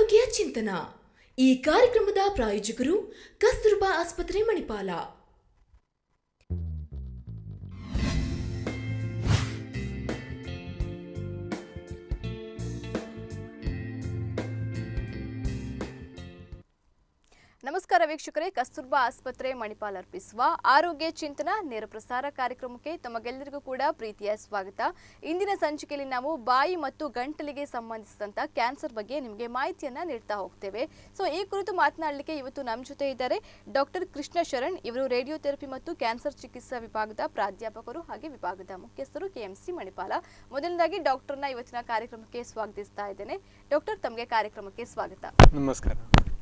ಆರೋಗ್ಯ ಚಿಂತನ ಈ ಕಾರ್ಯಕ್ರಮದ ಪ್ರಾಯೋಜಕರು ಕಸ್ತೂರ್ಬಾ ಆಸ್ಪತ್ರೆ ಮಣಿಪಾಲ ನಮಸ್ಕಾರ ವೀಕ್ಷಕರೇ ಕಸ್ತೂರ್ಬಾ ಆಸ್ಪತ್ರೆ ಮಣಿಪಾಲ್ ಅರ್ಪಿಸುವ ಆರೋಗ್ಯ ಚಿಂತನ ನೇರ ಪ್ರಸಾರ ಕಾರ್ಯಕ್ರಮಕ್ಕೆ ತಮಗೆಲ್ಲರಿಗೂ ಕೂಡ ಪ್ರೀತಿಯ ಸ್ವಾಗತ ಇಂದಿನ ಸಂಚಿಕೆಯಲ್ಲಿ ನಾವು ಬಾಯಿ ಮತ್ತು ಗಂಟಲಿಗೆ ಸಂಬಂಧಿಸಿದಂತ ಕ್ಯಾನ್ಸರ್ ಬಗ್ಗೆ ನಿಮಗೆ ಮಾಹಿತಿಯನ್ನ ನೀಡ್ತಾ ಹೋಗ್ತೇವೆ ಸೊ ಈ ಕುರಿತು ಮಾತನಾಡಲಿಕ್ಕೆ ಇವತ್ತು ನಮ್ಮ ಜೊತೆ ಇದ್ದಾರೆ ಡಾಕ್ಟರ್ ಕೃಷ್ಣ ಶರಣ್ ಇವರು ರೇಡಿಯೋಥೆರಪಿ ಮತ್ತು ಕ್ಯಾನ್ಸರ್ ಚಿಕಿತ್ಸಾ ವಿಭಾಗದ ಪ್ರಾಧ್ಯಾಪಕರು ಹಾಗೆ ವಿಭಾಗದ ಮುಖ್ಯಸ್ಥರು ಕೆಎಂಸಿ ಮಣಿಪಾಲ ಮೊದಲನೇದಾಗಿ ಡಾಕ್ಟರ್ನ ಇವತ್ತಿನ ಕಾರ್ಯಕ್ರಮಕ್ಕೆ ಸ್ವಾಗತಿಸ್ತಾ ಇದ್ದೇನೆ ಡಾಕ್ಟರ್ ತಮಗೆ ಕಾರ್ಯಕ್ರಮಕ್ಕೆ ಸ್ವಾಗತ ನಮಸ್ಕಾರ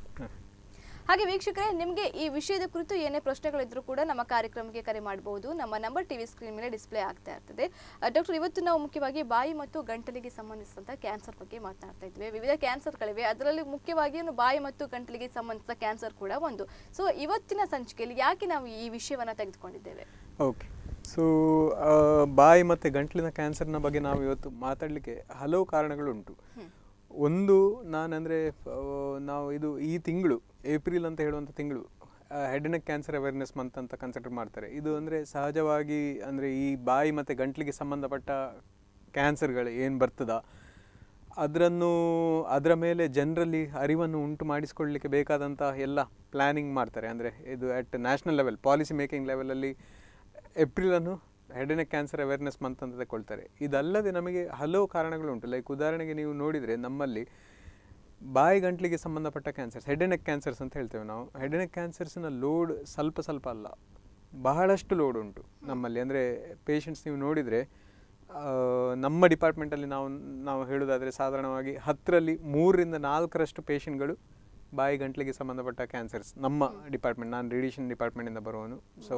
ಹಾಗೆ ವೀಕ್ಷಕರೇ ನಿಮಗೆ ಈ ವಿಷಯದ ಕುರಿತು ಏನೇ ಪ್ರಶ್ನೆಗಳಿದ್ರೂ ಕೂಡ ನಮ್ಮ ಕಾರ್ಯಕ್ರಮಕ್ಕೆ ಕರೆ ಮಾಡಬಹುದು ನಮ್ಮ ನಂಬರ್ ಟಿವಿ ಸ್ಕ್ರೀನ್ ಮೇಲೆ ಡಿಸ್ಪ್ಲೇ ಆಗ್ತಾ ಇರ್ತದೆ ಡಾಕ್ಟರ್ ಇವತ್ತು ನಾವು ಮುಖ್ಯವಾಗಿ ಬಾಯಿ ಮತ್ತು ಗಂಟಲಿಗೆ ಸಂಬಂಧಿಸಿದಂತ ಕ್ಯಾನ್ಸರ್ ಬಗ್ಗೆ ಮಾತನಾಡ್ತಾ ಇದ್ವಿ ವಿವಿಧ ಕ್ಯಾನ್ಸರ್ಗಳಿವೆ ಅದರಲ್ಲಿ ಮುಖ್ಯವಾಗಿ ಏನು ಬಾಯಿ ಮತ್ತು ಗಂಟಲಿಗೆ ಸಂಬಂಧಿಸಿದ ಕ್ಯಾನ್ಸರ್ ಕೂಡ ಒಂದು ಸೊ ಇವತ್ತಿನ ಸಂಚಿಕೆಯಲ್ಲಿ ಯಾಕೆ ನಾವು ಈ ವಿಷಯವನ್ನ ತೆಗೆದುಕೊಂಡಿದ್ದೇವೆ ಓಕೆ ಸೊ ಬಾಯಿ ಮತ್ತು ಗಂಟಲಿನ ಕ್ಯಾನ್ಸರ್ನ ಬಗ್ಗೆ ನಾವು ಇವತ್ತು ಮಾತಾಡಲಿಕ್ಕೆ ಹಲವು ಕಾರಣಗಳುಂಟು ಒಂದು ನಾನಂದರೆ ನಾವು ಇದು ಈ ತಿಂಗಳು ಏಪ್ರಿಲ್ ಅಂತ ಹೇಳುವಂಥ ತಿಂಗಳು head neck cancer awareness month ಅಂತ ಕನ್ಸಿಡರ್ ಮಾಡ್ತಾರೆ ಇದು ಅಂದರೆ ಸಹಜವಾಗಿ ಅಂದರೆ ಈ ಬಾಯಿ ಮತ್ತು ಗಂಟಲಿಗೆ ಸಂಬಂಧಪಟ್ಟ ಕ್ಯಾನ್ಸರ್ಗಳು ಏನು ಬರ್ತದ ಅದರನ್ನು ಅದರ ಮೇಲೆ ಜನರಲ್ಲಿ ಅರಿವನ್ನು ಉಂಟು ಮಾಡಿಸ್ಕೊಳ್ಳಿಕ್ಕೆ ಬೇಕಾದಂಥ ಎಲ್ಲ ಪ್ಲ್ಯಾನಿಂಗ್ ಮಾಡ್ತಾರೆ ಅಂದರೆ ಇದು at national level policy making ಲೆವೆಲಲ್ಲಿ ಏಪ್ರಿಲನ್ನು head neck cancer awareness month ಅಂತ ತಗೊಳ್ತಾರೆ ಇದಲ್ಲದೆ ನಮಗೆ ಹಲವು ಕಾರಣಗಳುಂಟು ಲೈಕ್ ಉದಾಹರಣೆಗೆ ನೀವು ನೋಡಿದರೆ ನಮ್ಮಲ್ಲಿ ಬಾಯಿ ಗಂಟ್ಲಿಗೆ ಸಂಬಂಧಪಟ್ಟ ಕ್ಯಾನ್ಸರ್ಸ್ ಹೆಡ್ ನೆಕ್ ಕ್ಯಾನ್ಸರ್ಸ್ ಅಂತ ಹೇಳ್ತೇವೆ ನಾವು ಹೆಡ್ ನೆಕ್ ಕ್ಯಾನ್ಸರ್ಸ್ನ ಲೋಡ್ ಸ್ವಲ್ಪ ಸ್ವಲ್ಪ ಅಲ್ಲ ಬಹಳಷ್ಟು ಲೋಡ್ ಉಂಟು ನಮ್ಮಲ್ಲಿ ಅಂದರೆ ಪೇಷಂಟ್ಸ್ ನೀವು ನೋಡಿದರೆ ಆ, ನಮ್ಮ ಡಿಪಾರ್ಟ್ಮೆಂಟಲ್ಲಿ ನಾವು ನಾವು ಹೇಳೋದಾದರೆ ಸಾಧಾರಣವಾಗಿ ಹತ್ತರಲ್ಲಿ ಮೂರರಿಂದ ನಾಲ್ಕರಷ್ಟು ಪೇಷಂಟ್ಗಳು ಬಾಯಿ ಗಂಟ್ಲಿಗೆ ಸಂಬಂಧಪಟ್ಟ ಕ್ಯಾನ್ಸರ್ಸ್ ನಮ್ಮ ಡಿಪಾರ್ಟ್ಮೆಂಟ್ ನಾನು ರೇಡಿಯೇಷನ್ ಡಿಪಾರ್ಟ್ಮೆಂಟಿಂದ ಬರುವವನು ಸೊ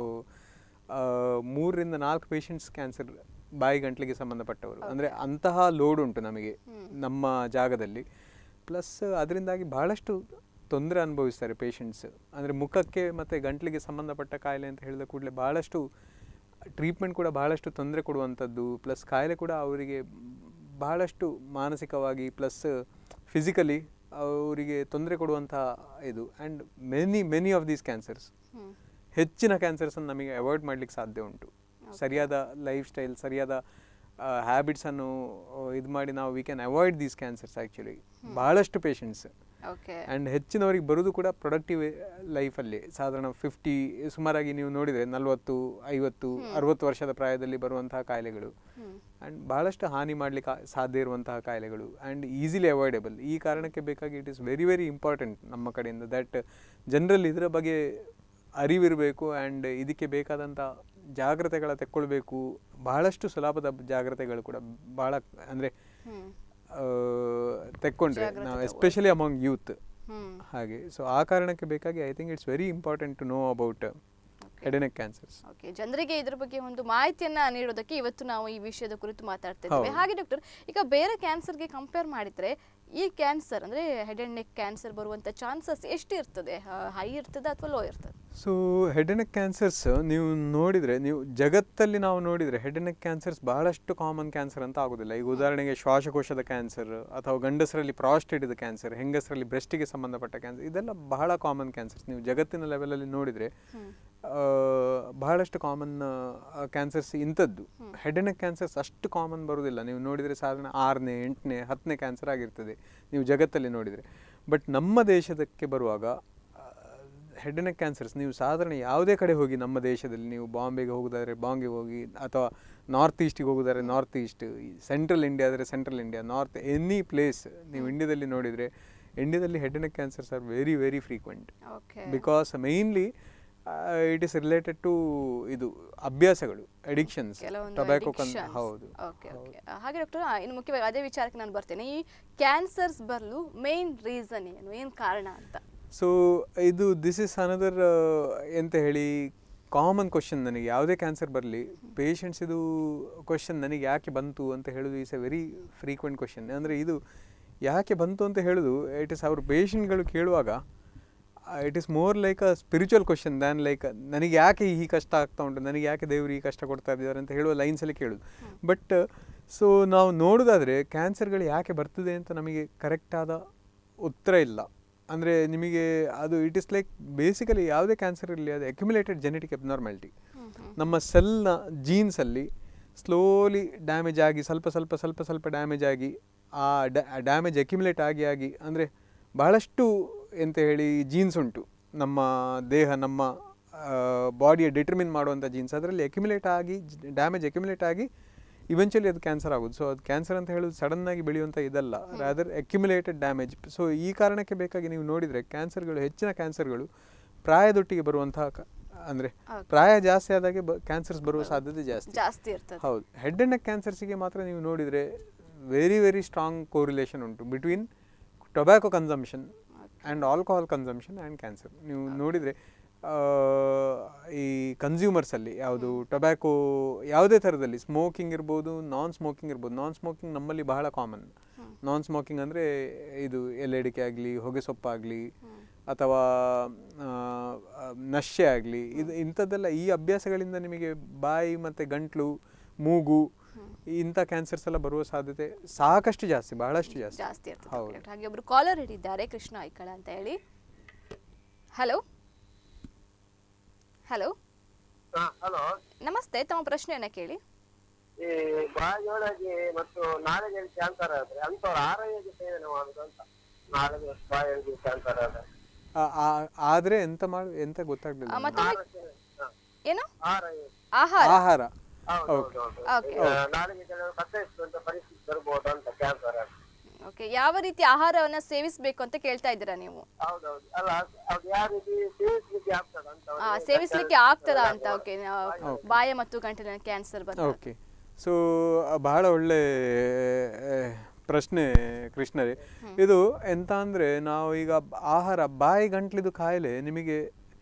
ಮೂರರಿಂದ ನಾಲ್ಕು ಪೇಷಂಟ್ಸ್ ಕ್ಯಾನ್ಸರ್ ಬಾಯಿ ಗಂಟ್ಲಿಗೆ ಸಂಬಂಧಪಟ್ಟವರು ಅಂದರೆ ಅಂತಹ ಲೋಡ್ ಉಂಟು ನಮಗೆ ನಮ್ಮ ಜಾಗದಲ್ಲಿ ಪ್ಲಸ್ ಅದರಿಂದಾಗಿ ಬಹಳಷ್ಟು ತೊಂದರೆ ಅನುಭವಿಸ್ತಾರೆ ಪೇಷಂಟ್ಸ್ ಅಂದರೆ ಮುಖಕ್ಕೆ ಮತ್ತು ಗಂಟ್ಲಿಗೆ ಸಂಬಂಧಪಟ್ಟ ಕಾಯಿಲೆ ಅಂತ ಹೇಳಿದ ಕೂಡಲೇ ಭಾಳಷ್ಟು ಟ್ರೀಟ್ಮೆಂಟ್ ಕೂಡ ಬಹಳಷ್ಟು ತೊಂದರೆ ಕೊಡುವಂಥದ್ದು ಪ್ಲಸ್ ಕಾಯಿಲೆ ಕೂಡ ಅವರಿಗೆ ಬಹಳಷ್ಟು ಮಾನಸಿಕವಾಗಿ ಪ್ಲಸ್ ಫಿಸಿಕಲಿ ಅವರಿಗೆ ತೊಂದರೆ ಕೊಡುವಂಥ ಇದು and many many of these cancers ಹೆಚ್ಚಿನ ಕ್ಯಾನ್ಸರ್ಸನ್ನು ನಮಗೆ ಅವಾಯ್ಡ್ ಮಾಡಲಿಕ್ಕೆ ಸಾಧ್ಯ ಉಂಟು ಸರಿಯಾದ ಲೈಫ್ ಸ್ಟೈಲ್ ಸರಿಯಾದ ಹ್ಯಾಬಿಟ್ಸನ್ನು ಇದು ಮಾಡಿ ನಾವು we can avoid these cancers actually ಭಾಳಷ್ಟು ಪೇಷಂಟ್ಸ್ ಓಕೆ ಆ್ಯಂಡ್ ಹೆಚ್ಚಿನವರಿಗೆ ಬರೋದು ಕೂಡ ಪ್ರೊಡಕ್ಟಿವ್ ಲೈಫಲ್ಲಿ ಸಾಧಾರಣ ಫಿಫ್ಟಿ ಸುಮಾರಾಗಿ ನೀವು ನೋಡಿದರೆ ನಲವತ್ತು ಐವತ್ತು ಅರುವತ್ತು ವರ್ಷದ ಪ್ರಾಯದಲ್ಲಿ ಬರುವಂತಹ ಕಾಯಿಲೆಗಳು ಆ್ಯಂಡ್ ಬಹಳಷ್ಟು ಹಾನಿ ಮಾಡಲಿಕ್ಕೆ ಸಾಧ್ಯ ಇರುವಂತಹ ಕಾಯಿಲೆಗಳು ಆ್ಯಂಡ್ ಈಸಿಲಿ ಅವಾಯ್ಡಬಲ್ ಈ ಕಾರಣಕ್ಕೆ ಬೇಕಾಗಿ it is very very important ನಮ್ಮ ಕಡೆಯಿಂದ ದಟ್ ಜನರಲ್ಲಿ ಇದರ ಬಗ್ಗೆ ಅರಿವಿರಬೇಕು ಆ್ಯಂಡ್ ಇದಕ್ಕೆ ಬೇಕಾದಂಥ ಜಾಗ್ರತೆಗಳ ತೆಕ್ಕೊಳ್ಬೇಕು ಬಹಳಷ್ಟು ಸುಲಭದ ಜಾಗ್ರತೆಗಳು ಕೂಡ ಭಾಳ ಅಂದರೆ ಹ್ಮ್ ತೆಕ್ಕೊಂಡ್ರೆ ಜಾಗ್ರತೆ ನಾವು ಎಸ್ಪೆಷಲಿ ಅಮಾಂಗ್ ಯೂತ್ ಹ್ಮ್ ಹಾಗೆ ಸೊ ಆ ಕಾರಣಕ್ಕೆ ಬೇಕಾಗಿ I think it's very important to know about head and neck cancers okay ಜನರಿಗೆ ಇದ್ರ ಬಗ್ಗೆ ಒಂದು ಮಾಹಿತಿಯನ್ನ ನೀಡೋದಕ್ಕೆ ಇವತ್ತು ನಾವು ಈ ವಿಷಯದ ಕುರಿತು ಮಾತಾಡ್ತಾ ಇದ್ದೇವೆ ಹೌದು. ಹಾಗೆ ಡಾಕ್ಟರ್ ಈಗ ಬೇರೆ ಕ್ಯಾನ್ಸರ್ಗೆ ಕಂಪೇರ್ ಮಾಡಿದ್ರೆ ಈ ಕ್ಯಾನ್ಸರ್ ಅಂದ್ರೆ ಹೆಡ್ ಅಂಡ್ ನೆಕ್ ಕ್ಯಾನ್ಸರ್ ಬರುವಂತ ಚಾನ್ಸಸ್ ಎಷ್ಟು ಇರ್ತದೆ ಹೈ ಇರ್ತದೆ ಅಥವಾ ಲೋ ಇರ್ತದೆ ಸೊ ಹೆಡೆನೆಕ್ ಕ್ಯಾನ್ಸರ್ಸ್ ನೀವು ನೋಡಿದರೆ ನೀವು ಜಗತ್ತಲ್ಲಿ ನಾವು ನೋಡಿದರೆ ಹೆಡೆನೆಕ್ ಕ್ಯಾನ್ಸರ್ಸ್ ಬಹಳಷ್ಟು ಕಾಮನ್ ಕ್ಯಾನ್ಸರ್ ಅಂತ ಆಗೋದಿಲ್ಲ ಈಗ ಉದಾಹರಣೆಗೆ ಶ್ವಾಸಕೋಶದ ಕ್ಯಾನ್ಸರ್ ಅಥವಾ ಗಂಡಸರಲ್ಲಿ ಪ್ರಾಸ್ಟೇಟದ ಕ್ಯಾನ್ಸರ್ ಹೆಂಗಸರಲ್ಲಿ ಬ್ರೆಸ್ಟಿಗೆ ಸಂಬಂಧಪಟ್ಟ ಕ್ಯಾನ್ಸರ್ ಇದೆಲ್ಲ ಬಹಳ ಕಾಮನ್ ಕ್ಯಾನ್ಸರ್ಸ್ ನೀವು ಜಗತ್ತಿನ ಲೆವೆಲಲ್ಲಿ ನೋಡಿದರೆ ಬಹಳಷ್ಟು ಕಾಮನ್ ಕ್ಯಾನ್ಸರ್ಸ್ ಇಂಥದ್ದು ಹೆಡೆನೆಕ್ ಕ್ಯಾನ್ಸರ್ಸ್ ಅಷ್ಟು ಕಾಮನ್ ಬರೋದಿಲ್ಲ ನೀವು ನೋಡಿದರೆ ಸಾಧಾರಣ ಆರನೇ ಎಂಟನೇ ಹತ್ತನೇ ಕ್ಯಾನ್ಸರ್ ಆಗಿರ್ತದೆ ನೀವು ಜಗತ್ತಲ್ಲಿ ನೋಡಿದರೆ ಬಟ್ ನಮ್ಮ ದೇಶದಕ್ಕೆ ಬರುವಾಗ ಹೆಡ್ನೆಕ್ ಕ್ಯಾನ್ಸರ್ಸ್ ನೀವು ಸಾಧಾರಣ ಯಾವುದೇ ಕಡೆ ಹೋಗಿ ನಮ್ಮ ದೇಶದಲ್ಲಿ ನೀವು ಬಾಂಬೆಗೆ ಹೋಗೋದಾದ್ರೆ ಬಾಂಬೆ ಹೋಗಿ ಅಥವಾ ನಾರ್ತ್ ಈಸ್ಟಿಗೆ ಹೋಗೋದಾದ್ರೆ ನಾರ್ತ್ ಈಸ್ಟ್ ಸೆಂಟ್ರಲ್ ಇಂಡಿಯಾ ಆದರೆ central India north any place ನೀವು ಇಂಡಿಯಾದಲ್ಲಿ ನೋಡಿದರೆ ಇಂಡಿಯಾದಲ್ಲಿ head neck cancers are very very frequent okay because mainly it is related to ಇದು ಅಭ್ಯಾಸಗಳು ಅಡಿಕ್ಷನ್ಸ್ ಕೆಲವೊಂದು ಟೊಬ್ಯಾಕೊ addictions. ಹೌದು ಓಕೆ ಓಕೆ ಹಾಗೆ ಡಾಕ್ಟರ್ ಇನ್ನು ಮುಖ್ಯವಾಗಿ ಅದೇ ವಿಚಾರಕ್ಕೆ ನಾನು ಬರ್ತೇನೆ ಈ ಕ್ಯಾನ್ಸರ್ಸ್ ಬರಲು ಮೇನ್ ರೀಸನ್ ಏನು ಏನು ಕಾರಣ ಅಂತ ಸೊ ಇದು ದಿಸ್ ಇಸ್ ಅನದರ್ ಎಂತ ಹೇಳಿ ಕಾಮನ್ ಕ್ವಶನ್ ನನಗೆ ಯಾವುದೇ ಕ್ಯಾನ್ಸರ್ ಬರಲಿ ಪೇಷಂಟ್ಸ್ ಇದು ಕ್ವಶನ್ ನನಗೆ ಯಾಕೆ ಬಂತು ಅಂತ ಹೇಳೋದು is a very frequent question ಅಂದರೆ ಇದು ಯಾಕೆ ಬಂತು ಅಂತ ಹೇಳೋದು ಇಟ್ ಇಸ್ ಅವ್ರ ಪೇಷಂಟ್ಗಳು ಕೇಳುವಾಗ it is more like a spiritual question than like ನನಗೆ ಯಾಕೆ ಈ ಕಷ್ಟ ಆಗ್ತಾ ಉಂಟು ನನಗೆ ಯಾಕೆ ದೇವರು ಈ ಕಷ್ಟ ಕೊಡ್ತಾ ಇದ್ದಾರೆ ಅಂತ ಹೇಳುವ ಲೈನ್ಸಲ್ಲಿ ಕೇಳೋದು ಬಟ್ ಸೊ ನಾವು ನೋಡೋದಾದರೆ ಕ್ಯಾನ್ಸರ್ಗಳು ಯಾಕೆ ಬರ್ತದೆ ಅಂತ ನಮಗೆ ಕರೆಕ್ಟಾದ ಉತ್ತರ ಇಲ್ಲ ಅಂದರೆ ನಿಮಗೆ ಅದು ಇಟ್ ಇಸ್ ಲೈಕ್ ಬೇಸಿಕಲಿ ಯಾವುದೇ ಕ್ಯಾನ್ಸರ್ ಇರಲಿ ಅದು ಅಕ್ಯುಮುಲೇಟೆಡ್ ಜೆನೆಟಿಕ್ ಅಬ್ನಾರ್ಮ್ಯಾಲಿಟಿ ನಮ್ಮ ಸೆಲ್ನ ಜೀನ್ಸಲ್ಲಿ ಸ್ಲೋಲಿ ಡ್ಯಾಮೇಜ್ ಆಗಿ ಸ್ವಲ್ಪ ಸ್ವಲ್ಪ ಸ್ವಲ್ಪ ಸ್ವಲ್ಪ ಡ್ಯಾಮೇಜ್ ಆಗಿ ಆ ಡ್ಯಾಮೇಜ್ ಅಕ್ಯುಮುಲೇಟ್ ಆಗಿ ಆಗಿ ಅಂದರೆ ಬಹಳಷ್ಟು ಎಂತ ಹೇಳಿ ಜೀನ್ಸ್ ಉಂಟು ನಮ್ಮ ದೇಹ ನಮ್ಮ ಬಾಡಿಯ ಡಿಟರ್ಮಿನ್ ಮಾಡುವಂಥ ಜೀನ್ಸ್ ಅದರಲ್ಲಿ ಅಕ್ಯುಮುಲೇಟ್ ಆಗಿ ಡ್ಯಾಮೇಜ್ ಅಕ್ಯುಮುಲೇಟ್ ಆಗಿ ಇವೆಂಚುಲಿ ಅದು ಕ್ಯಾನ್ಸರ್ ಆಗೋದು ಸೊ ಅದು ಕ್ಯಾನ್ಸರ್ ಅಂತ ಹೇಳೋದು ಸಡನ್ನಾಗಿ ಬೆಳೆಯುವಂಥ ಇದಲ್ಲ ರಾದರ್ ಅಕ್ಯುಮುಲೇಟೆಡ್ ಡ್ಯಾಮೇಜ್ ಸೊ ಈ ಕಾರಣಕ್ಕೆ ಬೇಕಾಗಿ ನೀವು ನೋಡಿದರೆ ಕ್ಯಾನ್ಸರ್ಗಳು ಹೆಚ್ಚಿನ ಕ್ಯಾನ್ಸರ್ಗಳು ಪ್ರಾಯದೊಟ್ಟಿಗೆ ಬರುವಂತಹ ಕ- ಅಂದರೆ ಪ್ರಾಯ ಜಾಸ್ತಿ ಆದಾಗೆ ಬ ಕ್ಯಾನ್ಸರ್ಸ್ ಬರುವ ಸಾಧ್ಯತೆ ಜಾಸ್ತಿ ಜಾಸ್ತಿ ಇರ್ತದೆ ಹೌದು ಹೆಡ್ ಆ್ಯಂಡ್ ನೆಕ್ ಕ್ಯಾನ್ಸರ್ಸಿಗೆ ಮಾತ್ರ ನೀವು ನೋಡಿದರೆ ವೆರಿ ವೆರಿ ಸ್ಟ್ರಾಂಗ್ ಕೋರಿಲೇಷನ್ ಉಂಟು between tobacco consumption and alcohol consumption and cancer ನೀವು ನೋಡಿದರೆ ಈ ಕನ್ಸ್ಯೂಮರ್ಸಲ್ಲಿ ಯಾವುದು ಟೊಬ್ಯಾಕೊ ಯಾವುದೇ ಥರದಲ್ಲಿ ಸ್ಮೋಕಿಂಗ್ ಇರ್ಬೋದು ನಾನ್ ಸ್ಮೋಕಿಂಗ್ ಇರ್ಬೋದು ನಾನ್ ಸ್ಮೋಕಿಂಗ್ ನಮ್ಮಲ್ಲಿ ಬಹಳ ಕಾಮನ್ ನಾನ್ ಸ್ಮೋಕಿಂಗ್ ಅಂದರೆ ಇದು ಎಲೆಡಿಕೆ ಆಗಲಿ ಹೊಗೆ ಸೊಪ್ಪಾಗಲಿ ಅಥವಾ ಆ, ಆ, ನಶೆ ಆಗಲಿ ಇದು ಇಂಥದ್ದೆಲ್ಲ ಈ ಅಭ್ಯಾಸಗಳಿಂದ ನಿಮಗೆ ಬಾಯಿ ಮತ್ತು ಗಂಟ್ಲು ಮೂಗು ಇಂಥ ಕ್ಯಾನ್ಸರ್ಸ್ ಎಲ್ಲ ಬರುವ ಸಾಧ್ಯತೆ ಸಾಕಷ್ಟು ಜಾಸ್ತಿ ಬಹಳಷ್ಟು ಜಾಸ್ತಿ ಜಾಸ್ತಿ ಇರ್ತದೆ ಹೌದು. correct. ಹಾಗೆ ಒಬ್ರು ಕಾಲರ್ ಹಿಡಿದ್ದಾರೆ ಕೃಷ್ಣ ಐಕಳ ಅಂತ ಹೇಳಿ ಹಲೋ ಹಲೋ ಹಾ ಹಲೋ ನಮಸ್ತೆ ತಮ್ಮ ಪ್ರಶ್ನೆಯನ್ನ ಕೇಳಿ ಈ ಬಾಯಿಯೊಳಗೆ ಮತ್ತು ನಾಳೆಗೆ ಕ್ಯಾನ್ಸರ್ ಆದ್ರೆ ಅಂತವ್ರ ಆರೋಗ್ಯಕ್ಕೆ ಸೇವನೆ ಮಾಡುದು ಅಂತ ನಾಳೆಗೆ ಬಾಯಿಯೊಳಗೆ ಕ್ಯಾನ್ಸರ್ ಆದ್ರೆ ಆ- ಆ- ಆದ್ರೆ ಎಂತ ಮಾಡಿ ಎಂತ ಗೊತ್ತಾಗ್ಲಿಲ್ಲ ಆ, ನನಗೆ. ಮತ್ತೊಮ್ಮೆ ಆಹಾರ ಸೇವನೆ- ಹಾ, ಏನು ಆರೋಗ್ಯ ಆಹಾರ ಆಹಾರ ಹೌದು ಹೌದು ಹೌದು Okay. ಈಗ ನಾಳೆಗೆ ಕೆಲವು ಕತ್ತರಿಸುವಂತ ಪರಿಸ್ಥಿತಿ ಬರ್ಬೋದು ಅಂತ ಕ್ಯಾನ್ಸರ್ ಆದ್ರೆ ಓಕೆ ಯಾವ ರೀತಿ ಆಹಾರವನ್ನ ಸೇವಿಸಬೇಕು ಅಂತ ಕೇಳ್ತಾ ಇದ್ದೀರಾ ನೀವು ಹೌದೌದು ಅಲ್ಲ ಅದು- ಅದು ಯಾವ ರೀತಿ ಸೇವಿಸ್ಲಿಕ್ಕೆ ಆಗ್ತದ ಅಂತ ಆ, ಅವ್ರಿಗೆ ಸೇವಿಸ್ಲಿಕ್ಕೆ ಆಗ್ತದಾ ಅಂತ ಓಕೆ ಬಾಯ ಮತ್ತು ಗಂಟಲಿನ ಕ್ಯಾನ್ಸರ್ ಬಂದ ಓಕೆ ಸೊ ಬಹಳ ಒಳ್ಳೆ ಆ, ಪ್ರಶ್ನೆ ಕೃಷ್ಣರೇ ಇದು ಎಂತ ಅಂದರೆ ನಾವು ಈಗ ಆಹಾರ ಬಾಯಿ ಗಂಟ್ಲಿದು ಕಾಯಿಲೆ ನಿಮಗೆ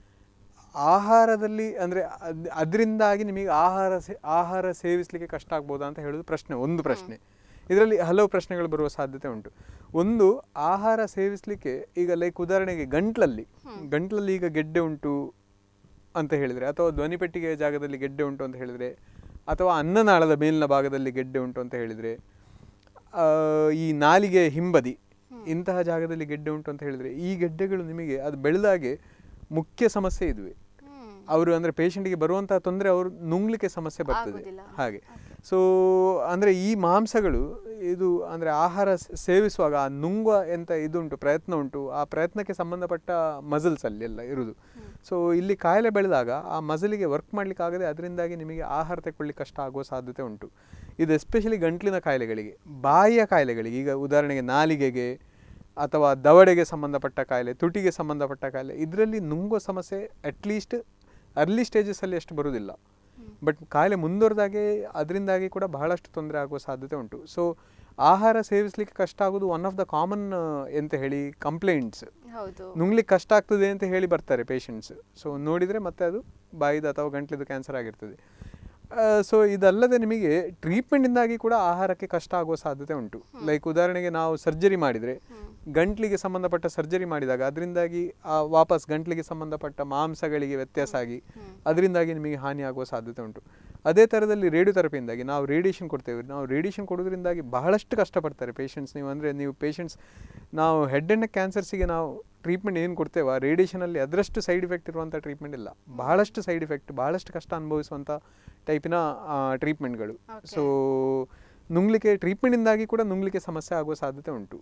ಆಹಾರದಲ್ಲಿ ಅಂದರೆ ಅದರಿಂದಾಗಿ ನಿಮಗೆ ಆಹಾರ ಸೇ ಆಹಾರ ಸೇವಿಸಲಿಕ್ಕೆ ಕಷ್ಟ ಆಗ್ಬೋದಾ ಅಂತ ಹೇಳೋದು ಪ್ರಶ್ನೆ ಒಂದು ಪ್ರಶ್ನೆ ಇದರಲ್ಲಿ ಹಲವು ಪ್ರಶ್ನೆಗಳು ಬರುವ ಸಾಧ್ಯತೆ ಉಂಟು ಒಂದು ಆಹಾರ ಸೇವಿಸಲಿಕ್ಕೆ ಈಗ ಲೈಕ್ ಉದಾಹರಣೆಗೆ ಗಂಟ್ಲಲ್ಲಿ ಗಂಟ್ಲಲ್ಲಿ ಈಗ ಗೆಡ್ಡೆ ಉಂಟು ಅಂತ ಹೇಳಿದರೆ ಅಥವಾ ಧ್ವನಿಪೆಟ್ಟಿಗೆಯ ಜಾಗದಲ್ಲಿ ಗೆಡ್ಡೆ ಉಂಟು ಅಂತ ಹೇಳಿದರೆ ಅಥವಾ ಅನ್ನನಾಳದ ಮೇಲಿನ ಭಾಗದಲ್ಲಿ ಗೆಡ್ಡೆ ಉಂಟು ಅಂತ ಹೇಳಿದರೆ ಆ, ಈ ನಾಲಿಗೆ ಹಿಂಬದಿ ಇಂತಹ ಜಾಗದಲ್ಲಿ ಗೆಡ್ಡೆ ಉಂಟು ಅಂತ ಹೇಳಿದರೆ ಈ ಗೆಡ್ಡೆಗಳು ನಿಮಗೆ ಅದು ಬೆಳೆದಾಗೆ ಮುಖ್ಯ ಸಮಸ್ಯೆ ಇದುವೆ ಅವರು ಅಂದರೆ ಪೇಷಂಟಿಗೆ ಬರುವಂತಹ ತೊಂದರೆ ಅವರು ನುಂಗ್ಲಿಕ್ಕೆ ಸಮಸ್ಯೆ ಬರ್ತದೆ ಆಗುದಿಲ್ಲ. ಹಾಗೆ ಸೊ ಅಂದರೆ ಈ ಮಾಂಸಗಳು ಇದು ಅಂದರೆ ಆಹಾರ ಸ- ಸೇವಿಸುವಾಗ ಆ ನುಂಗುವ ಎಂತ ಇದುಂಟು ಪ್ರಯತ್ನ ಉಂಟು ಆ ಪ್ರಯತ್ನಕ್ಕೆ ಸಂಬಂಧಪಟ್ಟ ಮಸಲ್ಸ್ ಅಲ್ಲಿ ಎಲ್ಲ ಇರುವುದು ಸೊ ಇಲ್ಲಿ ಕಾಯಿಲೆ ಬೆಳೆದಾಗ ಆ ಮಸಲಿಗೆ ವರ್ಕ್ ಮಾಡ್ಲಿಕ್ಕೆ ಆಗದೆ ಅದರಿಂದಾಗಿ ನಿಮಗೆ ಆಹಾರ ತಗೊಳ್ಳಿಕ್ಕೆ ಕಷ್ಟ ಆಗುವ ಸಾಧ್ಯತೆ ಉಂಟು ಇದು ಎಸ್ಪೆಷಲಿ ಗಂಟ್ಲಿನ ಕಾಯಿಲೆಗಳಿಗೆ ಬಾಯಿಯ ಕಾಯಿಲೆಗಳಿಗೆ ಈಗ ಉದಾಹರಣೆಗೆ ನಾಲಿಗೆಗೆ ಅಥವಾ ದವಡೆಗೆ ಸಂಬಂಧಪಟ್ಟ ಕಾಯಿಲೆ ತುಟಿಗೆ ಸಂಬಂಧಪಟ್ಟ ಕಾಯಿಲೆ ಇದರಲ್ಲಿ ನುಂಗುವ ಸಮಸ್ಯೆ ಅಟ್ಲೀಸ್ಟ್ ಅರ್ಲಿ ಸ್ಟೇಜಸಲ್ಲಿ ಅಷ್ಟು ಬರುವುದಿಲ್ಲ ಬಟ್ ಕಾಯಿಲೆ ಮುಂದುವರೆದಾಗೆ ಅದರಿಂದಾಗಿ ಕೂಡ ಬಹಳಷ್ಟು ತೊಂದರೆ ಆಗುವ ಸಾಧ್ಯತೆ ಉಂಟು ಸೊ ಆಹಾರ ಸೇವಿಸಲಿಕ್ಕೆ ಕಷ್ಟ ಆಗೋದು ಒನ್ ಆಫ್ ದ ಕಾಮನ್ ಎಂತ ಹೇಳಿ ಕಂಪ್ಲೇಂಟ್ಸ್ ಹೌದು ನುಂಗ್ಲಿಕ್ಕೆ ಕಷ್ಟ ಆಗ್ತದೆ ಅಂತ ಹೇಳಿ ಬರ್ತಾರೆ ಪೇಷಂಟ್ಸ್ ಸೊ ನೋಡಿದರೆ ಮತ್ತೆ ಅದು ಬಾಯಿದ ಅಥವಾ ಗಂಟ್ಲಿದು ಕ್ಯಾನ್ಸರ್ ಆಗಿರ್ತದೆ ಸೊ ಇದಲ್ಲದೆ ನಿಮಗೆ ಟ್ರೀಟ್ಮೆಂಟಿಂದಾಗಿ ಕೂಡ ಆಹಾರಕ್ಕೆ ಕಷ್ಟ ಆಗುವ ಸಾಧ್ಯತೆ ಉಂಟು ಲೈಕ್ ಉದಾಹರಣೆಗೆ ನಾವು ಸರ್ಜರಿ ಮಾಡಿದರೆ ಗಂಟ್ಲಿಗೆ ಸಂಬಂಧಪಟ್ಟ ಸರ್ಜರಿ ಮಾಡಿದಾಗ ಅದರಿಂದಾಗಿ ಆ ವಾಪಸ್ ಗಂಟ್ಲಿಗೆ ಸಂಬಂಧಪಟ್ಟ ಮಾಂಸಗಳಿಗೆ ವ್ಯತ್ಯಾಸ ಆಗಿ ಅದರಿಂದಾಗಿ ನಿಮಗೆ ಹಾನಿ ಆಗುವ ಸಾಧ್ಯತೆ ಉಂಟು ಅದೇ ಥರದಲ್ಲಿ ರೇಡಿಯೋಥೆರಪಿಯಿಂದಾಗಿ ನಾವು ರೇಡಿಯೇಷನ್ ಕೊಡ್ತೇವೆ ನಾವು ರೇಡಿಯೇಷನ್ ಕೊಡೋದ್ರಿಂದಾಗಿ ಬಹಳಷ್ಟು ಕಷ್ಟಪಡ್ತಾರೆ ಪೇಷಂಟ್ಸ್ ನೀವು ಅಂದರೆ ನೀವು ಪೇಷಂಟ್ಸ್ ನಾವು ಹೆಡ್ ಆ್ಯಂಡ್ ನೆಕ್ ಕ್ಯಾನ್ಸರ್ಸಿಗೆ ನಾವು ಟ್ರೀಟ್ಮೆಂಟ್ ಏನು ಕೊಡ್ತೇವೆ ಆ ರೇಡಿಯೇಷನಲ್ಲಿ ಅದರಷ್ಟು ಸೈಡ್ ಇಫೆಕ್ಟ್ ಇರುವಂಥ ಟ್ರೀಟ್ಮೆಂಟ್ ಇಲ್ಲ ಬಹಳಷ್ಟು ಸೈಡ್ ಇಫೆಕ್ಟ್ ಬಹಳಷ್ಟು ಕಷ್ಟ ಅನುಭವಿಸುವಂಥ ಟೈಪಿನ ಟ್ರೀಟ್ಮೆಂಟ್ಗಳು ಸೊ ನುಂಗ್ಲಿಕ್ಕೆ ಟ್ರೀಟ್ಮೆಂಟಿಂದಾಗಿ ಕೂಡ ನುಂಗ್ಲಿಕ್ಕೆ ಸಮಸ್ಯೆ ಆಗುವ ಸಾಧ್ಯತೆ ಉಂಟು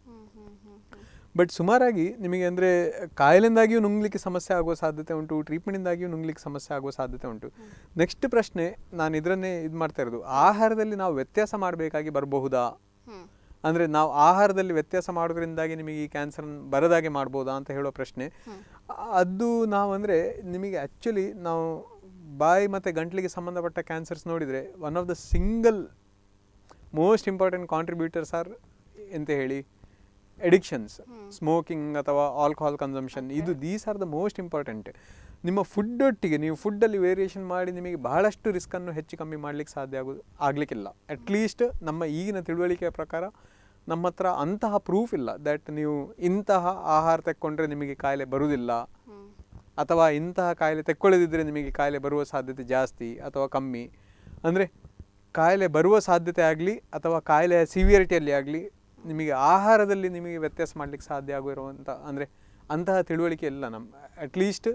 ಬಟ್ ಸುಮಾರಾಗಿ ನಿಮಗೆ ಅಂದರೆ ಕಾಯಿಲೆಯಿಂದಾಗಿಯೂ ನುಂಗ್ಲಿಕ್ಕೆ ಸಮಸ್ಯೆ ಆಗುವ ಸಾಧ್ಯತೆ ಉಂಟು ಟ್ರೀಟ್ಮೆಂಟಿಂದಾಗಿಯೂ ನುಂಗ್ಲಿಕ್ಕೆ ಸಮಸ್ಯೆ ಆಗುವ ಸಾಧ್ಯತೆ ಉಂಟು ನೆಕ್ಸ್ಟ್ ಪ್ರಶ್ನೆ ನಾನು ಇದರನ್ನೇ ಇದು ಮಾಡ್ತಾ ಇರೋದು ಆಹಾರದಲ್ಲಿ ನಾವು ವ್ಯತ್ಯಾಸ ಮಾಡಬೇಕಾಗಿ ಬರಬಹುದಾ ಹ್ಮ್ ಅಂದರೆ ನಾವು ಆಹಾರದಲ್ಲಿ ವ್ಯತ್ಯಾಸ ಮಾಡೋದ್ರಿಂದಾಗಿ ನಿಮಗೆ ಈ ಕ್ಯಾನ್ಸರ್ ಬರದಾಗೆ ಮಾಡ್ಬೋದಾ ಅಂತ ಹೇಳೋ ಪ್ರಶ್ನೆ ಅದು ನಾವು ಅಂದರೆ ನಿಮಗೆ ಆ್ಯಕ್ಚುಲಿ ನಾವು ಬಾಯಿ ಮತ್ತು ಗಂಟ್ಲಿಗೆ ಸಂಬಂಧಪಟ್ಟ ಕ್ಯಾನ್ಸರ್ಸ್ ನೋಡಿದರೆ one of the single most important contributors are ಎಂತ ಹೇಳಿ ಎಡಿಕ್ಷನ್ಸ್ ಸ್ಮೋಕಿಂಗ್ ಅಥವಾ ಆಲ್ಕೋಹಾಲ್ ಕನ್ಸಂಪ್ಷನ್ ಇದು these are the most important ನಿಮ್ಮ ಫುಡ್ ಒಟ್ಟಿಗೆ ನೀವು ಫುಡ್ಡಲ್ಲಿ ವೇರಿಯೇಷನ್ ಮಾಡಿ ನಿಮಗೆ ಬಹಳಷ್ಟು ರಿಸ್ಕನ್ನು ಹೆಚ್ಚು ಕಮ್ಮಿ ಮಾಡಲಿಕ್ಕೆ ಸಾಧ್ಯ ಆಗೋದು ಆಗಲಿಕ್ಕಿಲ್ಲ ಅಟ್ಲೀಸ್ಟ್ ನಮ್ಮ ಈಗಿನ ತಿಳುವಳಿಕೆಯ ಪ್ರಕಾರ ನಮ್ಮ ಹತ್ರ ಅಂತಹ ಪ್ರೂಫ್ ಇಲ್ಲ ದ್ಯಾಟ್ ನೀವು ಇಂತಹ ಆಹಾರ ತೆಕ್ಕೊಂಡ್ರೆ ನಿಮಗೆ ಕಾಯಿಲೆ ಬರುವುದಿಲ್ಲ ಅಥವಾ ಇಂತಹ ಕಾಯಿಲೆ ತೆಕ್ಕೊಳ್ಳದಿದ್ದರೆ ನಿಮಗೆ ಕಾಯಿಲೆ ಬರುವ ಸಾಧ್ಯತೆ ಜಾಸ್ತಿ ಅಥವಾ ಕಮ್ಮಿ ಅಂದರೆ ಕಾಯಿಲೆ ಬರುವ ಸಾಧ್ಯತೆ ಆಗಲಿ ಅಥವಾ ಕಾಯಿಲೆಯ ಸಿವಿಯರಿಟಿಯಲ್ಲಿ ಆಗಲಿ ನಿಮಗೆ ಆಹಾರದಲ್ಲಿ ನಿಮಗೆ ವ್ಯತ್ಯಾಸ ಮಾಡಲಿಕ್ಕೆ ಸಾಧ್ಯ ಆಗಿರುವಂಥ ಅಂದರೆ ಅಂತಹ ತಿಳುವಳಿಕೆ ಇಲ್ಲ ನಮ್ಮ ಅಟ್ಲೀಸ್ಟ್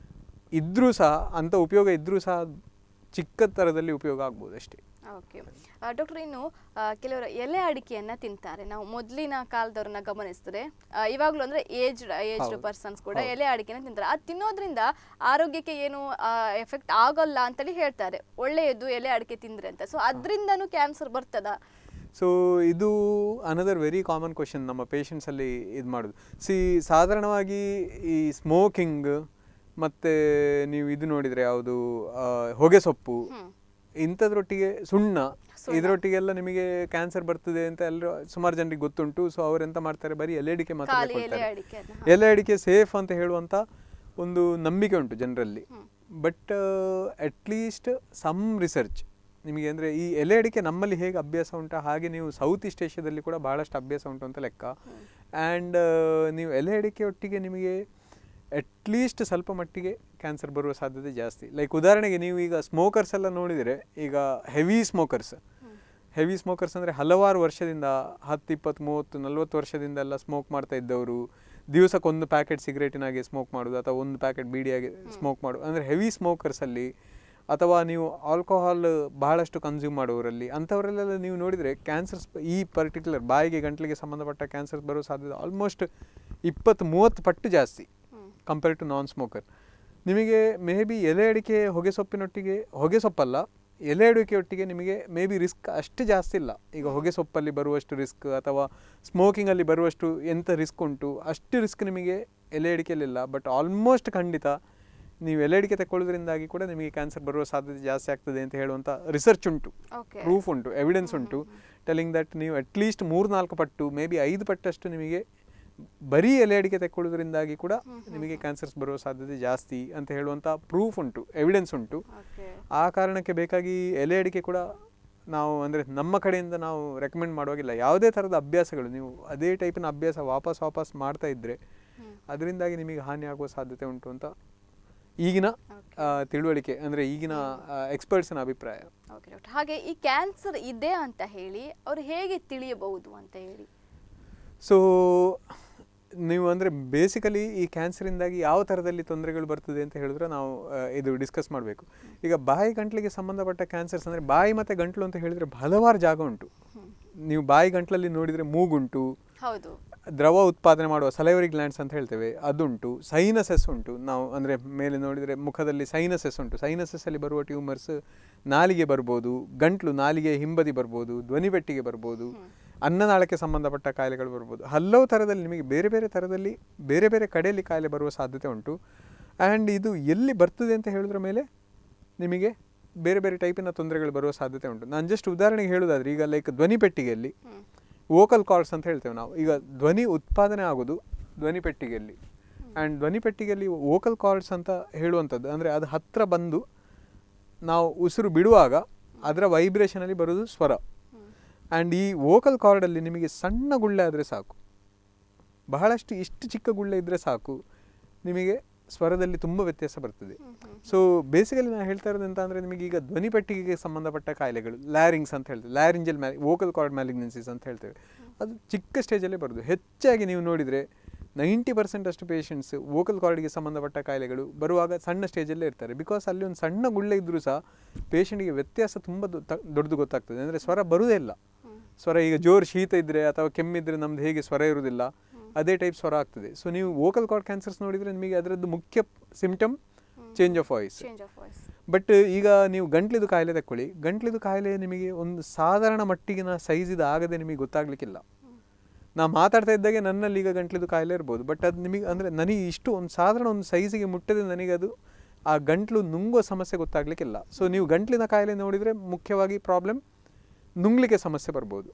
ಇದ್ದರೂ ಸಹ ಅಂಥ ಉಪಯೋಗ ಇದ್ದರೂ ಸಹ ಚಿಕ್ಕ ಥರದಲ್ಲಿ ಉಪಯೋಗ ಆಗ್ಬೋದು ಅಷ್ಟೇ ಓಕೆ ಡಾಕ್ಟರ್ ಇನ್ನು ಆ, ಕೆಲವರು ಎಲೆ ಅಡಿಕೆಯನ್ನ ತಿಂತಾರೆ ನಾವು ಮೊದಲಿನ ಕಾಲದವ್ರನ್ನ ಗಮನಿಸಿದ್ರೆ ಆ, ಇವಾಗ್ಲೂ ಅಂದ್ರೆ ಏಜ್ಡ್ ಏಜ್ಡ್ ಹೌದು. ಪರ್ಸನ್ಸ್ ಕೂಡ ಹೌದು. ಎಲೆ ಅಡಿಕೆನ ತಿಂತಾರೆ ಅದು ತಿನ್ನೋದ್ರಿಂದ ಆರೋಗ್ಯಕ್ಕೆ ಏನು ಎಫೆಕ್ಟ್ ಆಗಲ್ಲ ಅಂತೇಳಿ ಹೇಳ್ತಾರೆ ಒಳ್ಳೆಯದು ಎಲೆ ಅಡಿಕೆ ತಿಂದ್ರೆ ಅಂತ ಸೊ ಅದರಿಂದನೂ ಕ್ಯಾನ್ಸರ್ ಬರ್ತದಾ ಸೊ ಇದು ಅನದರ್ ವೆರಿ ಕಾಮನ್ ಕ್ವಶನ್ ನಮ್ಮ ಪೇಷಂಟ್ಸಲ್ಲಿ ಇದು ಮಾಡೋದು ಸಿ ಸಾಧಾರಣವಾಗಿ ಈ ಸ್ಮೋಕಿಂಗ್ ಮತ್ತು ನೀವು ಇದು ನೋಡಿದರೆ ಯಾವುದು ಆ, ಹೊಗೆ ಸೊಪ್ಪು ಇಂಥದ್ರೊಟ್ಟಿಗೆ ಸುಣ್ಣ ಇದರೊಟ್ಟಿಗೆಲ್ಲ ನಿಮಗೆ ಕ್ಯಾನ್ಸರ್ ಬರ್ತದೆ ಅಂತ ಎಲ್ಲರೂ ಸುಮಾರು ಜನರಿಗೆ ಗೊತ್ತುಂಟು ಸೊ ಅವರೆಂತ ಮಾಡ್ತಾರೆ ಬರೀ ಎಲೆ ಅಡಿಕೆ ಮಾತ್ರ ಖಾಲಿ ಎಲೆ ತಗೊಳ್ತಾರೆ. ಅಡಿಕೆಯನ್ನ ಎಲೆ ಅಡಿಕೆ ಸೇಫ್ ಅಂತ ಹೇಳುವಂಥ ಒಂದು ನಂಬಿಕೆ ಉಂಟು ಜನರಲ್ಲಿ ಬಟ್ ಅಟ್ಲೀಸ್ಟ್ ಸಮ್ ರಿಸರ್ಚ್ ನಿಮಗೆ ಅಂದರೆ ಈ ಎಲೆ ಅಡಿಕೆ ನಮ್ಮಲ್ಲಿ ಹೇಗೆ ಅಭ್ಯಾಸ ಉಂಟು ಹಾಗೆ ನೀವು ಸೌತ್ ಈಸ್ಟ್ ಏಷ್ಯಾದಲ್ಲಿ ಕೂಡ ಭಾಳಷ್ಟು ಅಭ್ಯಾಸ ಉಂಟು ಅಂತ ಲೆಕ್ಕ ಆ್ಯಂಡ್ ನೀವು ಎಲೆ ಅಡಿಕೆ ಒಟ್ಟಿಗೆ ನಿಮಗೆ ಅಟ್ಲೀಸ್ಟ್ ಸ್ವಲ್ಪ ಮಟ್ಟಿಗೆ ಕ್ಯಾನ್ಸರ್ ಬರುವ ಸಾಧ್ಯತೆ ಜಾಸ್ತಿ ಲೈಕ್ ಉದಾಹರಣೆಗೆ ನೀವು ಈಗ ಸ್ಮೋಕರ್ಸ್ ಎಲ್ಲ ನೋಡಿದರೆ ಈಗ ಹೆವಿ ಸ್ಮೋಕರ್ಸ್ ಹೆವಿ ಸ್ಮೋಕರ್ಸ್ ಅಂದರೆ ಹಲವಾರು ವರ್ಷದಿಂದ ಹತ್ತು ಇಪ್ಪತ್ತು ಮೂವತ್ತು ನಲ್ವತ್ತು ವರ್ಷದಿಂದ ಎಲ್ಲ ಸ್ಮೋಕ್ ಮಾಡ್ತಾ ಇದ್ದವರು ದಿವಸಕ್ಕೊಂದು ಪ್ಯಾಕೆಟ್ ಸಿಗರೇಟಿನಾಗೆ ಸ್ಮೋಕ್ ಮಾಡೋದು ಅಥವಾ ಒಂದು ಪ್ಯಾಕೆಟ್ ಬೀಡಿಯಾಗಿ ಸ್ಮೋಕ್ ಮಾಡೋದು ಅಂದರೆ ಹೆವಿ ಸ್ಮೋಕರ್ಸಲ್ಲಿ ಅಥವಾ ನೀವು ಆಲ್ಕೋಹಾಲ್ ಬಹಳಷ್ಟು ಕನ್ಸ್ಯೂಮ್ ಮಾಡೋರಲ್ಲಿ ಅಂಥವರಲ್ಲೆಲ್ಲ ನೀವು ನೋಡಿದರೆ ಕ್ಯಾನ್ಸರ್ಸ್ ಈ ಪರ್ಟಿಕ್ಯುಲರ್ ಬಾಯಿಗೆ ಗಂಟಲಿಗೆ ಸಂಬಂಧಪಟ್ಟ ಕ್ಯಾನ್ಸರ್ ಬರೋ ಸಾಧ್ಯತೆ ಆಲ್ಮೋಸ್ಟ್ ಇಪ್ಪತ್ತು ಮೂವತ್ತು ಪಟ್ಟು ಜಾಸ್ತಿ ಕಂಪೇರ್ ಟು ನಾನ್ ಸ್ಮೋಕರ್ ನಿಮಗೆ ಮೇ ಬಿ ಎಲೆ ಅಡಿಕೆ ಹೊಗೆ ಸೊಪ್ಪಿನೊಟ್ಟಿಗೆ ಹೊಗೆ ಸೊಪ್ಪಲ್ಲ ಎಲೆ ಅಡಿಕೆಯೊಟ್ಟಿಗೆ ನಿಮಗೆ ಮೇ ಬಿ ರಿಸ್ಕ್ ಅಷ್ಟು ಜಾಸ್ತಿ ಇಲ್ಲ ಈಗ ಹೊಗೆ ಸೊಪ್ಪಲ್ಲಿ ಬರುವಷ್ಟು ರಿಸ್ಕ್ ಅಥವಾ ಸ್ಮೋಕಿಂಗಲ್ಲಿ ಬರುವಷ್ಟು ಎಂಥ ರಿಸ್ಕ್ ಉಂಟು ಅಷ್ಟು ರಿಸ್ಕ್ ನಿಮಗೆ ಎಲೆ ಅಡಿಕೆಯಲ್ಲಿಲ್ಲ ಬಟ್ ಆಲ್ಮೋಸ್ಟ್ ಖಂಡಿತ ನೀವು ಎಲೆ ಅಡಿಕೆ ತಗೊಳ್ಳೋದ್ರಿಂದಾಗಿ ಕೂಡ ನಿಮಗೆ ಕ್ಯಾನ್ಸರ್ ಬರುವ ಸಾಧ್ಯತೆ ಜಾಸ್ತಿ ಆಗ್ತದೆ ಅಂತ ಹೇಳುವಂಥ ರಿಸರ್ಚ್ ಉಂಟು ಓಕೆ ಪ್ರೂಫ್ ಉಂಟು ಎವಿಡೆನ್ಸ್ ಉಂಟು ಟೆಲಿಂಗ್ ದಟ್ ನೀವು ಅಟ್ಲೀಸ್ಟ್ ಮೂರು ನಾಲ್ಕು ಪಟ್ಟು ಮೇ ಬಿ ಐದು ಪಟ್ಟಷ್ಟು ನಿಮಗೆ ಬರೀ ಎಲೆ ಅಡಿಕೆ ತೆಕ್ಕೊಳ್ಳೋದ್ರಿಂದಾಗಿ ಕೂಡ ನಿಮಗೆ ಕ್ಯಾನ್ಸರ್ಸ್ ಬರುವ ಸಾಧ್ಯತೆ ಜಾಸ್ತಿ ಅಂತ ಹೇಳುವಂಥ ಪ್ರೂಫ್ ಉಂಟು ಎವಿಡೆನ್ಸ್ ಉಂಟು ಓಕೆ ಆ ಕಾರಣಕ್ಕೆ ಬೇಕಾಗಿ ಎಲೆ ಅಡಿಕೆ ಕೂಡ ನಾವು ಅಂದರೆ ನಮ್ಮ ಕಡೆಯಿಂದ ನಾವು ರೆಕಮೆಂಡ್ ಮಾಡುವಾಗಿಲ್ಲ ಯಾವುದೇ ಥರದ ಅಭ್ಯಾಸಗಳು ನೀವು ಅದೇ ಟೈಪಿನ ಅಭ್ಯಾಸ ವಾಪಸ್ ವಾಪಸ್ ಮಾಡ್ತಾ ಇದ್ದರೆ ಅದರಿಂದಾಗಿ ನಿಮಗೆ ಹಾನಿ ಆಗುವ ಸಾಧ್ಯತೆ ಉಂಟು ಅಂತ ಈಗಿನ ಆ, ತಿಳುವಳಿಕೆ ಅಂದರೆ ಈಗಿನ ಎಕ್ಸ್ಪರ್ಟ್ಸ್ನ ಅಭಿಪ್ರಾಯ ಓಕೆ ಡಾಕ್ಟರ್ ಹಾಗೆ ಈ ಕ್ಯಾನ್ಸರ್ ಇದೆ ಅಂತ ಹೇಳಿ ಅವ್ರು ಹೇಗೆ ತಿಳಿಯಬಹುದು ಅಂತ ಹೇಳಿ ಸೊ ನೀವು ಅಂದರೆ ಬೇಸಿಕಲಿ ಈ ಕ್ಯಾನ್ಸರಿಂದಾಗಿ ಯಾವ ಥರದಲ್ಲಿ ತೊಂದರೆಗಳು ಬರ್ತದೆ ಅಂತ ಹೇಳಿದ್ರೆ ನಾವು ಆ, ಇದು ಡಿಸ್ಕಸ್ ಮಾಡಬೇಕು ಈಗ ಬಾಯಿ ಗಂಟ್ಲಿಗೆ ಸಂಬಂಧಪಟ್ಟ ಕ್ಯಾನ್ಸರ್ಸ್ ಅಂದರೆ ಬಾಯಿ ಮತ್ತು ಗಂಟ್ಲು ಅಂತ ಹೇಳಿದರೆ ಹಲವಾರು ಜಾಗ ಉಂಟು ನೀವು ಬಾಯಿ ಗಂಟ್ಲಲ್ಲಿ ನೋಡಿದರೆ ಮೂಗುಂಟು ಹೌದು ದ್ರವ ಉತ್ಪಾದನೆ ಮಾಡುವ ಸಲೈವರಿ ಗ್ಲ್ಯಾಂಡ್ಸ್ ಅಂತ ಹೇಳ್ತೇವೆ ಅದುಂಟು ಸೈನಸಸ್ ಉಂಟು ನಾವು ಅಂದರೆ ಮೇಲೆ ನೋಡಿದರೆ ಮುಖದಲ್ಲಿ ಸೈನಸಸ್ ಉಂಟು ಸೈನಸಸ್ ಅಲ್ಲಿ ಬರುವ ಟ್ಯೂಮರ್ಸ್ ನಾಲಿಗೆ ಬರ್ಬೋದು ಗಂಟ್ಲು ನಾಲಿಗೆ ಹಿಂಬದಿ ಬರ್ಬೋದು ಧ್ವನಿಪೆಟ್ಟಿಗೆ ಬರ್ಬೋದು ಅನ್ನನಾಳಕ್ಕೆ ಸಂಬಂಧಪಟ್ಟ ಕಾಯಿಲೆಗಳು ಬರ್ಬೋದು ಹಲವು ಥರದಲ್ಲಿ ನಿಮಗೆ ಬೇರೆ ಬೇರೆ ಥರದಲ್ಲಿ ಬೇರೆ ಬೇರೆ ಕಡೆಯಲ್ಲಿ ಕಾಯಿಲೆ ಬರುವ ಸಾಧ್ಯತೆ ಉಂಟು ಆ್ಯಂಡ್ ಇದು ಎಲ್ಲಿ ಬರ್ತದೆ ಅಂತ ಹೇಳಿದ್ರ ಮೇಲೆ ನಿಮಗೆ ಬೇರೆ ಬೇರೆ ಟೈಪಿನ ತೊಂದರೆಗಳು ಬರುವ ಸಾಧ್ಯತೆ ಉಂಟು ನಾನು ಜಸ್ಟ್ ಉದಾಹರಣೆಗೆ ಹೇಳೋದಾದ್ರೆ ಈಗ ಲೈಕ್ ಧ್ವನಿಪೆಟ್ಟಿಗೆಯಲ್ಲಿ ವೋಕಲ್ ಕಾರ್ಡ್ಸ್ ಅಂತ ಹೇಳ್ತೇವೆ ನಾವು ಈಗ ಧ್ವನಿ ಉತ್ಪಾದನೆ ಆಗೋದು ಧ್ವನಿಪೆಟ್ಟಿಗೆಯಲ್ಲಿ ಆ್ಯಂಡ್ ಧ್ವನಿಪೆಟ್ಟಿಗೆಯಲ್ಲಿ ವೋಕಲ್ ಕಾರ್ಡ್ಸ್ ಅಂತ ಹೇಳುವಂಥದ್ದು ಅಂದರೆ ಅದು ಹತ್ತಿರ ಬಂದು ನಾವು ಉಸಿರು ಬಿಡುವಾಗ ಅದರ ವೈಬ್ರೇಷನಲ್ಲಿ ಬರೋದು ಸ್ವರ ಆ್ಯಂಡ್ ಈ ವೋಕಲ್ ಕಾರ್ಡಲ್ಲಿ ನಿಮಗೆ ಸಣ್ಣ ಗುಳ್ಳೆ ಆದರೆ ಸಾಕು ಬಹಳಷ್ಟು ಇಷ್ಟು ಚಿಕ್ಕ ಗುಳ್ಳೆ ಇದ್ದರೆ ಸಾಕು ನಿಮಗೆ ಸ್ವರದಲ್ಲಿ ತುಂಬ ವ್ಯತ್ಯಾಸ ಬರ್ತದೆ ಸೊ ಬೇಸಿಕಲಿ ನಾನು ಹೇಳ್ತಾ ಇರೋದು ಅಂತ ಅಂದರೆ ನಿಮಗೆ ಈಗ ಧ್ವನಿಪೆಟ್ಟಿಗೆಗೆ ಸಂಬಂಧಪಟ್ಟ ಕಾಯಿಲೆಗಳು ಲ್ಯಾರಿಂಗ್ಸ್ ಅಂತ ಹೇಳ್ತೇವೆ ಲ್ಯಾರಿಂಜಲ್ ಮ್ಯಾಲಿ ವೋಕಲ್ ಕಾರ್ಡ್ ಮ್ಯಾಲಿಗ್ನೆನ್ಸಿಸ್ ಅಂತ ಹೇಳ್ತೇವೆ ಅದು ಚಿಕ್ಕ ಸ್ಟೇಜಲ್ಲೇ ಬರೋದು ಹೆಚ್ಚಾಗಿ ನೀವು ನೋಡಿದರೆ ನೈಂಟಿ ಪರ್ಸೆಂಟ್ ಅಷ್ಟು ಪೇಷಂಟ್ಸ್ ವೋಕಲ್ ಕಾರ್ಡ್ಗೆ ಸಂಬಂಧಪಟ್ಟ ಕಾಯಿಲೆಗಳು ಬರುವಾಗ ಸಣ್ಣ ಸ್ಟೇಜಲ್ಲೇ ಇರ್ತಾರೆ ಬಿಕಾಸ್ ಅಲ್ಲಿ ಒಂದು ಸಣ್ಣ ಗುಳ್ಳೆ ಇದ್ದರೂ ಸಹ ಪೇಷಂಟ್ಗೆ ವ್ಯತ್ಯಾಸ ತುಂಬ ದೊ- ತ- ದೊಡ್ಡದು ಗೊತ್ತಾಗ್ತದೆ ಅಂದರೆ ಸ್ವರ ಬರುವುದೇ ಇಲ್ಲ ಸ್ವರ ಈಗ ಜೋರು ಶೀತ ಇದ್ದರೆ ಅಥವಾ ಕೆಮ್ಮಿದ್ರೆ ನಮ್ದು ಹೇಗೆ ಸ್ವರ ಇರುವುದಿಲ್ಲ ಅದೇ ಟೈಪ್ ಸ್ವರ ಆಗ್ತದೆ ಸೊ ನೀವು ವೋಕಲ್ ಕಾರ್ಡ್ ಕ್ಯಾನ್ಸರ್ಸ್ ನೋಡಿದರೆ ನಿಮಗೆ ಅದರದ್ದು ಮುಖ್ಯ symptom change of voice change of voice but ಈಗ ನೀವು ಗಂಟ್ಲಿದು ಕಾಯಿಲೆ ತಕ್ಕೊಳ್ಳಿ ಗಂಟ್ಲಿದು ಕಾಯಿಲೆ ನಿಮಗೆ ಒಂದು ಸಾಧಾರಣ ಮಟ್ಟಿಗಿನ ಸೈಜ್ ಇದು ಆಗದೆ ನಿಮಗೆ ಗೊತ್ತಾಗ್ಲಿಕ್ಕಿಲ್ಲ ನಾ ಮಾತಾಡ್ತಾ ಇದ್ದಾಗೆ ನನ್ನಲ್ಲಿ ಈಗ ಗಂಟ್ಲಿದು ಕಾಯಿಲೆ ಇರ್ಬೋದು ಬಟ್ ಅದು ನಿಮಗೆ ಅಂದರೆ ನನಗೆ ಇಷ್ಟು ಒಂದು ಸಾಧಾರಣ ಒಂದು ಸೈಜಿಗೆ ಮುಟ್ಟದೆ ನನಗೆ ಅದು ಆ ಗಂಟ್ಲು ನುಂಗುವ ಸಮಸ್ಯೆ ಗೊತ್ತಾಗ್ಲಿಕ್ಕಿಲ್ಲ ಸೊ ನೀವು ಗಂಟ್ಲಿನ ಕಾಯಿಲೆ ನೋಡಿದರೆ ಮುಖ್ಯವಾಗಿ ಪ್ರಾಬ್ಲಮ್ ನುಂಗ್ಲಿಕ್ಕೆ ಸಮಸ್ಯೆ ಬರ್ಬೋದು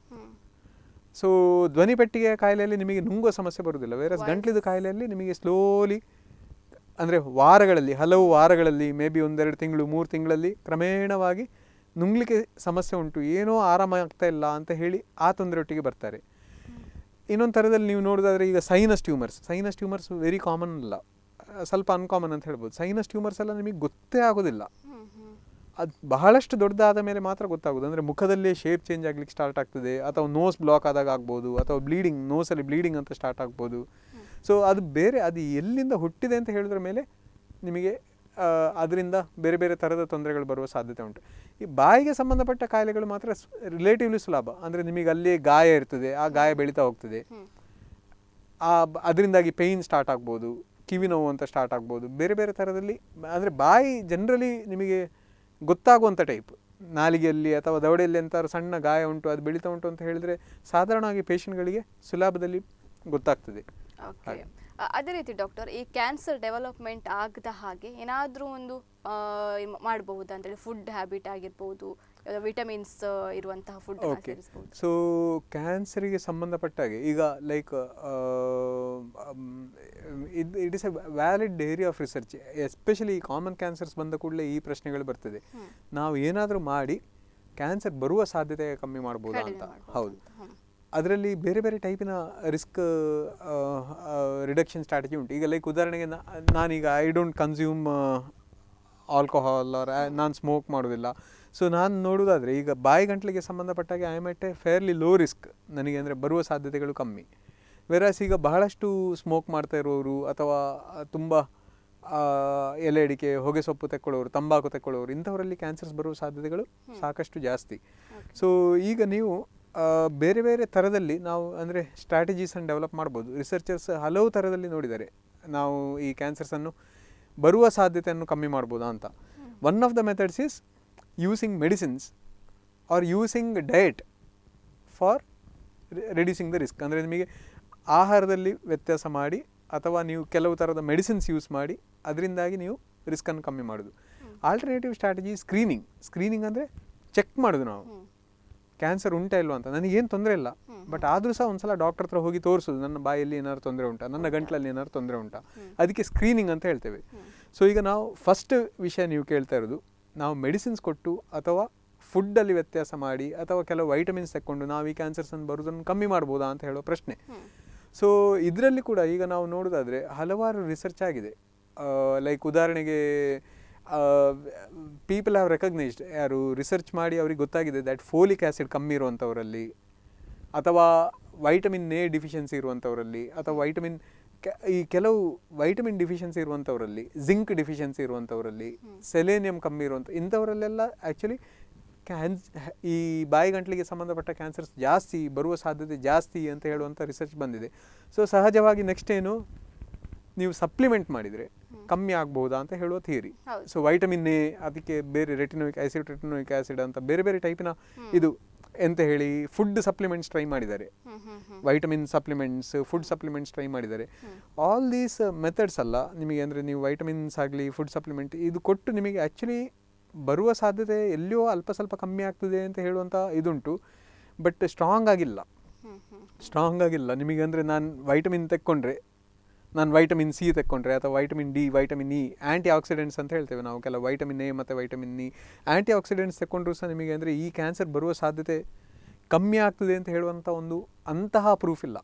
ಸೊ ಧ್ವನಿಪೆಟ್ಟಿಗೆಯ ಕಾಯಿಲೆಯಲ್ಲಿ ನಿಮಗೆ ನುಂಗುವ ಸಮಸ್ಯೆ ಬರುವುದಿಲ್ಲ ಬೇರೆ ಗಂಟ್ಲಿದು ಕಾಯಿಲೆಯಲ್ಲಿ ನಿಮಗೆ ಸ್ಲೋಲಿ ಅಂದರೆ ವಾರಗಳಲ್ಲಿ ಹಲವು ವಾರಗಳಲ್ಲಿ ಮೇ ಬಿ ಒಂದೆರಡು ತಿಂಗಳು ಮೂರು ತಿಂಗಳಲ್ಲಿ ಕ್ರಮೇಣವಾಗಿ ನುಂಗ್ಲಿಕ್ಕೆ ಸಮಸ್ಯೆ ಉಂಟು ಏನೋ ಆರಾಮ ಆಗ್ತಾ ಇಲ್ಲ ಅಂತ ಹೇಳಿ ಆ ತೊಂದರೆಯೊಟ್ಟಿಗೆ ಬರ್ತಾರೆ ಇನ್ನೊಂದು ಥರದಲ್ಲಿ ನೀವು ನೋಡೋದಾದ್ರೆ ಈಗ sinus tumours sinus tumours very common ಅಲ್ಲ ಆ, ಸ್ವಲ್ಪ ಅನ್ಕಾಮನ್ ಅಂತ ಹೇಳ್ಬೋದು ಸೈನಸ್ ಟ್ಯೂಮರ್ಸ್ ಎಲ್ಲ ನಿಮಗೆ ಗೊತ್ತೇ ಆಗೋದಿಲ್ಲ ಅದು ಬಹಳಷ್ಟು ದೊಡ್ಡದಾದ ಮೇಲೆ ಮಾತ್ರ ಗೊತ್ತಾಗೋದು ಅಂದರೆ ಮುಖದಲ್ಲೇ ಶೇಪ್ ಚೇಂಜ್ ಆಗ್ಲಿಕ್ಕೆ ಸ್ಟಾರ್ಟ್ ಆಗ್ತದೆ ಅಥವಾ ನೋಸ್ ಬ್ಲಾಕ್ ಆದಾಗ ಆಗ್ಬೋದು ಅಥವಾ ಬ್ಲೀಡಿಂಗ್ ನೋಸಲ್ಲಿ ಬ್ಲೀಡಿಂಗ್ ಅಂತ ಸ್ಟಾರ್ಟ್ ಆಗ್ಬೋದು ಸೊ ಅದು ಬೇರೆ ಅದು ಎಲ್ಲಿಂದ ಹುಟ್ಟಿದೆ ಅಂತ ಹೇಳಿದ್ರ ಮೇಲೆ ನಿಮಗೆ ಆ, ಅದರಿಂದ ಬೇರೆ ಬೇರೆ ಥರದ ತೊಂದರೆಗಳು ಬರುವ ಸಾಧ್ಯತೆ ಉಂಟು ಈ ಬಾಯಿಗೆ ಸಂಬಂಧಪಟ್ಟ ಕಾಯಿಲೆಗಳು ಮಾತ್ರ ರಿಲೇಟಿವ್ಲಿ ಸುಲಭ ಅಂದರೆ ನಿಮಗೆ ಅಲ್ಲಿ ಗಾಯ ಇರ್ತದೆ ಆ ಗಾಯ ಬೆಳೀತಾ ಹೋಗ್ತದೆ ಆ ಬ- ಅದರಿಂದಾಗಿ ಪೇಯ್ನ್ ಸ್ಟಾರ್ಟ್ ಆಗ್ಬೋದು ಕಿವಿ ನೋವು ಅಂತ ಸ್ಟಾರ್ಟ್ ಆಗ್ಬೋದು ಬೇರೆ ಬೇರೆ ಥರದಲ್ಲಿ ಅಂದರೆ ಬಾಯಿ ಜನರಲಿ ನಿಮಗೆ ಗೊತ್ತಾಗುವಂಥ ಟೈಪ್ ನಾಲಿಗೆಯಲ್ಲಿ ಅಥವಾ ದವಡೆಯಲ್ಲಿ ಎಂತಾದ್ರು ಸಣ್ಣ ಗಾಯ ಉಂಟು ಅದು ಬೆಳೀತಾ ಉಂಟು ಅಂತ ಹೇಳಿದರೆ ಸಾಧಾರಣವಾಗಿ ಪೇಷಂಟ್ಗಳಿಗೆ ಸುಲಭದಲ್ಲಿ ಗೊತ್ತಾಗ್ತದೆ ಓಕೆ ಅದೇ ರೀತಿ ಡಾಕ್ಟರ್ ಈ ಕ್ಯಾನ್ಸರ್ ಡೆವಲಪ್ಮೆಂಟ್ ಆಗದ ಹಾಗೆ ಏನಾದರೂ ಒಂದು ಆ, ಇಮ್- ಮಾಡಬಹುದಾ ಅಂತೇಳಿ ಫುಡ್ ಹ್ಯಾಬಿಟ್ ಆಗಿರ್ಬೋದು ವಿಟಮಿನ್ಸ್ ಇರುವಂತಹ ಫುಡ್ ಓಕೆ ಸೇರಿಸಬಹುದು ಸೊ ಕ್ಯಾನ್ಸರಿಗೆ ಸಂಬಂಧಪಟ್ಟ ಹಾಗೆ ಈಗ ಲೈಕ್ ಇದು it is a valid area of research especially common cancers ಬಂದ ಕೂಡಲೇ ಈ ಪ್ರಶ್ನೆಗಳು ಬರ್ತದೆ ನಾವು ಏನಾದರೂ ಮಾಡಿ ಕ್ಯಾನ್ಸರ್ ಬರುವ ಸಾಧ್ಯತೆ ಕಮ್ಮಿ ಮಾಡ್ಬೋದಾ ಕಡಿಮೆ ಅಂತ ಮಾಡ್ಬೋದಾ ಹೌದು ಅಂತ, ಹ್ಮ್. ಅದರಲ್ಲಿ ಬೇರೆ ಬೇರೆ ಟೈಪಿನ ರಿಸ್ಕ್ ರಿಡಕ್ಷನ್ ಸ್ಟ್ರಾಟಜಿ ಉಂಟು ಈಗ ಲೈಕ್ ಉದಾಹರಣೆಗೆ ನಾ- ನಾನೀಗ I don't consume alcohol or ನಾನು ಸ್ಮೋಕ್ ಮಾಡೋದಿಲ್ಲ ಸೊ ನಾನು ನೋಡೋದಾದರೆ ಈಗ ಬಾಯಿ ಗಂಟ್ಲಿಗೆ ಸಂಬಂಧಪಟ್ಟಾಗೆ I at a fairly low risk ನನಗೆ ಅಂದರೆ ಬರುವ ಸಾಧ್ಯತೆಗಳು ಕಮ್ಮಿ ವೆರಾಸ್ ಈಗ ಬಹಳಷ್ಟು ಸ್ಮೋಕ್ ಮಾಡ್ತಾ ಇರೋರು ಅಥವಾ ತುಂಬ ಎಲೆ ಅಡಿಕೆ ಹೊಗೆ ಸೊಪ್ಪು ತೆಕ್ಕೊಳ್ಳೋರು ತಂಬಾಕು ತೆಕ್ಕೊಳ್ಳೋರು ಇಂಥವರಲ್ಲಿ ಕ್ಯಾನ್ಸರ್ಸ್ ಬರುವ ಸಾಧ್ಯತೆಗಳು ಸಾಕಷ್ಟು ಜಾಸ್ತಿ ಸೊ ಈಗ ನೀವು ಆ, ಬೇರೆ ಬೇರೆ ಥರದಲ್ಲಿ ನಾವು ಅಂದರೆ ಸ್ಟ್ರಾಟಜೀಸನ್ನು ಡೆವಲಪ್ ಮಾಡ್ಬೋದು ರಿಸರ್ಚರ್ಸ್ ಹಲವು ಥರದಲ್ಲಿ ನೋಡಿದ್ದಾರೆ ನಾವು ಈ ಕ್ಯಾನ್ಸರ್ಸನ್ನು ಬರುವ ಸಾಧ್ಯತೆಯನ್ನು ಕಮ್ಮಿ ಮಾಡ್ಬೋದಾ ಅಂತ one of the methods is using medicines or using diet for reducing the risk ಅಂದರೆ ನಿಮಗೆ ಆಹಾರದಲ್ಲಿ ವ್ಯತ್ಯಾಸ ಮಾಡಿ ಅಥವಾ ನೀವು ಕೆಲವು ಥರದ ಮೆಡಿಸಿನ್ಸ್ ಯೂಸ್ ಮಾಡಿ ಅದರಿಂದಾಗಿ ನೀವು ರಿಸ್ಕನ್ನು ಕಮ್ಮಿ ಮಾಡೋದು ಆಲ್ಟರ್ನೇಟಿವ್ ಸ್ಟ್ರಾಟಜಿ ಸ್ಕ್ರೀನಿಂಗ್ ಸ್ಕ್ರೀನಿಂಗ್ ಅಂದರೆ ಚೆಕ್ ಮಾಡೋದು ನಾವು ಕ್ಯಾನ್ಸರ್ ಉಂಟಾ ಇಲ್ವಾ ಅಂತ ನನಗೇನು ತೊಂದರೆ ಇಲ್ಲ ಬಟ್ ಆದರೂ ಸಹ ಒಂದ್ಸಲ ಡಾಕ್ಟರ್ ಹತ್ರ ಹೋಗಿ ತೋರಿಸೋದು ನನ್ನ ಬಾಯಲ್ಲಿ ಏನಾದ್ರು ತೊಂದರೆ ಉಂಟಾ ನನ್ನ ಗಂಟ್ಲಲ್ಲಿ ಏನಾದ್ರು ತೊಂದರೆ ಉಂಟಾ ಅದಕ್ಕೆ ಸ್ಕ್ರೀನಿಂಗ್ ಅಂತ ಹೇಳ್ತೇವೆ ಸೊ ಈಗ ನಾವು ಫಸ್ಟ್ ವಿಷಯ ನೀವು ಕೇಳ್ತಾ ಇರೋದು ನಾವು ಮೆಡಿಸಿನ್ಸ್ ಕೊಟ್ಟು ಅಥವಾ ಫುಡ್ಡಲ್ಲಿ ವ್ಯತ್ಯಾಸ ಮಾಡಿ ಅಥವಾ ಕೆಲವು ವೈಟಮಿನ್ಸ್ ತಕ್ಕೊಂಡು ನಾವು ಈ ಕ್ಯಾನ್ಸರ್ಸನ್ನು ಬರೋದನ್ನು ಕಮ್ಮಿ ಮಾಡ್ಬೋದಾ ಅಂತ ಹೇಳೋ ಪ್ರಶ್ನೆ ಸೊ ಇದರಲ್ಲಿ ಕೂಡ ಈಗ ನಾವು ನೋಡೋದಾದರೆ ಹಲವಾರು ರಿಸರ್ಚ್ ಆಗಿದೆ ಲೈಕ್ ಉದಾಹರಣೆಗೆ ಪೀಪಲ್ ಹ್ಯಾವ್ ರೆಕಗ್ನೈಸ್ಡ್ ಯಾರು ರಿಸರ್ಚ್ ಮಾಡಿ ಅವ್ರಿಗೆ ಗೊತ್ತಾಗಿದೆ ದ್ಯಾಟ್ ಫೋಲಿಕ್ ಆ್ಯಸಿಡ್ ಕಮ್ಮಿ ಇರುವಂಥವರಲ್ಲಿ ಅಥವಾ ವೈಟಮಿನ್ ಎ ಡಿಫಿಷಿಯನ್ಸಿ ಇರುವಂಥವರಲ್ಲಿ ಅಥವಾ ವೈಟಮಿನ್ ಈ ಕೆಲವು ವೈಟಮಿನ್ ಡಿಫಿಷಿಯನ್ಸಿ ಇರುವಂಥವರಲ್ಲಿ ಜಿಂಕ್ ಡಿಫಿಷಿಯನ್ಸಿ ಇರುವಂಥವರಲ್ಲಿ ಸೆಲೇನಿಯಂ ಕಮ್ಮಿ ಇರುವಂಥ ಇಂಥವರಲ್ಲೆಲ್ಲ ಆ್ಯಕ್ಚುಲಿ ಕ್ಯಾನ್ಸ್ ಈ ಬಾಯಿ ಗಂಟ್ಲಿಗೆ ಸಂಬಂಧಪಟ್ಟ ಕ್ಯಾನ್ಸರ್ಸ್ ಜಾಸ್ತಿ ಬರುವ ಸಾಧ್ಯತೆ ಜಾಸ್ತಿ ಅಂತ ಹೇಳುವಂಥ ರಿಸರ್ಚ್ ಬಂದಿದೆ ಸೊ ಸಹಜವಾಗಿ ನೆಕ್ಸ್ಟ್ ಏನು ನೀವು ಸಪ್ಲಿಮೆಂಟ್ ಮಾಡಿದರೆ ಕಮ್ಮಿ ಆಗ್ಬಹುದಾ ಅಂತ ಹೇಳುವ ಥಿಯರಿ ಹೌದು. ಸೊ ವೈಟಮಿನ್ ಎ ಅದಕ್ಕೆ ಬೇರೆ ರೆಟಿನೋಯಿಕ್ ಆಸಿಡ್ ರೆಟಿನೋಯಿಕ್ ಆಸಿಡ್ ಅಂತ ಬೇರೆ ಬೇರೆ ಟೈಪಿನ ಇದು ಎಂತ ಹೇಳಿ ಫುಡ್ ಸಪ್ಲಿಮೆಂಟ್ಸ್ ಟ್ರೈ ಮಾಡಿದ್ದಾರೆ hmm hmm hmm vitamin supplements food supplements try ಮಾಡಿದ್ದಾರೆ ಆಲ್ ದೀಸ್ ಮೆಥಡ್ಸ್ ಅಲ್ಲ ನಿಮಗೆ ಅಂದರೆ ನೀವು ವೈಟಮಿನ್ಸ್ ಆಗಲಿ ಫುಡ್ ಸಪ್ಲಿಮೆಂಟ್ ಇದು ಕೊಟ್ಟು ನಿಮಗೆ ಆ್ಯಕ್ಚುಲಿ ಬರುವ ಸಾಧ್ಯತೆ ಎಲ್ಲಿಯೋ ಅಲ್ಪ ಸ್ವಲ್ಪ ಕಮ್ಮಿ ಆಗ್ತದೆ ಅಂತ ಹೇಳುವಂಥ ಇದುಂಟು ಬಟ್ ಸ್ಟ್ರಾಂಗ್ ಆಗಿಲ್ಲ ಹ್ಮ್ ಹ್ಮ್ ಸ್ಟ್ರಾಂಗ್ ಆಗಿಲ್ಲ ನಿಮಗೆ ಅಂದರೆ ನಾನು ವೈಟಮಿನ್ ತೆಕ್ಕೊಂಡ್ರೆ ನಾನು ವೈಟಮಿನ್ ಸಿ ತೆಕ್ಕೊಂಡ್ರೆ ಅಥವಾ vitamin D vitamin E antioxidants ಅಂತ ಹೇಳ್ತೇವೆ ನಾವು ಕೆಲವು ವೈಟಮಿನ್ ಎ ಮತ್ತು ವೈಟಮಿನ್ ಇ ಆ್ಯಂಟಿ ಆಕ್ಸಿಡೆಂಟ್ಸ್ ತೆಕ್ಕೊಂಡ್ರೂ ಸಹ ನಿಮಗೆ ಅಂದರೆ ಈ ಕ್ಯಾನ್ಸರ್ ಬರುವ ಸಾಧ್ಯತೆ ಕಮ್ಮಿ ಆಗ್ತದೆ ಅಂತ ಹೇಳುವಂಥ ಒಂದು ಅಂತಹ ಪ್ರೂಫ್ ಇಲ್ಲ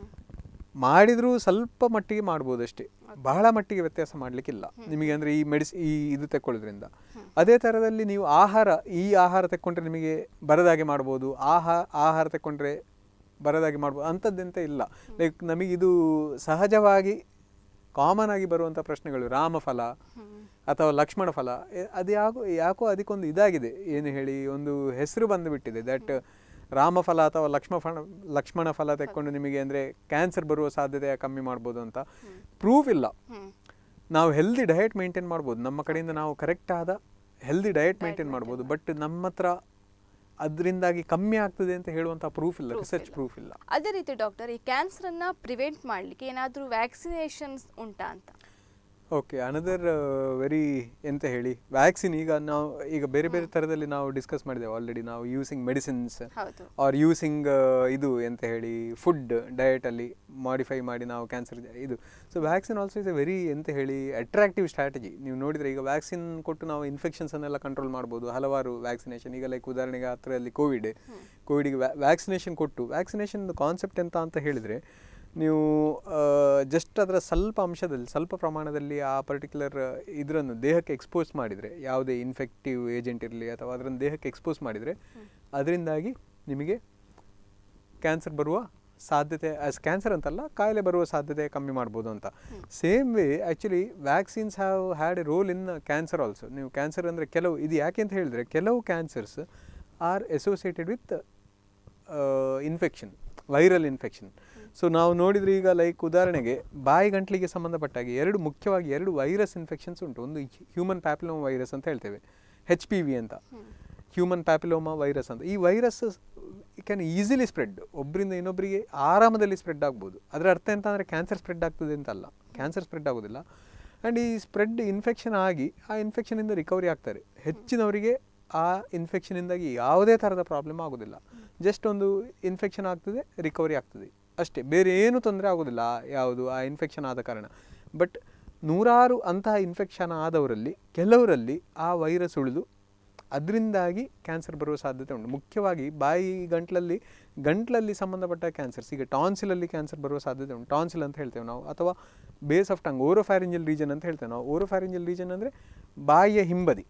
ಮಾಡಿದರೂ ಸ್ವಲ್ಪ ಮಟ್ಟಿಗೆ ಮಾಡ್ಬೋದು ಅಷ್ಟೇ ಬಹಳ ಮಟ್ಟಿಗೆ ವ್ಯತ್ಯಾಸ ಮಾಡಲಿಕ್ಕಿಲ್ಲ ನಿಮಗೆ ಅಂದರೆ ಈ ಮೆಡಿಸಿ ಈ ಇದು ತೆಕ್ಕೊಳ್ಳೋದ್ರಿಂದ ಅದೇ ಥರದಲ್ಲಿ ನೀವು ಆಹಾರ ಈ ಆಹಾರ ತೆಕ್ಕೊಂಡ್ರೆ ನಿಮಗೆ ಬರದಾಗೆ ಮಾಡ್ಬೋದು ಆಹಾ ಆಹಾರ ತೆಕ್ಕೊಂಡ್ರೆ ಬರದಾಗೆ ಮಾಡ್ಬೋದು ಅಂಥದ್ದೆಂತ ಇಲ್ಲ ಲೈಕ್ ನಮಗಿದು ಸಹಜವಾಗಿ ಕಾಮನ್ ಆಗಿ ಬರುವಂಥ ಪ್ರಶ್ನೆಗಳು ರಾಮಫಲ ಅಥವಾ ಲಕ್ಷ್ಮಣ ಫಲ ಎ- ಅದು ಯಾಕೋ ಯಾಕೋ ಅದಕ್ಕೊಂದು ಇದಾಗಿದೆ ಏನು ಹೇಳಿ ಒಂದು ಹೆಸರು ಬಂದುಬಿಟ್ಟಿದೆ ದಟ್ ರಾಮಫಲ ಅಥವಾ ಲಕ್ಷ್ಮ ಫಲ ಲಕ್ಷ್ಮಣ ಫಲ ತೆಕ್ಕೊಂಡು ನಿಮಗೆ ಅಂದರೆ ಕ್ಯಾನ್ಸರ್ ಬರುವ ಸಾಧ್ಯತೆ ಕಮ್ಮಿ ಮಾಡ್ಬೋದು ಅಂತ ಪ್ರೂಫ್ ಇಲ್ಲ ಹ್ಮ್ ನಾವು ಹೆಲ್ದಿ ಡಯಟ್ ಮೇಂಟೈನ್ ಮಾಡ್ಬೋದು ನಮ್ಮ ಕಡೆಯಿಂದ ನಾವು ಕರೆಕ್ಟ್ ಆದ ಹೆಲ್ದಿ ಡಯಟ್ ಮೇಂಟೈನ್ ಮಾಡ್ಬೋದು ಬಟ್ ನಮ್ಮ ಹತ್ರ ಅದರಿಂದಾಗಿ ಕಮ್ಮಿ ಆಗ್ತದೆ ಅಂತ ಹೇಳುವಂಥ ಪ್ರೂಫ್ ಇಲ್ಲ ರಿಸರ್ಚ್ ಪ್ರೂಫ್ ಇಲ್ಲ ಅದೇ ರೀತಿ ಡಾಕ್ಟರ್ ಈ ಕ್ಯಾನ್ಸರ್ ಅನ್ನ ಪ್ರಿವೆಂಟ್ ಮಾಡ್ಲಿಕ್ಕೆ ಏನಾದ್ರೂ ವ್ಯಾಕ್ಸಿನೇಷನ್ಸ್ ಉಂಟಾ ಅಂತ ಓಕೆ ಅನದರ್ ವೆರಿ ಎಂತ ಹೇಳಿ ವ್ಯಾಕ್ಸಿನ್ ಈಗ ನಾವು ಈಗ ಬೇರೆ ಬೇರೆ ಥರದಲ್ಲಿ ನಾವು ಡಿಸ್ಕಸ್ ಮಾಡಿದ್ದೇವೆ ಆಲ್ರೆಡಿ ನಾವು ಯೂಸಿಂಗ್ ಮೆಡಿಸಿನ್ಸ್ ಹೌದು ಆರ್ ಯೂಸಿಂಗ್ ಇದು ಎಂತ ಹೇಳಿ ಫುಡ್ ಡಯಟಲ್ಲಿ ಮಾಡಿಫೈ ಮಾಡಿ ನಾವು ಕ್ಯಾನ್ಸರ್ ಇದು so vaccine also is a very ಎಂತ ಹೇಳಿ ಅಟ್ರಾಕ್ಟಿವ್ ಸ್ಟ್ರಾಟಜಿ ನೀವು ನೋಡಿದರೆ ಈಗ ವ್ಯಾಕ್ಸಿನ್ ಕೊಟ್ಟು ನಾವು ಇನ್ಫೆಕ್ಷನ್ಸನ್ನೆಲ್ಲ ಕಂಟ್ರೋಲ್ ಮಾಡ್ಬೋದು ಹಲವಾರು ವ್ಯಾಕ್ಸಿನೇಷನ್ ಈಗ ಲೈಕ್ ಉದಾಹರಣೆಗೆ ಹತ್ತಿರದಲ್ಲಿ ಕೋವಿಡ್ ಕೋವಿಡಿಗೆ ವ್ಯಾಕ್ಸಿನೇಷನ್ ಕೊಟ್ಟು ವ್ಯಾಕ್ಸಿನೇಷನ್ ಕಾನ್ಸೆಪ್ಟ್ ಎಂತ ಅಂತ ಹೇಳಿದರೆ ನೀವು ಜಸ್ಟ್ ಅದರ ಸ್ವಲ್ಪ ಅಂಶದಲ್ಲಿ ಸ್ವಲ್ಪ ಪ್ರಮಾಣದಲ್ಲಿ ಆ ಪರ್ಟಿಕ್ಯುಲರ್ ಇದರನ್ನು ದೇಹಕ್ಕೆ ಎಕ್ಸ್ಪೋಸ್ ಮಾಡಿದರೆ ಯಾವುದೇ ಇನ್ಫೆಕ್ಟಿವ್ ಏಜೆಂಟ್ ಇರಲಿ ಅಥವಾ ಅದರನ್ನು ದೇಹಕ್ಕೆ ಎಕ್ಸ್ಪೋಸ್ ಮಾಡಿದರೆ ಅದರಿಂದಾಗಿ ನಿಮಗೆ ಕ್ಯಾನ್ಸರ್ ಬರುವ ಸಾಧ್ಯತೆ ಆಸ್ ಕ್ಯಾನ್ಸರ್ ಅಂತಲ್ಲ ಕಾಯಿಲೆ ಬರುವ ಸಾಧ್ಯತೆ ಕಮ್ಮಿ ಮಾಡ್ಬೋದು ಅಂತ same way actually vaccines have had a role in cancer also ನೀವು ಕ್ಯಾನ್ಸರ್ ಅಂದರೆ ಕೆಲವು ಇದು ಯಾಕೆ ಅಂತ ಹೇಳಿದ್ರೆ ಕೆಲವು cancers are associated with infection viral infection so ನಾವು ನೋಡಿದರೆ ಈಗ ಲೈಕ್ ಉದಾಹರಣೆಗೆ ಬಾಯಿ ಗಂಟ್ಲಿಗೆ ಸಂಬಂಧಪಟ್ಟಾಗೆ ಎರಡು ಮುಖ್ಯವಾಗಿ ಎರಡು ವೈರಸ್ ಇನ್ಫೆಕ್ಷನ್ಸ್ ಉಂಟು ಒಂದು ಹ್ಯೂಮನ್ ಪ್ಯಾಪಿಲೋಮ ವೈರಸ್ ಅಂತ ಹೇಳ್ತೇವೆ ಹೆಚ್ ಪಿ ವಿ ಅಂತ ಹ್ಯೂಮನ್ ಪ್ಯಾಪಿಲೋಮಾ ವೈರಸ್ ಅಂತ ಈ ವೈರಸ್ ಕ್ಯಾನ್ ಈಸಿಲಿ ಸ್ಪ್ರೆಡ್ ಒಬ್ಬರಿಂದ ಇನ್ನೊಬ್ಬರಿಗೆ ಆರಾಮದಲ್ಲಿ ಸ್ಪ್ರೆಡ್ ಆಗ್ಬೋದು ಅದರ ಅರ್ಥ ಎಂತ ಅಂದರೆ ಕ್ಯಾನ್ಸರ್ ಸ್ಪ್ರೆಡ್ ಆಗ್ತದೆ ಅಂತಲ್ಲ ಕ್ಯಾನ್ಸರ್ ಸ್ಪ್ರೆಡ್ ಆಗೋದಿಲ್ಲ ಆ್ಯಂಡ್ ಈ ಸ್ಪ್ರೆಡ್ ಇನ್ಫೆಕ್ಷನ್ ಆಗಿ ಆ ಇನ್ಫೆಕ್ಷನಿಂದ ರಿಕವರಿ ಆಗ್ತಾರೆ ಹೆಚ್ಚಿನವರಿಗೆ ಆ ಇನ್ಫೆಕ್ಷನಿಂದಾಗಿ ಯಾವುದೇ ಥರದ ಪ್ರಾಬ್ಲಮ್ ಆಗೋದಿಲ್ಲ ಜಸ್ಟ್ ಒಂದು ಇನ್ಫೆಕ್ಷನ್ ಆಗ್ತದೆ ರಿಕವರಿ ಆಗ್ತದೆ ಅಷ್ಟೇ ಬೇರೆ ಏನೂ ತೊಂದರೆ ಆಗೋದಿಲ್ಲ ಆ ಯಾವುದು ಆ ಇನ್ಫೆಕ್ಷನ್ ಆದ ಕಾರಣ ಬಟ್ ನೂರಾರು ಅಂತಹ ಇನ್ಫೆಕ್ಷನ್ ಆದವರಲ್ಲಿ ಕೆಲವರಲ್ಲಿ ಆ ವೈರಸ್ ಉಳಿದು ಅದರಿಂದಾಗಿ ಕ್ಯಾನ್ಸರ್ ಬರುವ ಸಾಧ್ಯತೆ ಉಂಟು ಮುಖ್ಯವಾಗಿ ಬಾಯಿ ಗಂಟ್ಲಲ್ಲಿ ಗಂಟ್ಲಲ್ಲಿ ಸಂಬಂಧಪಟ್ಟ ಕ್ಯಾನ್ಸರ್ಸ್ ಈಗ ಟಾನ್ಸಿಲಲ್ಲಿ ಕ್ಯಾನ್ಸರ್ ಬರುವ ಸಾಧ್ಯತೆ ಉಂಟು ಟಾನ್ಸಿಲ್ ಅಂತ ಹೇಳ್ತೇವೆ ನಾವು ಅಥವಾ base of tongue oropharyngeal region ಅಂತ ಹೇಳ್ತೇವೆ ನಾವು ಓರೋಫ್ಯಾರಿಂಜಲ್ ರೀಜನ್ ಅಂದರೆ ಬಾಯಿಯ ಹಿಂಬದಿ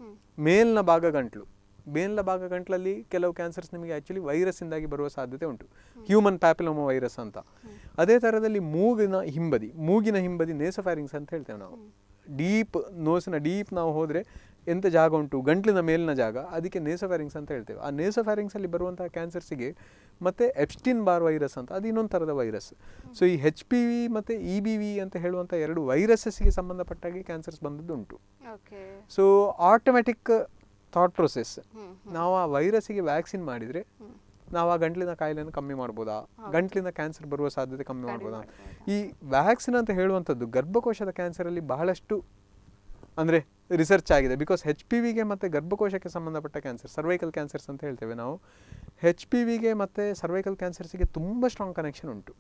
ಮೇಲ್ನ ಭಾಗ ಗಂಟ್ಲು ಮೇಲ್ನ ಭಾಗ ಗಂಟ್ಲಲ್ಲಿ ಕೆಲವು ಕ್ಯಾನ್ಸರ್ಸ್ ನಿಮಗೆ ಆ್ಯಕ್ಚುಲಿ ವೈರಸ್ಸಿಂದಾಗಿ ಬರುವ ಸಾಧ್ಯತೆ ಉಂಟು ಹ್ಯೂಮನ್ ಪ್ಯಾಪಿಲೋಮ ವೈರಸ್ ಅಂತ ಅದೇ ಥರದಲ್ಲಿ ಮೂಗಿನ ಹಿಂಬದಿ ಮೂಗಿನ ಹಿಂಬದಿ ನೇಸೋಫ್ಯಾರಿಂಗ್ಸ್ ಅಂತ ಹೇಳ್ತೇವೆ ನಾವು ಡೀಪ್ ನೋಸಿನ ಡೀಪ್ ನಾವು ಹೋದರೆ ಎಂಥ ಜಾಗ ಉಂಟು ಗಂಟ್ಲಿನ ಮೇಲಿನ ಜಾಗ ಅದಕ್ಕೆ ನೇಸೋಫ್ಯಾರಿಂಗ್ಸ್ ಅಂತ ಹೇಳ್ತೇವೆ ಆ ನೇಸೋಫ್ಯಾರಿಂಗ್ಸಲ್ಲಿ ಬರುವಂತಹ ಕ್ಯಾನ್ಸರ್ಸಿಗೆ ಮತ್ತು ಎಪ್ಸ್ಟಿನ್ ಬಾರ್ ವೈರಸ್ ಅಂತ ಅದು ಇನ್ನೊಂದು ಥರದ ವೈರಸ್ ಸೊ ಈ ಹೆಚ್ ಪಿ ವಿ ಮತ್ತು ಇ ಬಿ ವಿ ಅಂತ ಹೇಳುವಂಥ ಎರಡು ವೈರಸಸ್ಸಿಗೆ ಸಂಬಂಧಪಟ್ಟಾಗೆ ಕ್ಯಾನ್ಸರ್ಸ್ ಬಂದದ್ದು ಉಂಟು okay so automatic thought process ನಾವು ಆ ವೈರಸ್ಸಿಗೆ ವ್ಯಾಕ್ಸಿನ್ ಮಾಡಿದರೆ ನಾವು ಆ ಗಂಟ್ಲಿನ ಕಾಯಿಲೆಯನ್ನು ಕಮ್ಮಿ ಮಾಡ್ಬೋದಾ ಗಂಟ್ಲಿನ ಕ್ಯಾನ್ಸರ್ ಬರುವ ಸಾಧ್ಯತೆ ಕಮ್ಮಿ ಮಾಡ್ಬೋದಾ ಈ ವ್ಯಾಕ್ಸಿನ್ ಅಂತ ಹೇಳುವಂಥದ್ದು ಗರ್ಭಕೋಶದ ಕ್ಯಾನ್ಸರಲ್ಲಿ ಬಹಳಷ್ಟು ಅಂದರೆ ರಿಸರ್ಚ್ ಆಗಿದೆ ಬಿಕಾಸ್ ಹೆಚ್ ಪಿ ವಿಗೆ ಮತ್ತು ಗರ್ಭಕೋಶಕ್ಕೆ ಸಂಬಂಧಪಟ್ಟ ಕ್ಯಾನ್ಸರ್ ಸರ್ವೈಕಲ್ ಕ್ಯಾನ್ಸರ್ಸ್ ಅಂತ ಹೇಳ್ತೇವೆ ನಾವು ಹೆಚ್ ಪಿ ವಿಗೆ ಮತ್ತು ಸರ್ವೈಕಲ್ ಕ್ಯಾನ್ಸರ್ಸಿಗೆ ತುಂಬ ಸ್ಟ್ರಾಂಗ್ ಕನೆಕ್ಷನ್ ಉಂಟು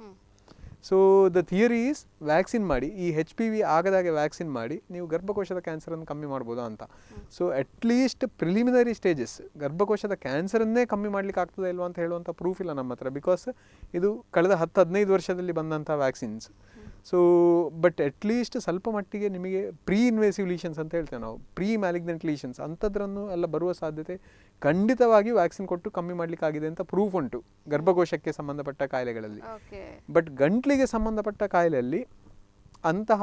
so the theory is vaccine ಮಾಡಿ ಈ ಹೆಚ್ ಪಿ ವಿ ಆಗದಾಗೆ ವ್ಯಾಕ್ಸಿನ್ ಮಾಡಿ ನೀವು ಗರ್ಭಕೋಶದ ಕ್ಯಾನ್ಸರನ್ನು ಕಮ್ಮಿ ಮಾಡ್ಬೋದಾ ಅಂತ ಸೊ ಅಟ್ಲೀಸ್ಟ್ ಪ್ರಿಲಿಮಿನರಿ ಸ್ಟೇಜಸ್ ಗರ್ಭಕೋಶದ ಕ್ಯಾನ್ಸರನ್ನೇ ಕಮ್ಮಿ ಮಾಡ್ಲಿಕ್ಕೆ ಆಗ್ತದೆ ಇಲ್ವಾ ಅಂತ ಹೇಳುವಂಥ ಪ್ರೂಫ್ ಇಲ್ಲ ನಮ್ಮ ಹತ್ರ ಬಿಕಾಸ್ ಇದು ಕಳೆದ ಹತ್ತು ಹದಿನೈದು ವರ್ಷದಲ್ಲಿ ಬಂದಂಥ ವ್ಯಾಕ್ಸಿನ್ಸ್ ಸೊ ಬಟ್ ಅಟ್ಲೀಸ್ಟ್ ಸ್ವಲ್ಪ ಮಟ್ಟಿಗೆ ನಿಮಗೆ ಪ್ರೀ ಇನ್ವೇಸಿವ್ ಲೀಷನ್ಸ್ ಅಂತ ಹೇಳ್ತೇವೆ ನಾವು ಪ್ರೀ ಮ್ಯಾಲಿಗ್ನೆಂಟ್ ಲೀಷನ್ಸ್ ಅಂಥದ್ರನ್ನು ಎಲ್ಲ ಬರುವ ಸಾಧ್ಯತೆ ಖಂಡಿತವಾಗಿ ವ್ಯಾಕ್ಸಿನ್ ಕೊಟ್ಟು ಕಮ್ಮಿ ಮಾಡಲಿಕ್ಕಾಗಿದೆ ಅಂತ ಪ್ರೂಫ್ ಉಂಟು ಗರ್ಭಕೋಶಕ್ಕೆ ಸಂಬಂಧಪಟ್ಟ ಕಾಯಿಲೆಗಳಲ್ಲಿ ಓಕೆ ಬಟ್ ಗಂಟ್ಲಿಗೆ ಸಂಬಂಧಪಟ್ಟ ಕಾಯಿಲೆಯಲ್ಲಿ ಅಂತಹ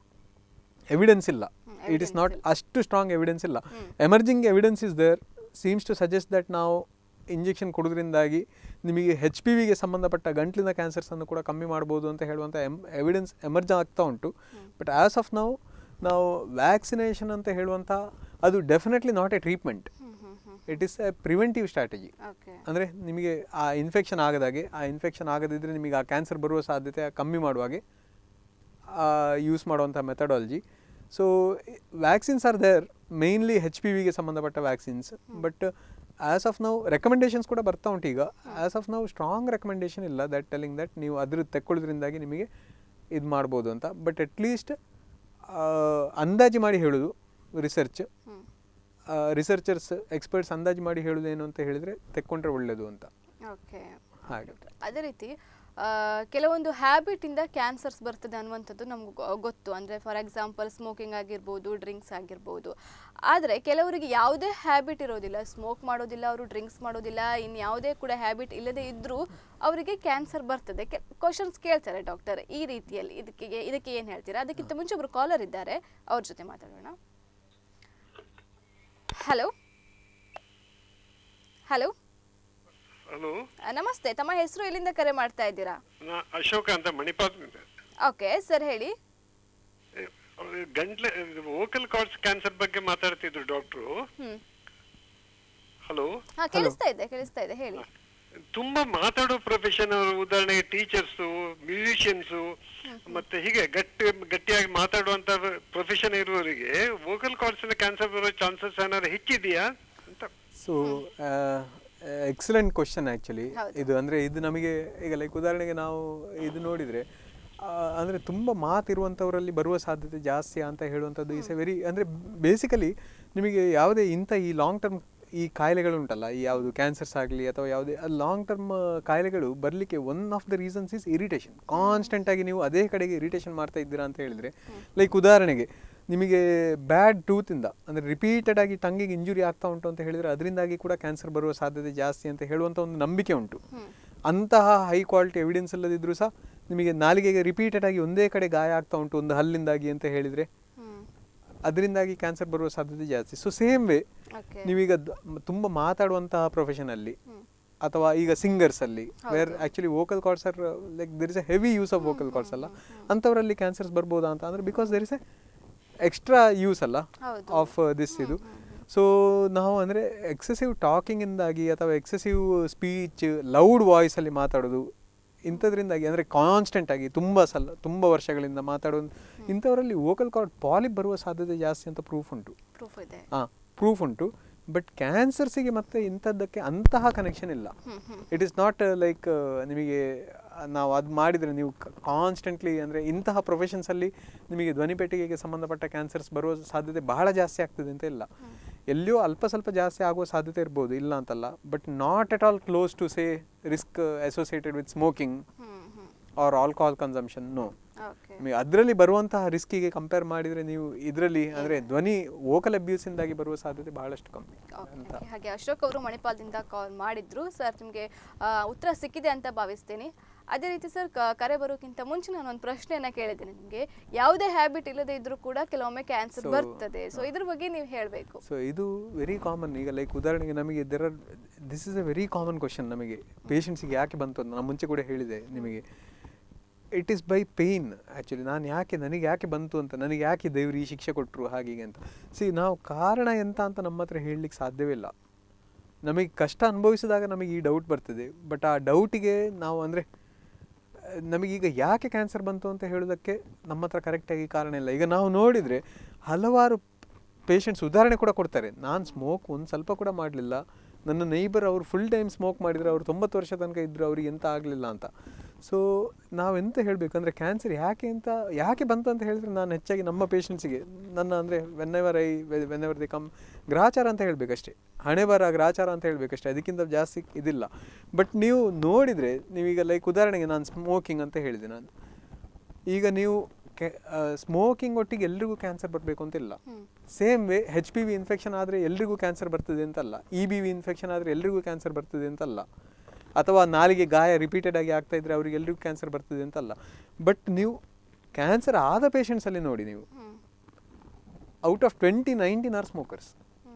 ಎವಿಡೆನ್ಸ್ ಇಲ್ಲ ಇಟ್ ಇಸ್ ನಾಟ್ ಅಷ್ಟು ಸ್ಟ್ರಾಂಗ್ ಎವಿಡೆನ್ಸ್ ಇಲ್ಲ emerging evidence is there seems to suggest that ನಾವು ಇಂಜೆಕ್ಷನ್ ಕೊಡೋದ್ರಿಂದಾಗಿ ನಿಮಗೆ ಹೆಚ್ ಪಿ ವಿಗೆ ಸಂಬಂಧಪಟ್ಟ ಗಂಟ್ಲಿನ ಕ್ಯಾನ್ಸರ್ಸನ್ನು ಕೂಡ ಕಮ್ಮಿ ಮಾಡ್ಬೋದು ಅಂತ ಹೇಳುವಂಥ ಎಮ್ ಎವಿಡೆನ್ಸ್ ಎಮರ್ಜ್ ಆಗ್ತಾ ಉಂಟು ಬಟ್ ಆ್ಯಸ್ ಆಫ್ ನಾವು ನಾವು ವ್ಯಾಕ್ಸಿನೇಷನ್ ಅಂತ ಹೇಳುವಂಥ ಅದು definitely not a treatment it is a preventive strategy okay ಅಂದರೆ ನಿಮಗೆ ಆ ಇನ್ಫೆಕ್ಷನ್ ಆಗದಾಗೆ ಆ ಇನ್ಫೆಕ್ಷನ್ ಆಗದಿದ್ದರೆ ನಿಮಗೆ ಆ ಕ್ಯಾನ್ಸರ್ ಬರುವ ಸಾಧ್ಯತೆ ಕಮ್ಮಿ ಮಾಡುವಾಗೆ ಯೂಸ್ ಮಾಡುವಂಥ methodology so vaccines are there mainly H P ವಿಗೆ ಸಂಬಂಧಪಟ್ಟ ವ್ಯಾಕ್ಸಿನ್ಸ್ ಬಟ್ ಆ್ಯಸ್ ಆಫ್ ನಾವು ರೆಕಮೆಂಡೇಷನ್ಸ್ ಕೂಡ ಬರ್ತಾ ಉಂಟು ಈಗ ಆ್ಯಸ್ ಆಫ್ ನಾವು ಸ್ಟ್ರಾಂಗ್ ರೆಕಮೆಂಡೇಷನ್ ಇಲ್ಲ ದಟ್ ಟೆಲಿಂಗ್ ದಟ್ ನೀವು ಅದ್ರ ತೆಕ್ಕೊಳ್ಳೋದ್ರಿಂದಾಗಿ ನಿಮಗೆ ಇದು ಮಾಡ್ಬೋದು ಅಂತ ಬಟ್ ಅಟ್ಲೀಸ್ಟ್ ಅಂದಾಜು ಮಾಡಿ ಹೇಳೋದು ರಿಸರ್ಚ್ ರಿಸರ್ಚರ್ಸ್ ಎಕ್ಸ್ಪರ್ಟ್ಸ್ ಅಂದಾಜು ಮಾಡಿ ಹೇಳೋದೇನು ಅಂತ ಹೇಳಿದರೆ ತೆಕ್ಕೊಂಡ್ರೆ ಒಳ್ಳೆಯದು ಅಂತ ಓಕೆ ಹಾಗೆ ಅದೇ ರೀತಿ ಆ, ಕೆಲವೊಂದು ಹ್ಯಾಬಿಟ್ ಇಂದ ಕ್ಯಾನ್ಸರ್ಸ್ ಬರ್ತದೆ ಅನ್ನುವಂಥದ್ದು ನಮ್ಗೆ ಗೊ- ಗೊತ್ತು ಅಂದರೆ ಫಾರ್ ಎಕ್ಸಾಂಪಲ್ ಸ್ಮೋಕಿಂಗ್ ಆಗಿರ್ಬೋದು ಡ್ರಿಂಕ್ಸ್ ಆಗಿರ್ಬೋದು ಆದರೆ ಕೆಲವರಿಗೆ ಯಾವುದೇ ಹ್ಯಾಬಿಟ್ ಇರೋದಿಲ್ಲ ಸ್ಮೋಕ್ ಮಾಡೋದಿಲ್ಲ ಅವರು ಡ್ರಿಂಕ್ಸ್ ಮಾಡೋದಿಲ್ಲ ಇನ್ನು ಯಾವುದೇ ಕೂಡ ಹ್ಯಾಬಿಟ್ ಇಲ್ಲದೆ ಇದ್ದರೂ ಅವರಿಗೆ ಕ್ಯಾನ್ಸರ್ ಬರ್ತದೆ ಕ್ವಶನ್ಸ್ ಕೇಳ್ತಾರೆ ಡಾಕ್ಟರ್ ಈ ರೀತಿಯಲ್ಲಿ ಇದಕ್ಕೆ ಇದಕ್ಕೆ ಏನು ಹೇಳ್ತೀರಾ ಅದಕ್ಕಿಂತ ಮುಂಚೆ ಒಬ್ರು ಕಾಲರ್ ಇದ್ದಾರೆ ಅವ್ರ ಜೊತೆ ಮಾತಾಡೋಣ ಹಲೋ ಹಲೋ ಹಲೋ ನಮಸ್ತೆ ತಮ್ಮ ಹೆಸರು ಎಲ್ಲಿಂದ ಕರೆ ಮಾಡ್ತಾ ಇದ್ದೀರಾ ನಾ ಅಶೋಕ ಅಂತ ಮಣಿಪಾಲದಿಂದ ಓಕೆ ಸರ್ ಹೇಳಿ ಏ, ಅವ್ರು ಗಂಟ್ಲೆ ವೋಕಲ್ ಕಾರ್ಡ್ಸ್ ಕ್ಯಾನ್ಸರ್ ಬಗ್ಗೆ ಮಾತಾಡ್ತಿದ್ರು ಡಾಕ್ಟ್ರು ಹ್ಮ್ ಹಲೋ ಹಾ ಕೇಳಿಸ್ತಾ ಇದೆ ಕೇಳಿಸ್ತಾ ಇದೆ ಹೇಳಿ ತುಂಬಾ ಮಾತಾಡೋ ಪ್ರೊಫೆಷನ್ ಅವರು ಉದಾಹರಣೆಗೆ ಟೀಚರ್ಸು ಮ್ಯೂಸಿಷಿಯನ್ಸು ಮತ್ತೆ ಹೀಗೆ ಗಟ್ಟಿ ಗಟ್ಟಿಯಾಗಿ ಮಾತಾಡುವಂತ ಪ್ರೊಫೆಷನ್ ಇರುವವರಿಗೆ ವೋಕಲ್ ಕಾರ್ಡ್ಸ್ ಕ್ಯಾನ್ಸರ್ ಬರೋ ಚಾನ್ಸಸ್ ಏನಾದ್ರು ಹೆಚ್ಚಿದೆಯಾ ಅಂತ ಸೊ ಎಕ್ಸಲೆಂಟ್ ಕ್ವಶನ್ ಆ್ಯಕ್ಚುಲಿ ಹೌದು. ಇದು ಅಂದರೆ ಇದು ನಮಗೆ ಈಗ ಲೈಕ್ ಉದಾಹರಣೆಗೆ ನಾವು ಇದು ನೋಡಿದರೆ ಅಂದರೆ ತುಂಬ ಮಾತಿರುವಂಥವರಲ್ಲಿ ಬರುವ ಸಾಧ್ಯತೆ ಜಾಸ್ತಿ ಅಂತ ಹೇಳುವಂಥದ್ದು ಈಸ್ ಎ ವೆರಿ ಅಂದರೆ ಬೇಸಿಕಲಿ ನಿಮಗೆ ಯಾವುದೇ ಇಂಥ ಈ ಲಾಂಗ್ ಟರ್ಮ್ ಈ ಕಾಯಿಲೆಗಳುಂಟಲ್ಲ ಈ ಯಾವುದು ಕ್ಯಾನ್ಸರ್ಸ್ ಆಗಲಿ ಅಥವಾ ಯಾವುದೇ ಲಾಂಗ್ ಟರ್ಮ್ ಕಾಯಿಲೆಗಳು ಬರಲಿಕ್ಕೆ one of the reasons is irritation constant ಆಗಿ ನೀವು ಅದೇ ಕಡೆಗೆ ಇರಿಟೇಷನ್ ಮಾಡ್ತಾ ಇದ್ದೀರಾ ಅಂತ ಹೇಳಿದ್ರೆ ಲೈಕ್ ಉದಾಹರಣೆಗೆ ನಿಮಗೆ ಬ್ಯಾಡ್ ಟೂತಿಂದ ಅಂದರೆ ರಿಪೀಟೆಡ್ ಆಗಿ ಟಂಗಿಗೆ ಇಂಜುರಿ ಆಗ್ತಾ ಉಂಟು ಅಂತ ಹೇಳಿದ್ರೆ ಅದರಿಂದಾಗಿ ಕೂಡ ಕ್ಯಾನ್ಸರ್ ಬರುವ ಸಾಧ್ಯತೆ ಜಾಸ್ತಿ ಅಂತ ಹೇಳುವಂಥ ಒಂದು ನಂಬಿಕೆ ಉಂಟು ಅಂತಹ ಹೈ ಕ್ವಾಲಿಟಿ ಎವಿಡೆನ್ಸ್ ಇಲ್ಲದಿದ್ರೂ ಸಹ ನಿಮಗೆ ನಾಲಿಗೆಗೆ ರಿಪೀಟೆಡ್ ಆಗಿ ಒಂದೇ ಕಡೆ ಗಾಯ ಆಗ್ತಾ ಉಂಟು ಒಂದು ಹಲ್ಲಿಂದಾಗಿ ಅಂತ ಹೇಳಿದರೆ ಹ್ಮ್ ಅದರಿಂದಾಗಿ ಕ್ಯಾನ್ಸರ್ ಬರುವ ಸಾಧ್ಯತೆ ಜಾಸ್ತಿ ಸೊ ಸೇಮ್ ವೇ ಓಕೆ ನೀವೀಗ ದ- ಮ್- ತುಂಬ ಮಾತಾಡುವಂತಹ ಪ್ರೊಫೆಷನ್ ಅಲ್ಲಿ ಅಥವಾ ಈಗ ಸಿಂಗರ್ಸ್ ಅಲ್ಲಿ where actually vocal cords are like there is a heavy use of vocal cords ಅಲ್ಲ ಅಂಥವರಲ್ಲಿ ಕ್ಯಾನ್ಸರ್ಸ್ ಬರ್ಬೋದಾ ಅಂತ ಅಂದ್ರೆ because there is a extra use ಅಲ್ಲ ಹೌದು. ಆಫ್ ದಿಸ್ ಇದು ಸೊ ನಾವು ಅಂದರೆ ಎಕ್ಸೆಸಿವ್ ಟಾಕಿಂಗಿಂದಾಗಿ ಅಥವಾ ಎಕ್ಸೆಸಿವ್ ಸ್ಪೀಚ್ ಲೌಡ್ ವಾಯ್ಸಲ್ಲಿ ಮಾತಾಡೋದು ಇಂಥದ್ರಿಂದಾಗಿ ಅಂದರೆ ಕಾನ್ಸ್ಟೆಂಟ್ ಆಗಿ ತುಂಬ ಸಲ ತುಂಬ ವರ್ಷಗಳಿಂದ ಮಾತಾಡೋದು ಇಂಥವರಲ್ಲಿ ವೋಕಲ್ ಕಾರ್ಡ್ ಪಾಲಿಪ್ ಬರುವ ಸಾಧ್ಯತೆ ಜಾಸ್ತಿ ಅಂತ ಪ್ರೂಫ್ ಉಂಟು ಪ್ರೂಫ್ ಇದೆ ಹಾಂ ಪ್ರೂಫ್ ಉಂಟು ಬಟ್ ಕ್ಯಾನ್ಸರ್ಸಿಗೆ ಮತ್ತೆ ಇಂಥದ್ದಕ್ಕೆ ಅಂತಹ ಕನೆಕ್ಷನ್ ಇಲ್ಲ ಇಟ್ ಈಸ್ ನಾಟ್ ಲೈಕ್ ನಿಮಗೆ ನಾವು ಅದು ಮಾಡಿದರೆ ನೀವು ಕಾನ್ಸ್ಟೆಂಟ್ಲಿ ಅಂದರೆ ಇಂತಹ ಪ್ರೊಫೆಷನ್ಸಲ್ಲಿ ನಿಮಗೆ ಧ್ವನಿಪೆಟ್ಟಿಗೆಗೆ ಸಂಬಂಧಪಟ್ಟ ಕ್ಯಾನ್ಸರ್ಸ್ ಬರುವ ಸಾಧ್ಯತೆ ಬಹಳ ಜಾಸ್ತಿ ಆಗ್ತದೆ ಅಂತ ಇಲ್ಲ ಎಲ್ಲಿಯೋ ಅಲ್ಪ ಸ್ವಲ್ಪ ಜಾಸ್ತಿ ಆಗುವ ಸಾಧ್ಯತೆ ಇರ್ಬೋದು ಇಲ್ಲ ಅಂತಲ್ಲ but not at all close to say risk associated with smoking hmm hmm or alcohol consumption no okay ನಿಮಗೆ ಅದರಲ್ಲಿ ಬರುವಂತಹ ರಿಸ್ಕಿಗೆ ಕಂಪೇರ್ ಮಾಡಿದರೆ ನೀವು ಇದರಲ್ಲಿ ಅಂದರೆ ಧ್ವನಿ ವೋಕಲ್ ಅಬ್ಯೂಸಿಂದಾಗಿ ಬರುವ ಸಾಧ್ಯತೆ ಬಹಳಷ್ಟು ಕಮ್ಮಿ ಅಂತ ಓಕೆ ಹಾಗೆ ಅಶೋಕ್ ಅವರು ಮಣಿಪಾಲದಿಂದ ಕಾಲ್ ಮಾಡಿದ್ರು ಸರ್ ನಿಮಗೆ ಉತ್ತರ ಸಿಕ್ಕಿದೆ ಅಂತ ಭಾವಿಸ್ತೀನಿ ಅದೇ ರೀತಿ ಸರ್ ಕರೆ ಬರೋಕ್ಕಿಂತ ಮುಂಚೆ ನಾನು ಒಂದು ಪ್ರಶ್ನೆಯನ್ನ ಕೇಳಿದ್ದೀನಿ ನಿಮಗೆ ಯಾವುದೇ ಹ್ಯಾಬಿಟ್ ಇಲ್ಲದೆ ಇದ್ರೂ ಕೂಡ ಕೆಲವೊಮ್ಮೆ ಕ್ಯಾನ್ಸರ್ So, ಬರ್ತದೆ ಸೊ ಇದ್ರ ಬಗ್ಗೆ ನೀವು ಹೇಳಬೇಕು ಸೊ ಇದು ವೆರಿ ಕಾಮನ್ ಈಗ ಲೈಕ್ ಉದಾಹರಣೆಗೆ ನಮಗೆ there are this is a very common question ನಮಗೆ ಪೇಷಂಟ್ಸಿಗೆ ಯಾಕೆ ಬಂತು ಅಂತ ನಾನು ಮುಂಚೆ ಕೂಡ ಹೇಳಿದೆ ನಿಮಗೆ it is by pain actually ನಾನು ಯಾಕೆ ನನಗೆ ಯಾಕೆ ಬಂತು ಅಂತ ನನಗೆ ಯಾಕೆ ದೇವ್ರು ಈ ಶಿಕ್ಷೆ ಕೊಟ್ಟರು ಹಾಗೀಗೆ ಅಂತ ಸಿ ನಾವು ಕಾರಣ ಎಂತ ಅಂತ ನಮ್ಮ ಹತ್ರ ಹೇಳಲಿಕ್ಕೆ ಸಾಧ್ಯವೇ ಇಲ್ಲ ನಮಗೆ ಕಷ್ಟ ಅನುಭವಿಸಿದಾಗ ನಮಗೆ ಈ ಡೌಟ್ ಬರ್ತದೆ ಬಟ್ ಆ ಡೌಟಿಗೆ ನಾವು ಅಂದರೆ ನಮಗೀಗ ಯಾಕೆ ಕ್ಯಾನ್ಸರ್ ಬಂತು ಅಂತ ಹೇಳೋದಕ್ಕೆ ನಮ್ಮ ಹತ್ರ ಕರೆಕ್ಟಾಗಿ ಕಾರಣ ಇಲ್ಲ ಈಗ ನಾವು ನೋಡಿದರೆ ಹಲವಾರು ಪೇಷಂಟ್ಸ್ ಉದಾಹರಣೆ ಕೂಡ ಕೊಡ್ತಾರೆ ನಾನು ಸ್ಮೋಕ್ ಒಂದು ಸ್ವಲ್ಪ ಕೂಡ ಮಾಡಲಿಲ್ಲ ನನ್ನ ನೈಬರ್ ಅವರು ಫುಲ್ ಟೈಮ್ ಸ್ಮೋಕ್ ಮಾಡಿದರೆ ಅವರು ತೊಂಬತ್ತು ವರ್ಷ ತನಕ ಇದ್ದರು ಅವ್ರಿಗೆ ಎಂತ ಆಗಲಿಲ್ಲ ಅಂತ ಸೊ ನಾವೆಂತ ಹೇಳಬೇಕು ಅಂದರೆ ಕ್ಯಾನ್ಸರ್ ಯಾಕೆ ಅಂತ ಯಾಕೆ ಬಂತು ಅಂತ ಹೇಳಿದ್ರೆ ನಾನು ಹೆಚ್ಚಾಗಿ ನಮ್ಮ ಪೇಷಂಟ್ಸಿಗೆ ನನ್ನ ಅಂದರೆ whenever I whenever the come ಗ್ರಾಚಾರ ಅಂತ ಹೇಳಬೇಕಷ್ಟೇ ಹಣೆ ಬರ ಗ್ರಾಚಾರ ಅಂತ ಹೇಳಬೇಕಷ್ಟೇ ಅದಕ್ಕಿಂತ ಜಾಸ್ತಿ ಇದಿಲ್ಲ ಬಟ್ ನೀವು ನೋಡಿದರೆ ನೀವೀಗ ಲೈಕ್ ಉದಾಹರಣೆಗೆ ನಾನು ಸ್ಮೋಕಿಂಗ್ ಅಂತ ಹೇಳಿದೆ ನಾನು ಈಗ ನೀವು ಸ್ಮೋಕಿಂಗ್ ಒಟ್ಟಿಗೆ ಎಲ್ರಿಗೂ ಕ್ಯಾನ್ಸರ್ ಬರಬೇಕು ಅಂತಿಲ್ಲ same way H P V infection ಆದರೆ ಎಲ್ರಿಗೂ ಕ್ಯಾನ್ಸರ್ ಬರ್ತದೆ ಅಂತಲ್ಲ ಇ ಬಿ ವಿ ಇನ್ಫೆಕ್ಷನ್ ಆದರೆ ಎಲ್ರಿಗೂ ಕ್ಯಾನ್ಸರ್ ಬರ್ತದೆ ಅಂತಲ್ಲ ಅಥವಾ ನಾಲಿಗೆ ಗಾಯ ರಿಪೀಟೆಡ್ ಆಗಿ ಆಗ್ತಾ ಇದ್ರೆ ಅವ್ರಿಗೆ ಎಲ್ರಿಗೂ ಕ್ಯಾನ್ಸರ್ ಬರ್ತದೆ ಅಂತಲ್ಲ ಬಟ್ ನೀವು ಕ್ಯಾನ್ಸರ್ ಆದ ಪೇಷಂಟ್ಸಲ್ಲಿ ನೋಡಿ ನೀವು out of twenty nineteen are smokers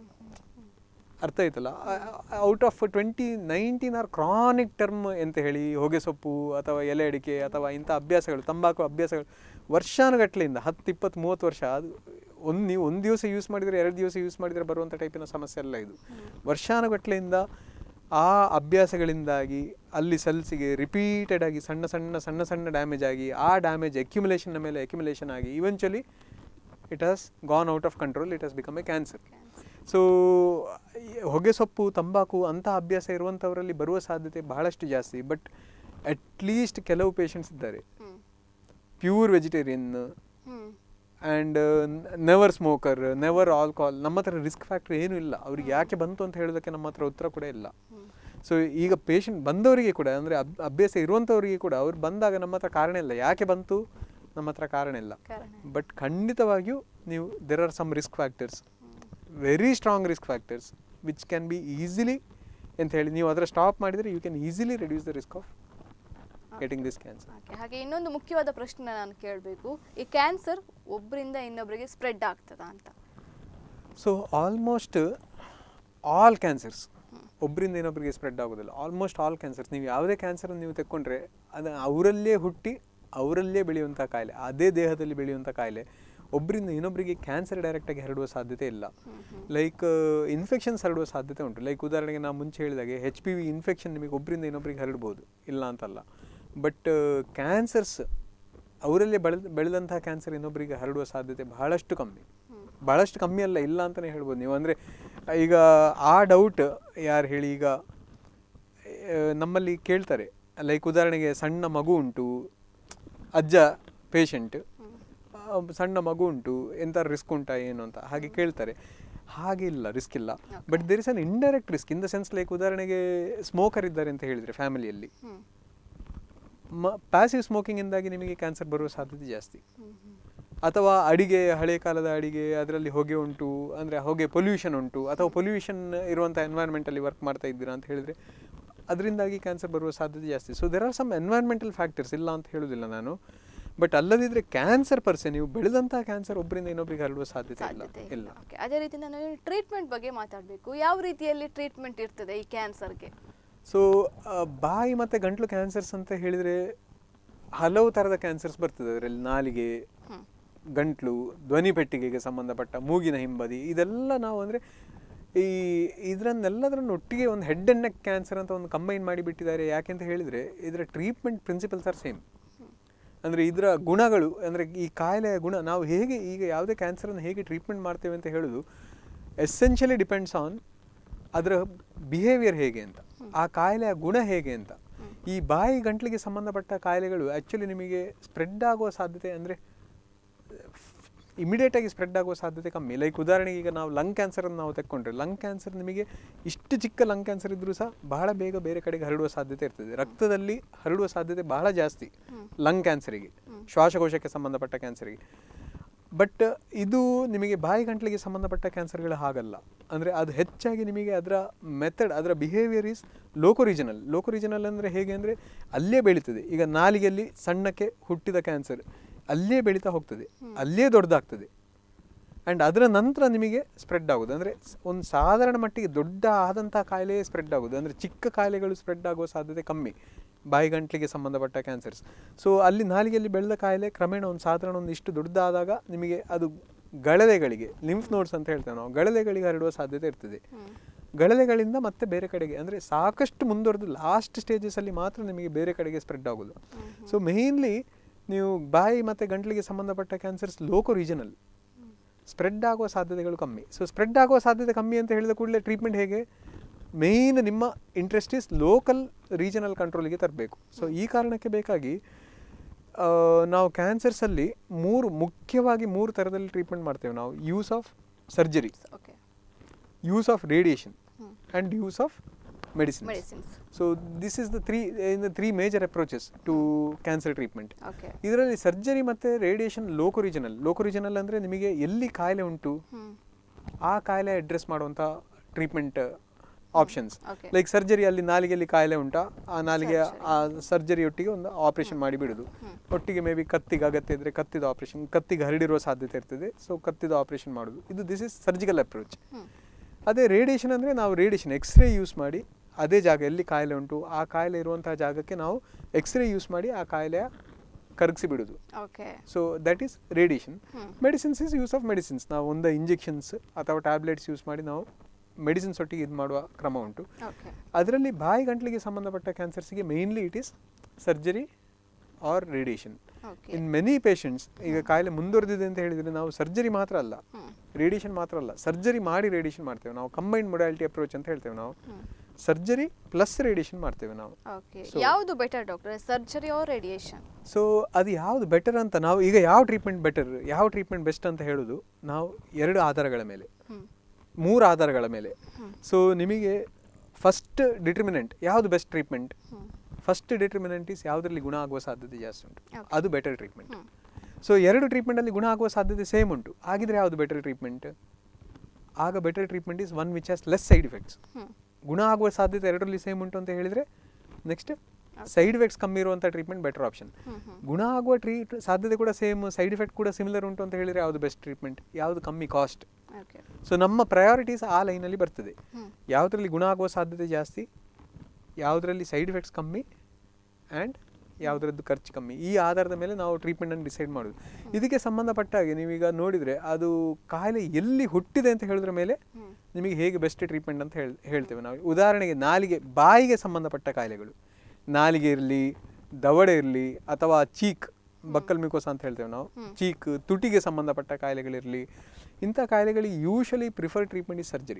ಅರ್ಥ ಆಯ್ತಲ್ಲ out of twenty nineteen are chronic term ಅಂತ ಹೇಳಿ ಹೊಗೆ ಸೊಪ್ಪು ಅಥವಾ ಎಲೆ ಅಡಿಕೆ ಅಥವಾ ಇಂಥ ಅಭ್ಯಾಸಗಳು ತಂಬಾಕು ಅಭ್ಯಾಸಗಳು ವರ್ಷಾನುಗಟ್ಲೆಯಿಂದ ಹತ್ತು ಇಪ್ಪತ್ತು ಮೂವತ್ತು ವರ್ಷ ಅದು ಒಂದು ನೀವು ಒಂದು ದಿವಸ ಯೂಸ್ ಮಾಡಿದರೆ ಎರಡು ದಿವಸ ಯೂಸ್ ಮಾಡಿದರೆ ಬರುವಂಥ ಟೈಪಿನ ಸಮಸ್ಯೆ ಅಲ್ಲ ಇದು ವರ್ಷಾನುಗಟ್ಲೆಯಿಂದ ಆ ಅಭ್ಯಾಸಗಳಿಂದಾಗಿ ಅಲ್ಲಿ ಸೆಲ್ಸಿಗೆ ರಿಪೀಟೆಡ್ ಆಗಿ ಸಣ್ಣ ಸಣ್ಣ ಸಣ್ಣ ಸಣ್ಣ ಡ್ಯಾಮೇಜ್ ಆಗಿ ಆ ಡ್ಯಾಮೇಜ್ ಅಕ್ಯುಮುಲೇಷನ್ ಮೇಲೆ ಅಕ್ಯುಮುಲೇಷನ್ ಆಗಿ eventually it has gone out of control it has become a cancer so ಹೊಗೆ ಸೊಪ್ಪು ತಂಬಾಕು ಅಂಥ ಅಭ್ಯಾಸ ಇರುವಂಥವರಲ್ಲಿ ಬರುವ ಸಾಧ್ಯತೆ ಬಹಳಷ್ಟು ಜಾಸ್ತಿ ಬಟ್ ಅಟ್ಲೀಸ್ಟ್ ಕೆಲವು ಪೇಷಂಟ್ಸ್ ಇದ್ದಾರೆ pure vegetarian hmm and never smoker never alcohol ನಮ್ಮ ಹತ್ರ ರಿಸ್ಕ್ ಫ್ಯಾಕ್ಟರ್ ಏನೂ ಇಲ್ಲ ಅವ್ರಿಗೆ ಯಾಕೆ ಬಂತು ಅಂತ ಹೇಳೋದಕ್ಕೆ ನಮ್ಮ ಹತ್ರ ಉತ್ತರ ಕೂಡ ಇಲ್ಲ ಸೊ ಈಗ ಪೇಷಂಟ್ ಬಂದವರಿಗೆ ಕೂಡ ಅಂದರೆ ಅಭ್ಯಾಸ ಇರುವಂಥವರಿಗೆ ಕೂಡ ಅವ್ರು ಬಂದಾಗ ನಮ್ಮ ಹತ್ರ ಕಾರಣ ಇಲ್ಲ ಯಾಕೆ ಬಂತು ನಮ್ಮ ಹತ್ರ ಕಾರಣ ಇಲ್ಲ ಕಾರಣ ಬಟ್ ಖಂಡಿತವಾಗಿಯೂ ನೀವು there are some risk factors very strong risk factors which can be easily ಅಂತ ಹೇಳಿ ನೀವು ಅದರ ಸ್ಟಾಪ್ ಮಾಡಿದರೆ you can easily reduce the risk of getting this cancer okay ಹಾಗೆ ಇನ್ನೊಂದು ಮುಖ್ಯವಾದ ಪ್ರಶ್ನೆ ನಾನು ಕೇಳಬೇಕು ಈ ಕ್ಯಾನ್ಸರ್ ಒಬ್ಬರಿಂದ ಇನ್ನೊಬ್ಬರಿಗೆ ಸ್ಪ್ರೆಡ್ ಆಗ್ತದಾ ಅಂತ ಸೊ ಆಲ್ಮೋಸ್ಟ್ ಆಲ್ ಕ್ಯಾನ್ಸರ್ಸ್ ಒಬ್ಬರಿಂದ ಇನ್ನೊಬ್ಬರಿಗೆ ಸ್ಪ್ರೆಡ್ ಆಗೋದಿಲ್ಲ ಆಲ್ಮೋಸ್ಟ್ ಆಲ್ ಕ್ಯಾನ್ಸರ್ಸ್ ನೀವು ಯಾವುದೇ ಕ್ಯಾನ್ಸರ್ ನೀವು ತೆಕ್ಕೊಂಡ್ರೆ ಅದು ಅವರಲ್ಲೇ ಹುಟ್ಟಿ ಅವರಲ್ಲೇ ಬೆಳೆಯುವಂಥ ಕಾಯಿಲೆ ಅದೇ ದೇಹದಲ್ಲಿ ಬೆಳೆಯುವಂಥ ಕಾಯಿಲೆ ಒಬ್ಬರಿಂದ ಇನ್ನೊಬ್ಬರಿಗೆ ಕ್ಯಾನ್ಸರ್ ಡೈರೆಕ್ಟಾಗಿ ಹರಡುವ ಸಾಧ್ಯತೆ ಇಲ್ಲ ಲೈಕ್ ಇನ್ಫೆಕ್ಷನ್ಸ್ ಹರಡುವ ಸಾಧ್ಯತೆ ಉಂಟು ಲೈಕ್ ಉದಾಹರಣೆಗೆ ನಾನು ಮುಂಚೆ ಹೇಳಿದಾಗೆ ಹೆಚ್ ಪಿ ವಿ ಇನ್ಫೆಕ್ಷನ್ ನಿಮಗೆ ಒಬ್ಬರಿಂದ ಇನ್ನೊಬ್ಬರಿಗೆ ಹರಡ್ಬೋದು ಇಲ್ಲ ಅಂತಲ್ಲ ಬಟ್ ಕ್ಯಾನ್ಸರ್ಸ್ ಅವರಲ್ಲೇ ಬೆಳೆದ ಬೆಳೆದಂತಹ ಕ್ಯಾನ್ಸರ್ ಇನ್ನೊಬ್ಬರಿಗೆ ಹರಡುವ ಸಾಧ್ಯತೆ ಬಹಳಷ್ಟು ಕಮ್ಮಿ ಬಹಳಷ್ಟು ಕಮ್ಮಿ ಅಲ್ಲ ಇಲ್ಲ ಅಂತಲೇ ಹೇಳ್ಬೋದು ನೀವು ಅಂದರೆ ಈಗ ಆ ಡೌಟ್ ಯಾರು ಹೇಳಿ ಈಗ ಆ, ನಮ್ಮಲ್ಲಿ ಕೇಳ್ತಾರೆ ಲೈಕ್ ಉದಾಹರಣೆಗೆ ಸಣ್ಣ ಮಗು ಉಂಟು ಅಜ್ಜ ಪೇಷಂಟ್ ಸಣ್ಣ ಮಗು ಉಂಟು ಎಂಥ ರಿಸ್ಕ್ ಉಂಟಾ ಏನು ಅಂತ ಹಾಗೆ ಕೇಳ್ತಾರೆ ಹಾಗೆ ಇಲ್ಲ ರಿಸ್ಕ್ ಇಲ್ಲ but there is an indirect risk in the sense like ಉದಾಹರಣೆಗೆ ಸ್ಮೋಕರ್ ಇದ್ದಾರೆ ಅಂತ ಹೇಳಿದರೆ ಫ್ಯಾಮಿಲಿಯಲ್ಲಿ ಹ್ಮ್ ಮ ಪ್ಯಾಸಿವ್ ಸ್ಮೋಕಿಂಗಿಂದಾಗಿ ನಿಮಗೆ ಕ್ಯಾನ್ಸರ್ ಬರುವ ಸಾಧ್ಯತೆ ಜಾಸ್ತಿ ಅಥವಾ ಅಡಿಗೆ ಹಳೆ ಕಾಲದ ಅಡಿಗೆ ಅದರಲ್ಲಿ ಹೊಗೆ ಉಂಟು ಅಂದರೆ ಹೊಗೆ ಪೊಲ್ಯೂಷನ್ ಉಂಟು ಅಥವಾ ಪೊಲ್ಯೂಷನ್ ಇರುವಂಥ ಎನ್ವೈರ್ಮೆಂಟಲ್ಲಿ ವರ್ಕ್ ಮಾಡ್ತಾ ಇದ್ದೀರಾ ಅಂತ ಹೇಳಿದರೆ ಅದರಿಂದಾಗಿ ಕ್ಯಾನ್ಸರ್ ಬರುವ ಸಾಧ್ಯತೆ ಜಾಸ್ತಿ so there are some environmental factors ಇಲ್ಲ ಅಂತ ಹೇಳೋದಿಲ್ಲ ನಾನು ಬಟ್ ಅಲ್ಲದಿದ್ದರೆ ಕ್ಯಾನ್ಸರ್ ಪರ್ಸೆ ನೀವು ಬೆಳೆದಂಥ ಕ್ಯಾನ್ಸರ್ ಒಬ್ಬರಿಂದ ಇನ್ನೊಬ್ಬರಿಗೆ ಹರಡುವ ಸಾಧ್ಯತೆ ಇಲ್ಲ ಸಾಧ್ಯತೆ ಇಲ್ಲ ಇಲ್ಲ ಓಕೆ ಅದೇ ರೀತಿ ನಾನು ಟ್ರೀಟ್ಮೆಂಟ್ ಬಗ್ಗೆ ಮಾತಾಡಬೇಕು ಯಾವ ರೀತಿಯಲ್ಲಿ ಟ್ರೀಟ್ಮೆಂಟ್ ಇರ್ತದೆ ಈ ಕ್ಯಾನ್ಸರ್ಗೆ ಸೊ ಬಾಯಿ ಮತ್ತು ಗಂಟ್ಲು ಕ್ಯಾನ್ಸರ್ಸ್ ಅಂತ ಹೇಳಿದರೆ ಹಲವು ಥರದ ಕ್ಯಾನ್ಸರ್ಸ್ ಬರ್ತದೆ ಅದರಲ್ಲಿ ನಾಲಿಗೆ ಹ್ಮ್. ಗಂಟ್ಲು ಧ್ವನಿ ಪೆಟ್ಟಿಗೆಗೆ ಸಂಬಂಧಪಟ್ಟ ಮೂಗಿನ ಹಿಂಬದಿ ಇದೆಲ್ಲ ನಾವು ಅಂದರೆ ಈ ಇದರನ್ನೆಲ್ಲದರನ್ನು ಒಟ್ಟಿಗೆ ಒಂದು ಹೆಡ್ ಅಂಡ್ ನೆಕ್ ಕ್ಯಾನ್ಸರ್ ಅಂತ ಒಂದು ಕಂಬೈನ್ ಮಾಡಿಬಿಟ್ಟಿದ್ದಾರೆ ಯಾಕೆಂತ ಹೇಳಿದರೆ ಇದರ ಟ್ರೀಟ್ಮೆಂಟ್ ಪ್ರಿನ್ಸಿಪಲ್ಸ್ ಆರ್ ಸೇಮ್ ಅಂದರೆ ಇದರ ಗುಣಗಳು ಅಂದರೆ ಈ ಕಾಯಿಲೆಯ ಗುಣ ನಾವು ಹೇಗೆ ಈಗ ಯಾವುದೇ ಕ್ಯಾನ್ಸರನ್ನು ಹೇಗೆ ಟ್ರೀಟ್ಮೆಂಟ್ ಮಾಡ್ತೇವೆ ಅಂತ ಹೇಳೋದು ಎಸೆನ್ಷಿಯಲಿ ಡಿಪೆಂಡ್ಸ್ ಆನ್ ಅದರ ಬಿಹೇವಿಯರ್ ಹೇಗೆ ಅಂತ ಆ ಕಾಯಿಲೆಯ ಗುಣ ಹೇಗೆ ಅಂತ ಈ ಬಾಯಿ ಗಂಟ್ಲಿಗೆ ಸಂಬಂಧಪಟ್ಟ ಕಾಯಿಲೆಗಳು ಆ್ಯಕ್ಚುಲಿ ನಿಮಗೆ ಸ್ಪ್ರೆಡ್ ಆಗುವ ಸಾಧ್ಯತೆ ಅಂದರೆ ಇಮಿಡಿಯೇಟಾಗಿ ಸ್ಪ್ರೆಡ್ ಆಗುವ ಸಾಧ್ಯತೆ ಕಮ್ಮಿ ಲೈಕ್ ಉದಾಹರಣೆಗೆ ಈಗ ನಾವು ಲಂಗ್ ಕ್ಯಾನ್ಸರನ್ನು ನಾವು ತೆಕ್ಕೊಂಡ್ರೆ ಲಂಗ್ ಕ್ಯಾನ್ಸರ್ ನಿಮಗೆ ಇಷ್ಟು ಚಿಕ್ಕ ಲಂಗ್ ಕ್ಯಾನ್ಸರ್ ಇದ್ದರೂ ಸಹ ಬಹಳ ಬೇಗ ಬೇರೆ ಕಡೆಗೆ ಹರಡುವ ಸಾಧ್ಯತೆ ಇರ್ತದೆ ರಕ್ತದಲ್ಲಿ ಹರಡುವ ಸಾಧ್ಯತೆ ಬಹಳ ಜಾಸ್ತಿ ಲಂಗ್ ಕ್ಯಾನ್ಸರಿಗೆ ಶ್ವಾಸಕೋಶಕ್ಕೆ ಸಂಬಂಧಪಟ್ಟ ಕ್ಯಾನ್ಸರಿಗೆ ಬಟ್ ಇದು ನಿಮಗೆ ಬಾಯಿ ಗಂಟ್ಲಿಗೆ ಸಂಬಂಧಪಟ್ಟ ಕ್ಯಾನ್ಸರ್ಗಳು ಹಾಗಲ್ಲ ಅಂದರೆ ಅದು ಹೆಚ್ಚಾಗಿ ನಿಮಗೆ ಅದರ ಮೆಥಡ್ ಅದರ behaviour is loco regional loco regional ಅಂದರೆ ಹೇಗೆ ಅಂದರೆ ಅಲ್ಲೇ ಬೆಳೀತದೆ ಈಗ ನಾಲಿಗೆಯಲ್ಲಿ ಸಣ್ಣಕ್ಕೆ ಹುಟ್ಟಿದ ಕ್ಯಾನ್ಸರ್ ಅಲ್ಲೇ ಬೆಳೀತಾ ಹೋಗ್ತದೆ ಅಲ್ಲೇ ದೊಡ್ಡದಾಗ್ತದೆ ಆ್ಯಂಡ್ ಅದರ ನಂತರ ನಿಮಗೆ ಸ್ಪ್ರೆಡ್ ಆಗೋದು ಅಂದರೆ ಒಂದು ಸಾಧಾರಣ ಮಟ್ಟಿಗೆ ದೊಡ್ಡ ಆದಂಥ ಕಾಯಿಲೆ ಸ್ಪ್ರೆಡ್ ಆಗೋದು ಅಂದರೆ ಚಿಕ್ಕ ಕಾಯಿಲೆಗಳು ಸ್ಪ್ರೆಡ್ ಆಗುವ ಸಾಧ್ಯತೆ ಕಮ್ಮಿ ಬಾಯಿ ಗಂಟ್ಲಿಗೆ ಸಂಬಂಧಪಟ್ಟ ಕ್ಯಾನ್ಸರ್ಸ್ ಸೊ ಅಲ್ಲಿ ನಾಲಿಗೆಯಲ್ಲಿ ಬೆಳೆದ ಕಾಯಿಲೆ ಕ್ರಮೇಣ ಒಂದು ಸಾಧಾರಣ ಒಂದು ಇಷ್ಟು ದೊಡ್ಡದಾದಾಗ ನಿಮಗೆ ಅದು ಗಳಲೆಗಳಿಗೆ ಲಿಂಫ್ ನೋಡ್ಸ್ ಅಂತ ಹೇಳ್ತೇವೆ ನಾವು ಗಳಲೆಗಳಿಗೆ ಹರಡುವ ಸಾಧ್ಯತೆ ಇರ್ತದೆ ಗಳಲೆಗಳಿಂದ ಮತ್ತೆ ಬೇರೆ ಕಡೆಗೆ ಅಂದರೆ ಸಾಕಷ್ಟು ಮುಂದುವರೆದು ಲಾಸ್ಟ್ ಸ್ಟೇಜಸಲ್ಲಿ ಮಾತ್ರ ನಿಮಗೆ ಬೇರೆ ಕಡೆಗೆ ಸ್ಪ್ರೆಡ್ ಆಗೋದು ಸೊ ಮೇಯ್ನ್ಲಿ ನೀವು ಬಾಯಿ ಮತ್ತು ಗಂಟ್ಲಿಗೆ ಸಂಬಂಧಪಟ್ಟ ಕ್ಯಾನ್ಸರ್ಸ್ ಲೋಕೋ ರೀಜನಲ್ ಸ್ಪ್ರೆಡ್ ಆಗುವ ಸಾಧ್ಯತೆಗಳು ಕಮ್ಮಿ ಸೊ ಸ್ಪ್ರೆಡ್ ಆಗುವ ಸಾಧ್ಯತೆ ಕಮ್ಮಿ ಅಂತ ಹೇಳಿದ ಕೂಡಲೇ ಟ್ರೀಟ್ಮೆಂಟ್ ಹೇಗೆ ಮೇಯ್ನ್ ನಿಮ್ಮ ಇಂಟ್ರೆಸ್ಟ್ ಇಸ್ ಲೋಕಲ್ ರೀಜನಲ್ ಕಂಟ್ರೋಲಿಗೆ ತರಬೇಕು ಸೊ ಈ ಕಾರಣಕ್ಕೆ ಬೇಕಾಗಿ ಆ, ನಾವು ಕ್ಯಾನ್ಸರ್ಸಲ್ಲಿ ಮೂರು ಮುಖ್ಯವಾಗಿ ಮೂರು ಥರದಲ್ಲಿ ಟ್ರೀಟ್ಮೆಂಟ್ ಮಾಡ್ತೇವೆ ನಾವು use of surgery okay use of radiation and use of medicine medicines so this is the three in the three major approaches to cancer treatment okay ಇದರಲ್ಲಿ ಸರ್ಜರಿ ಮತ್ತು radiation loco regional loco regional ಅಂದರೆ ನಿಮಗೆ ಎಲ್ಲಿ ಕಾಯಿಲೆ ಉಂಟು ಹ್ಮ್ ಆ ಕಾಯಿಲೆ address ಮಾಡುವಂಥ treatment options Okay. Like surgery ಅಲ್ಲಿ ನಾಲಿಗೆಯಲ್ಲಿ ಕಾಯಿಲೆ ಉಂಟಾ ಆ ನಾಲಿಗೆ ಆ ಸರ್ಜರಿ ಒಟ್ಟಿಗೆ ಒಂದು ಆಪರೇಷನ್ ಮಾಡಿ ಬಿಡುದು ಒಟ್ಟಿಗೆ ಮೇ ಬಿ ಕತ್ತಿಗೆ ಅಗತ್ಯ ಇದ್ದರೆ ಕತ್ತಿದ ಆಪರೇಷನ್ ಕತ್ತಿಗೆ ಹರಡಿರುವ ಸಾಧ್ಯತೆ ಇರ್ತದೆ ಸೊ ಕತ್ತಿದ ಆಪರೇಷನ್ ಮಾಡೋದು ಇದು ದಿಸ್ ಇಸ್ ಸರ್ಜಿಕಲ್ ಅಪ್ರೋಚ್ ಅದೇ ರೇಡಿಯೇಷನ್ ಅಂದರೆ ನಾವು ರೇಡಿಯೇಷನ್ ಎಕ್ಸ್ರೇ ಯೂಸ್ ಮಾಡಿ ಅದೇ ಜಾಗ ಎಲ್ಲಿ ಕಾಯಿಲೆ ಉಂಟು ಆ ಕಾಯಿಲೆ ಇರುವಂತಹ ಜಾಗಕ್ಕೆ ನಾವು ಎಕ್ಸ್ರೇ ಯೂಸ್ ಮಾಡಿ ಆ ಕಾಯಿಲೆಯ ಕರಗಿಸಿ ಬಿಡುದು okay so that is radiation medicines is use of medicines ನಾವು ಒಂದು ಇಂಜೆಕ್ಷನ್ಸ್ ಅಥವಾ ಟ್ಯಾಬ್ಲೆಟ್ಸ್ ಯೂಸ್ ಮಾಡಿ ನಾವು ಮೆಡಿಸಿನ್ಸ್ ಒಟ್ಟಿಗೆ ಇದು ಮಾಡುವ ಕ್ರಮ ಉಂಟು ಓಕೆ ಅದರಲ್ಲಿ ಬಾಯಿ ಗಂಟ್ಲಿಗೆ ಸಂಬಂಧಪಟ್ಟ ಕ್ಯಾನ್ಸರ್ಸ್ಗೆ mainly it is surgery or radiation okay in many patients ಈಗ ಕಾಯಿಲೆ ಮುಂದುವರೆದಿದೆ ಅಂತ ಹೇಳಿದರೆ ನಾವು ಸರ್ಜರಿ ಮಾತ್ರ ಅಲ್ಲ ರೇಡಿಯೇಷನ್ ಮಾತ್ರ ಅಲ್ಲ ಸರ್ಜರಿ ಮಾಡಿ ರೇಡಿಯೇಷನ್ ಮಾಡ್ತೇವೆ ನಾವು ಕಂಬೈನ್ಡ್ ಮೊಡಾಲಿಟಿ ಅಪ್ರೋಚ್ ಅಂತ ಹೇಳ್ತೇವೆ ನಾವು ಸರ್ಜರಿ ಪ್ಲಸ್ ರೇಡಿಯೇಷನ್ ಮಾಡ್ತೇವೆ ನಾವು ಓಕೆ So- ಯಾವುದು better doctor surgery or radiation so ಅದು ಯಾವುದು ಬೆಟರ್ ಅಂತ ನಾವು ಈಗ ಯಾವ ಟ್ರೀಟ್ಮೆಂಟ್ ಬೆಟರ್ ಯಾವ ಟ್ರೀಟ್ಮೆಂಟ್ ಬೆಸ್ಟ್ ಅಂತ ಹೇಳೋದು ನಾವು ಎರಡು ಆಧಾರಗಳ ಮೇಲೆ ಹ್ಮ್ ಮೂರು ಆಧಾರಗಳ ಮೇಲೆ ಸೊ ನಿಮಗೆ ಫಸ್ಟ್ ಡಿಟರ್ಮಿನೆಂಟ್ ಯಾವುದು best treatment first determinant is ಯಾವುದರಲ್ಲಿ ಗುಣ ಆಗುವ ಸಾಧ್ಯತೆ ಜಾಸ್ತಿ ಉಂಟು Okay. ಅದು ಬೆಟರ್ ಟ್ರೀಟ್ಮೆಂಟ್ ಸೊ ಎರಡು ಟ್ರೀಟ್ಮೆಂಟಲ್ಲಿ ಗುಣ ಆಗುವ ಸಾಧ್ಯತೆ ಸೇಮ್ ಉಂಟು ಆಗಿದ್ರೆ ಯಾವುದು ಬೆಟರ್ ಟ್ರೀಟ್ಮೆಂಟ್ ಆಗ better treatment is one which has less side effects hmm ಗುಣ ಆಗುವ ಸಾಧ್ಯತೆ ಎರಡರಲ್ಲಿ ಸೇಮ್ ಉಂಟು ಅಂತ ಹೇಳಿದರೆ ನೆಕ್ಸ್ಟ್ ಸೈಡ್ ಇಫೆಕ್ಟ್ಸ್ ಕಮ್ಮಿ ಇರುವಂಥ treatment better option hmm hmm ಗುಣ ಆಗುವ ಟ್ರೀಟ್ ಸಾಧ್ಯತೆ ಕೂಡ ಸೇಮ್ ಸೈಡ್ ಇಫೆಕ್ಟ್ ಕೂಡ ಸಿಮಿಲರ್ ಉಂಟು ಅಂತ ಹೇಳಿದರೆ ಯಾವುದು ಬೆಸ್ಟ್ ಟ್ರೀಟ್ಮೆಂಟ್ ಯಾವುದು ಕಮ್ಮಿ ಕಾಸ್ಟ್ ಓಕೆ ಸೊ ನಮ್ಮ ಪ್ರಯಾರಿಟೀಸ್ ಆ ಲೈನಲ್ಲಿ ಬರ್ತದೆ ಹ್ಮ್ ಯಾವುದರಲ್ಲಿ ಗುಣ ಆಗುವ ಸಾಧ್ಯತೆ ಜಾಸ್ತಿ ಯಾವುದರಲ್ಲಿ ಸೈಡ್ ಎಫೆಕ್ಟ್ಸ್ ಕಮ್ಮಿ ಆ್ಯಂಡ್ ಯಾವುದರದ್ದು ಖರ್ಚು ಕಮ್ಮಿ ಈ ಆಧಾರದ ಮೇಲೆ ನಾವು ಟ್ರೀಟ್ಮೆಂಟನ್ನು ಡಿಸೈಡ್ ಮಾಡೋದು ಇದಕ್ಕೆ ಸಂಬಂಧಪಟ್ಟ ಹಾಗೆ ನೀವೀಗ ನೋಡಿದರೆ ಅದು ಕಾಯಿಲೆ ಎಲ್ಲಿ ಹುಟ್ಟಿದೆ ಅಂತ ಹೇಳಿದ್ರ ಮೇಲೆ ಹ್ಮ್ ನಿಮಗೆ ಹೇಗೆ ಬೆಸ್ಟ್ ಟ್ರೀಟ್ಮೆಂಟ್ ಅಂತ ಹೇಳ್ ಹೇಳ್ತೇವೆ ನಾವು ಉದಾಹರಣೆಗೆ ನಾಲಿಗೆ ಬಾಯಿಗೆ ಸಂಬಂಧಪಟ್ಟ ಕಾಯಿಲೆಗಳು ನಾಲಿಗೆ ಇರಲಿ ದವಡೆ ಇರಲಿ ಅಥವಾ ಚೀಕ್ ಬಕ್ಕಲ್ ಮಿಕೋಸ ಅಂತ ಹೇಳ್ತೇವೆ ನಾವು ಚೀಕ್ ತುಟಿಗೆ ಸಂಬಂಧಪಟ್ಟ ಕಾಯಿಲೆಗಳಿರಲಿ ಇಂಥ ಕಾಯಿಲೆಗಳಿಗೆ usually prefer treatment is surgery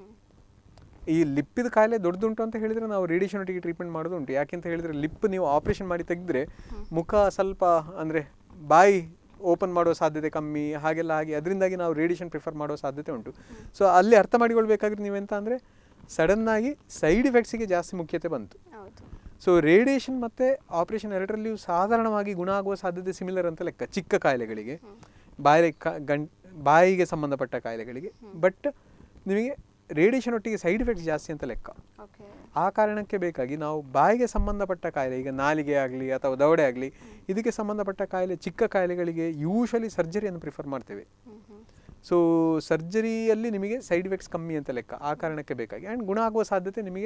ಈ ಲಿಪ್ಪಿದ ಕಾಯಿಲೆ ದೊಡ್ಡದುಂಟು ಅಂತ ಹೇಳಿದರೆ ನಾವು ರೇಡಿಯೇಷನ್ ಒಟ್ಟಿಗೆ ಟ್ರೀಟ್ಮೆಂಟ್ ಮಾಡೋದು ಉಂಟು ಯಾಕೆಂತ ಹೇಳಿದರೆ ಲಿಪ್ ನೀವು ಆಪರೇಷನ್ ಮಾಡಿ ತೆಗೆದ್ರೆ ಮುಖ ಸ್ವಲ್ಪ ಅಂದರೆ ಬಾಯಿ ಓಪನ್ ಮಾಡೋ ಸಾಧ್ಯತೆ ಕಮ್ಮಿ ಹಾಗೆಲ್ಲ ಹಾಗೆ ಅದರಿಂದಾಗಿ ನಾವು ರೇಡಿಯೇಷನ್ ಪ್ರಿಫರ್ ಮಾಡೋ ಸಾಧ್ಯತೆ ಉಂಟು ಸೊ ಅಲ್ಲಿ ಅರ್ಥ ಮಾಡಿಕೊಳ್ಬೇಕಾದ್ರೆ ನೀವೆಂತ ಅಂದರೆ ಸಡನ್ನಾಗಿ ಸೈಡ್ ಇಫೆಕ್ಟ್ಸಿಗೆ ಜಾಸ್ತಿ ಮುಖ್ಯತೆ ಬಂತು ಹೌದು ಸೊ ರೇಡಿಯೇಷನ್ ಮತ್ತು ಆಪರೇಷನ್ ಎರಡರಲ್ಲಿಯೂ ಸಾಧಾರಣವಾಗಿ ಗುಣ ಆಗುವ ಸಾಧ್ಯತೆ ಸಿಮಿಲರ್ ಅಂತ ಲೆಕ್ಕ ಚಿಕ್ಕ ಕಾಯಿಲೆಗಳಿಗೆ ಬಾಯಿ ಕ ಗಂ ಬಾಯಿಗೆ ಸಂಬಂಧಪಟ್ಟ ಕಾಯಿಲೆಗಳಿಗೆ ಬಟ್ ನಿಮಗೆ ರೇಡಿಯೇಷನ್ ಒಟ್ಟಿಗೆ ಸೈಡ್ ಎಫೆಕ್ಟ್ಸ್ ಜಾಸ್ತಿ ಅಂತ ಲೆಕ್ಕ ಓಕೆ ಆ ಕಾರಣಕ್ಕೆ ಬೇಕಾಗಿ ನಾವು ಬಾಯಿಗೆ ಸಂಬಂಧಪಟ್ಟ ಕಾಯಿಲೆ ಈಗ ನಾಲಿಗೆ ಆಗಲಿ ಅಥವಾ ದವಡೆ ಆಗಲಿ ಇದಕ್ಕೆ ಸಂಬಂಧಪಟ್ಟ ಕಾಯಿಲೆ ಚಿಕ್ಕ ಕಾಯಿಲೆಗಳಿಗೆ ಯೂಶಲಿ ಸರ್ಜರಿಯನ್ನು ಪ್ರಿಫರ್ ಮಾಡ್ತೇವೆ ಸೊ ಸರ್ಜರಿಯಲ್ಲಿ ನಿಮಗೆ ಸೈಡ್ ಎಫೆಕ್ಟ್ಸ್ ಕಮ್ಮಿ ಅಂತ ಲೆಕ್ಕ ಆ ಕಾರಣಕ್ಕೆ ಬೇಕಾಗಿ ಆ್ಯಂಡ್ ಗುಣ ಆಗುವ ಸಾಧ್ಯತೆ ನಿಮಗೆ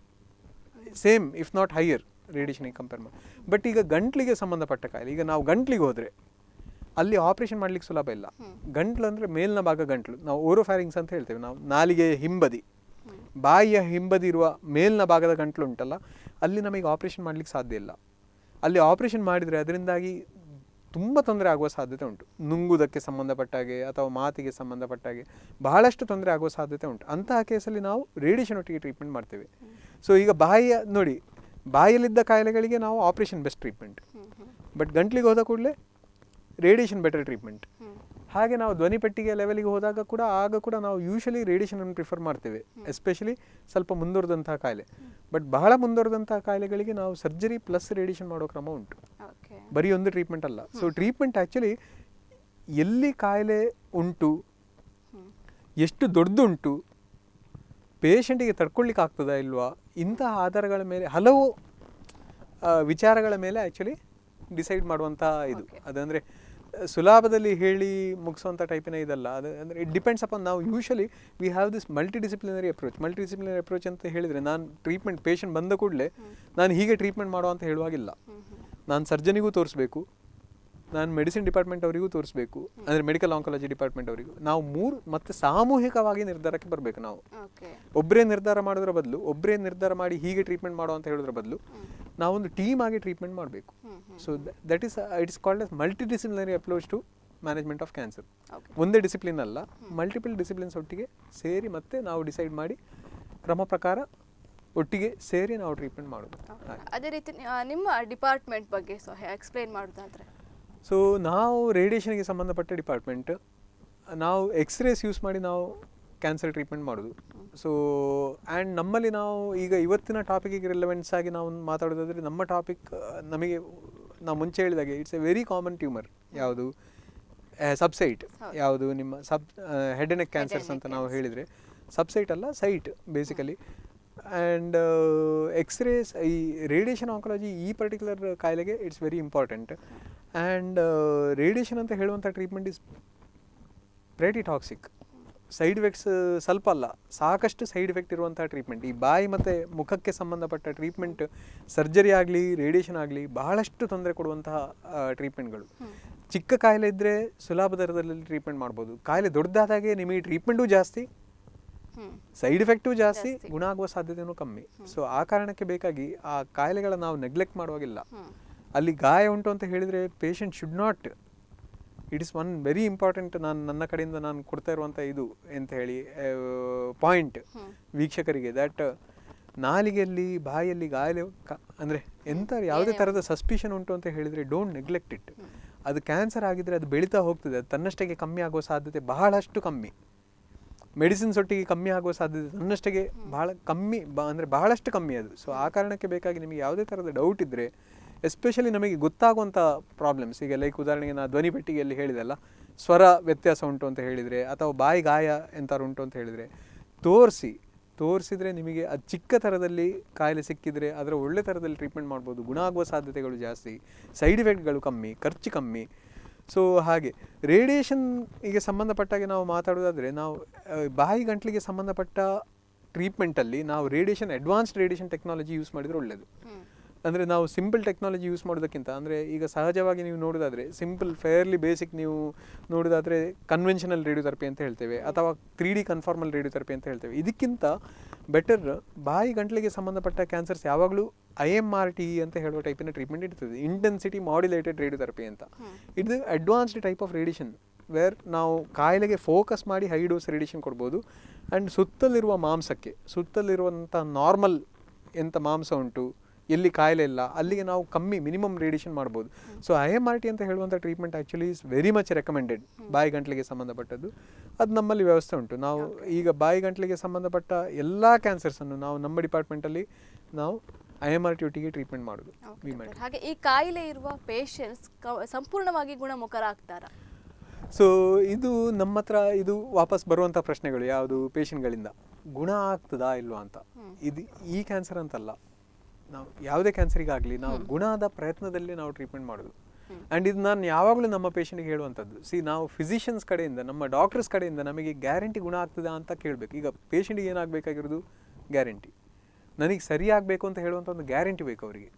ಸೇಮ್ ಇಫ್ ನಾಟ್ ಹೈಯರ್ ರೇಡಿಯೇಷನಿಗೆ ಕಂಪೇರ್ ಮಾಡಿ ಬಟ್ ಈಗ ಗಂಟ್ಲಿಗೆ ಸಂಬಂಧಪಟ್ಟ ಕಾಯಿಲೆ ಈಗ ನಾವು ಗಂಟ್ಲಿಗೆ ಹೋದರೆ ಅಲ್ಲಿ ಆಪರೇಷನ್ ಮಾಡ್ಲಿಕ್ಕೆ ಸುಲಭ ಇಲ್ಲ ಗಂಟ್ಲು ಅಂದರೆ ಮೇಲಿನ ಭಾಗ ಗಂಟ್ಲು ನಾವು ಓರೋಫ್ಯಾರಿಂಗ್ಸ್ ಅಂತ ಹೇಳ್ತೇವೆ ನಾವು ನಾಲಿಗೆ ಹಿಂಬದಿ ಬಾಯಿಯ ಹಿಂಬದಿ ಇರುವ ಮೇಲಿನ ಭಾಗದ ಗಂಟ್ಲು ಉಂಟಲ್ಲ ಅಲ್ಲಿ ನಮಗೆ ಆಪರೇಷನ್ ಮಾಡ್ಲಿಕ್ಕೆ ಸಾಧ್ಯ ಇಲ್ಲ ಅಲ್ಲಿ ಆಪರೇಷನ್ ಮಾಡಿದರೆ ಅದರಿಂದಾಗಿ ತುಂಬ ತೊಂದರೆ ಆಗುವ ಸಾಧ್ಯತೆ ಉಂಟು ನುಂಗುವುದಕ್ಕೆ ಸಂಬಂಧಪಟ್ಟ ಹಾಗೆ ಅಥವಾ ಮಾತಿಗೆ ಸಂಬಂಧಪಟ್ಟ ಹಾಗೆ ಬಹಳಷ್ಟು ತೊಂದರೆ ಆಗುವ ಸಾಧ್ಯತೆ ಉಂಟು ಅಂತಹ ಕೇಸಲ್ಲಿ ನಾವು ರೇಡಿಯೇಷನ್ ಒಟ್ಟಿಗೆ ಟ್ರೀಟ್ಮೆಂಟ್ ಮಾಡ್ತೇವೆ ಸೊ ಈಗ ಬಾಯಿಯ ನೋಡಿ ಬಾಯಲ್ಲಿದ್ದ ಕಾಯಿಲೆಗಳಿಗೆ ನಾವು ಆಪರೇಷನ್ ಬೆಸ್ಟ್ ಟ್ರೀಟ್ಮೆಂಟ್ ಬಟ್ ಗಂಟ್ಲಿಗೆ ಹೋದ ಕೂಡಲೇ ರೇಡಿಯೇಷನ್ ಬೆಟರ್ ಟ್ರೀಟ್ಮೆಂಟ್ ಹಾಗೆ ನಾವು ಧ್ವನಿಪೆಟ್ಟಿಗೆ ಲೆವೆಲಿಗೆ ಹೋದಾಗ ಕೂಡ ಆಗ ಕೂಡ ನಾವು ಯೂಶಲಿ ರೇಡಿಯೇಷನನ್ನು ಪ್ರಿಫರ್ ಮಾಡ್ತೇವೆ ಎಸ್ಪೆಷಲಿ ಸ್ವಲ್ಪ ಮುಂದುವರೆದಂತಹ ಕಾಯಿಲೆ ಬಟ್ ಬಹಳ ಮುಂದುವರೆದಂತಹ ಕಾಯಿಲೆಗಳಿಗೆ ನಾವು ಸರ್ಜರಿ ಪ್ಲಸ್ ರೇಡಿಯೇಷನ್ ಮಾಡೋ ಕ್ರಮ ಉಂಟು ಓಕೆ ಬರೀ ಒಂದು ಟ್ರೀಟ್ಮೆಂಟ್ ಅಲ್ಲ ಸೊ ಟ್ರೀಟ್ಮೆಂಟ್ ಆ್ಯಕ್ಚುಲಿ ಎಲ್ಲಿ ಕಾಯಿಲೆ ಉಂಟು ಎಷ್ಟು ದೊಡ್ಡದುಂಟು ಪೇಷಂಟಿಗೆ ತಡ್ಕೊಳ್ಳಿಕ್ಕೆ ಆಗ್ತದಾ ಇಲ್ವಾ ಇಂತಹ ಆಧಾರಗಳ ಮೇಲೆ ಹಲವು ಆ, ವಿಚಾರಗಳ ಮೇಲೆ ಆ್ಯಕ್ಚುಲಿ ಡಿಸೈಡ್ ಮಾಡುವಂಥ ಇದು ಅದಂದರೆ ಸುಲಭದಲ್ಲಿ ಹೇಳಿ ಮುಗಿಸುವಂಥ ಟೈಪಿನ ಇದಲ್ಲ ಅದು ಅಂದರೆ ಇಟ್ ಡಿಪೆಂಡ್ಸ್ ಅಪಾನ್ ನಾವು usually we have this multidisciplinary approach multidisciplinary approach ಅಂತ ಹೇಳಿದರೆ ನಾನು ಟ್ರೀಟ್ಮೆಂಟ್ ಪೇಷಂಟ್ ಬಂದ ಕೂಡಲೇ ನಾನು ಹೀಗೆ ಟ್ರೀಟ್ಮೆಂಟ್ ಮಾಡುವ ಅಂತ ಹೇಳುವಾಗಿಲ್ಲ ನಾನು ಸರ್ಜನಿಗೂ ತೋರಿಸ್ಬೇಕು ನಾನು ಮೆಡಿಸಿನ್ ಡಿಪಾರ್ಟ್ಮೆಂಟ್ ಅವರಿಗೂ ತೋರಿಸ್ಬೇಕು ಅಂದರೆ ಮೆಡಿಕಲ್ ಆಂಕಾಲಜಿ ಡಿಪಾರ್ಟ್ಮೆಂಟ್ ಅವರಿಗೂ ನಾವು ಮೂರು ಮತ್ತೆ ಸಾಮೂಹಿಕವಾಗಿ ನಿರ್ಧಾರಕ್ಕೆ ಬರಬೇಕು ನಾವು ಓಕೆ ಒಬ್ಬರೇ ನಿರ್ಧಾರ ಮಾಡೋದ್ರ ಬದಲು ಒಬ್ಬರೇ ನಿರ್ಧಾರ ಮಾಡಿ ಹೀಗೆ ಟ್ರೀಟ್ಮೆಂಟ್ ಮಾಡೋ ಅಂತ ಹೇಳೋದ್ರ ಬದಲು ನಾವೊಂದು ಟೀಮ್ ಆಗಿ ಟ್ರೀಟ್ಮೆಂಟ್ ಮಾಡಬೇಕು so that is it's called as multidisciplinary approach to management of cancer Okay. ಒಂದೇ ಡಿಸಿಪ್ಲಿನ್ ಅಲ್ಲ ಮಲ್ಟಿಪಲ್ ಡಿಸಿಪ್ಲಿನ್ಸ್ ಒಟ್ಟಿಗೆ ಸೇರಿ ಮತ್ತೆ ನಾವು ಡಿಸೈಡ್ ಮಾಡಿ ಕ್ರಮ ಪ್ರಕಾರ ಒಟ್ಟಿಗೆ ಸೇರಿ ನಾವು ಟ್ರೀಟ್ಮೆಂಟ್ ಮಾಡೋದು ಹಾಗೆ. ಅದೇ ರೀತಿ ಆ, ನಿಮ್ಮ ಡಿಪಾರ್ಟ್ಮೆಂಟ್ ಬಗ್ಗೆ ಸೊ ಎಕ್ಸ್ಪ್ಲೈನ್ ಮಾಡೋದಾದ್ರೆ ಸೊ ನಾವು ರೇಡಿಯೇಷನ್ಗೆ ಸಂಬಂಧಪಟ್ಟ ಡಿಪಾರ್ಟ್ಮೆಂಟ್ ನಾವು ಎಕ್ಸ್ರೇಸ್ ಯೂಸ್ ಮಾಡಿ ನಾವು ಕ್ಯಾನ್ಸರ್ ಟ್ರೀಟ್ಮೆಂಟ್ ಮಾಡೋದು ಸೊ ಆ್ಯಂಡ್ ನಮ್ಮಲ್ಲಿ ನಾವು ಈಗ ಇವತ್ತಿನ ಟಾಪಿಕಿಗೆ ರಿಲೆವೆನ್ಸ್ ಆಗಿ ನಾವು ಮಾತಾಡೋದಾದರೆ ನಮ್ಮ ಟಾಪಿಕ್ ನಮಗೆ ನಾವು ಮುಂಚೆ ಹೇಳಿದಾಗೆ it's a very common tumour ಯಾವುದು ಸಬ್ಸೈಟ್ ಯಾವುದು ನಿಮ್ಮ ಸಬ್ ಹೆಡ್ ನೆಕ್ ಕ್ಯಾನ್ಸರ್ಸ್ ಅಂತ ನಾವು ಹೇಳಿದರೆ ಸಬ್ಸೈಟ್ ಅಲ್ಲ ಸೈಟ್ ಬೇಸಿಕಲಿ ಆ್ಯಂಡ್ ಎಕ್ಸ್ರೇಸ್ ಈ ರೇಡಿಯೇಷನ್ ಆಂಕಾಲಜಿ ಈ ಪರ್ಟಿಕ್ಯುಲರ್ ಕಾಯಿಲೆಗೆ it's very important and radiation ಅಂತ ಹೇಳುವಂಥ treatment is pretty toxic side effects ಸ್ವಲ್ಪ ಅಲ್ಲ ಸಾಕಷ್ಟು ಸೈಡ್ ಎಫೆಕ್ಟ್ ಇರುವಂಥ ಟ್ರೀಟ್ಮೆಂಟ್ ಈ ಬಾಯಿ ಮತ್ತು ಮುಖಕ್ಕೆ ಸಂಬಂಧಪಟ್ಟ ಟ್ರೀಟ್ಮೆಂಟ್ ಸರ್ಜರಿ ಆಗಲಿ ರೇಡಿಯೇಷನ್ ಆಗಲಿ ಬಹಳಷ್ಟು ತೊಂದರೆ ಕೊಡುವಂತಹ ಟ್ರೀಟ್ಮೆಂಟ್ಗಳು ಚಿಕ್ಕ ಕಾಯಿಲೆ ಇದ್ದರೆ ಸುಲಭ ದರದಲ್ಲಿ ಟ್ರೀಟ್ಮೆಂಟ್ ಮಾಡ್ಬೋದು ಕಾಯಿಲೆ ದೊಡ್ಡದಾದಾಗೆ ನಿಮಗೆ ಟ್ರೀಟ್ಮೆಂಟು ಜಾಸ್ತಿ ಹ್ಮ್ ಸೈಡ್ ಎಫೆಕ್ಟು ಜಾಸ್ತಿ ಜಾಸ್ತಿ. ಗುಣ ಆಗುವ ಸಾಧ್ಯತೆಯೂ ಕಮ್ಮಿ ಸೊ ಆ ಕಾರಣಕ್ಕೆ ಬೇಕಾಗಿ ಆ ಕಾಯಿಲೆಗಳ ನಾವು ನೆಗ್ಲೆಕ್ಟ್ ಮಾಡುವಾಗಿಲ್ಲ ಹ್ಮ್ ಅಲ್ಲಿ ಗಾಯ ಉಂಟು ಅಂತ ಹೇಳಿದರೆ patient should not it is one very important ನಾನು ನನ್ನ ಕಡೆಯಿಂದ ನಾನು ಕೊಡ್ತಾ ಇರುವಂಥ ಇದು ಅಂತ ಹೇಳಿ ಪಾಯಿಂಟ್ ವೀಕ್ಷಕರಿಗೆ ದಟ್ ನಾಲಿಗೆಯಲ್ಲಿ ಬಾಯಲ್ಲಿ ಗಾಯ ಕ- ಅಂದರೆ ಎಂಥ ಯಾವುದೇ ಥರದ ಸಸ್ಪಿಷನ್ ಉಂಟು ಅಂತ ಹೇಳಿದರೆ ಡೋಂಟ್ ನೆಗ್ಲೆಕ್ಟ್ ಇಟ್ ಅದು ಕ್ಯಾನ್ಸರ್ ಆಗಿದ್ರೆ ಅದು ಬೆಳೀತಾ ಹೋಗ್ತದೆ ಅದು ತನ್ನಷ್ಟಕ್ಕೆ ಕಮ್ಮಿ ಆಗುವ ಸಾಧ್ಯತೆ ಬಹಳಷ್ಟು ಕಮ್ಮಿ ಮೆಡಿಸಿನ್ಸ್ ಒಟ್ಟಿಗೆ ಕಮ್ಮಿ ಆಗುವ ಸಾಧ್ಯತೆ ತನ್ನಷ್ಟಕ್ಕೆ ಬಹಳ ಕಮ್ಮಿ ಬ ಅಂದರೆ ಬಹಳಷ್ಟು ಕಮ್ಮಿ ಅದು ಸೊ ಆ ಕಾರಣಕ್ಕೆ ಬೇಕಾಗಿ ನಿಮಗೆ ಯಾವುದೇ ಥರದ ಡೌಟ್ ಇದ್ದರೆ ಎಸ್ಪೆಷಲಿ ನಮಗೆ ಗೊತ್ತಾಗುವಂಥ ಪ್ರಾಬ್ಲಮ್ಸ್ ಈಗ ಲೈಕ್ ಉದಾಹರಣೆಗೆ ನಾನು ಧ್ವನಿ ಪೆಟ್ಟಿಗೆಯಲ್ಲಿ ಹೇಳಿದೆಲ್ಲ ಸ್ವರ ವ್ಯತ್ಯಾಸ ಉಂಟು ಅಂತ ಹೇಳಿದರೆ ಅಥವಾ ಬಾಯಿ ಗಾಯ ಎಂತಾರು ಉಂಟು ಅಂತ ಹೇಳಿದರೆ ತೋರಿಸಿ ತೋರಿಸಿದರೆ ನಿಮಗೆ ಅದು ಚಿಕ್ಕ ಥರದಲ್ಲಿ ಕಾಯಿಲೆ ಸಿಕ್ಕಿದರೆ ಅದರ ಒಳ್ಳೆ ಥರದಲ್ಲಿ ಟ್ರೀಟ್ಮೆಂಟ್ ಮಾಡ್ಬೋದು ಗುಣ ಆಗುವ ಸಾಧ್ಯತೆಗಳು ಜಾಸ್ತಿ ಸೈಡ್ ಎಫೆಕ್ಟ್ಗಳು ಕಮ್ಮಿ ಖರ್ಚು ಕಮ್ಮಿ ಸೊ ಹಾಗೆ ರೇಡಿಯೇಷನ್ಗೆ ಸಂಬಂಧಪಟ್ಟಾಗೆ ನಾವು ಮಾತಾಡೋದಾದರೆ ನಾವು ಆ, ಬಾಯಿ ಗಂಟ್ಲಿಗೆ ಸಂಬಂಧಪಟ್ಟ ಟ್ರೀಟ್ಮೆಂಟಲ್ಲಿ ನಾವು radiation advanced radiation technology use ಮಾಡಿದರೆ ಒಳ್ಳೆಯದು ಅಂದರೆ ನಾವು ಸಿಂಪಲ್ ಟೆಕ್ನಾಲಜಿ ಯೂಸ್ ಮಾಡೋದಕ್ಕಿಂತ ಅಂದರೆ ಈಗ ಸಹಜವಾಗಿ ನೀವು ನೋಡೋದಾದರೆ ಸಿಂಪಲ್ ಫೇರ್ಲಿ ಬೇಸಿಕ್ ನೀವು ನೋಡೋದಾದರೆ ಕನ್ವೆನ್ಷನಲ್ ರೇಡಿಯೋಥೆರಪಿ ಅಂತ ಹೇಳ್ತೇವೆ ಅಥವಾ ತ್ರೀ ಡಿ ಕನ್ಫಾರ್ಮಲ್ ರೇಡಿಯೋಥೆರಪಿ ಅಂತ ಹೇಳ್ತೇವೆ ಇದಕ್ಕಿಂತ ಬೆಟರ್ ಬಾಯಿ ಗಂಟ್ಲಿಗೆ ಸಂಬಂಧಪಟ್ಟ ಕ್ಯಾನ್ಸರ್ಸ್ ಯಾವಾಗಲೂ ಐ ಎಮ್ ಆರ್ ಟಿ ಅಂತ ಹೇಳುವ ಟೈಪಿನ ಟ್ರೀಟ್ಮೆಂಟ್ ಇರ್ತದೆ ಇಂಟೆನ್ಸಿಟಿ ಮಾಡ್ಯುಲೇಟೆಡ್ ರೇಡಿಯೋಥೆರಪಿ ಅಂತ ಇದು advanced type of radiation where ನಾವು ಕಾಯಿಲೆಗೆ ಫೋಕಸ್ ಮಾಡಿ ಹೈ ಡೋಸ್ ರೇಡಿಯೇಷನ್ ಕೊಡ್ಬೋದು ಆ್ಯಂಡ್ ಸುತ್ತಲಿರುವ ಮಾಂಸಕ್ಕೆ ಸುತ್ತಲಿರುವಂಥ ನಾರ್ಮಲ್ ಎಂಥ ಮಾಂಸ ಉಂಟು ಎಲ್ಲಿ ಕಾಯಿಲೆ ಇಲ್ಲ ಅಲ್ಲಿಗೆ ನಾವು ಕಮ್ಮಿ ಮಿನಿಮಮ್ ರೇಡಿಯೇಷನ್ ಮಾಡ್ಬೋದು so I M R T ಅಂತ ಹೇಳುವಂಥ treatment actually is very much recommended ಬಾಯಿ ಗಂಟ್ಲಿಗೆ ಸಂಬಂಧಪಟ್ಟದ್ದು ಅದು ನಮ್ಮಲ್ಲಿ ವ್ಯವಸ್ಥೆ ಉಂಟು ನಾವು ಈಗ ಬಾಯಿ ಗಂಟ್ಲಿಗೆ ಸಂಬಂಧಪಟ್ಟ ಎಲ್ಲ ಕ್ಯಾನ್ಸರ್ಸನ್ನು ನಾವು ನಮ್ಮ ಡಿಪಾರ್ಟ್ಮೆಂಟಲ್ಲಿ ನಾವು ಐ ಎಮ್ ಆರ್ ಟಿ ಒಟ್ಟಿಗೆ ಟ್ರೀಟ್ಮೆಂಟ್ ಮಾಡೋದು ವಿ ಮಾಡಿ ಹಾಗೆ ಈ ಕಾಯಿಲೆ ಇರುವ ಪೇಷಂಟ್ಸ್ ಸಂಪೂರ್ಣವಾಗಿ ಗುಣಮುಖರಾಗ್ತಾರಾ ಸೊ ಇದು ನಮ್ಮ ಹತ್ರ ಇದು ವಾಪಸ್ ಬರುವಂಥ ಪ್ರಶ್ನೆಗಳು ಯಾವುದು ಪೇಷಂಟ್ಗಳಿಂದ ಗುಣ ಆಗ್ತದಾ ಇಲ್ವಾ ಅಂತ ಇದು ಈ ಕ್ಯಾನ್ಸರ್ ಅಂತಲ್ಲ ನಾವು ಯಾವುದೇ ಕ್ಯಾನ್ಸರಿಗಾಗಲಿ ನಾವು ಗುಣದ ಪ್ರಯತ್ನದಲ್ಲಿ ನಾವು ಟ್ರೀಟ್ಮೆಂಟ್ ಮಾಡೋದು ಆ್ಯಂಡ್ ಇದು ನಾನು ಯಾವಾಗಲೂ ನಮ್ಮ ಪೇಷಂಟ್ಗೆ ಹೇಳುವಂಥದ್ದು ಸಿ ನಾವು ಫಿಸಿಷಿಯನ್ಸ್ ಕಡೆಯಿಂದ ನಮ್ಮ ಡಾಕ್ಟರ್ಸ್ ಕಡೆಯಿಂದ ನಮಗೆ ಗ್ಯಾರಂಟಿ ಗುಣ ಆಗ್ತದಾ ಅಂತ ಕೇಳಬೇಕು ಈಗ ಪೇಷಂಟಿಗೆ ಏನಾಗಬೇಕಾಗಿರೋದು ಗ್ಯಾರಂಟಿ ನನಗೆ ಸರಿ ಆಗಬೇಕು ಅಂತ ಹೇಳುವಂಥ ಒಂದು ಗ್ಯಾರಂಟಿ ಬೇಕು ಅವರಿಗೆ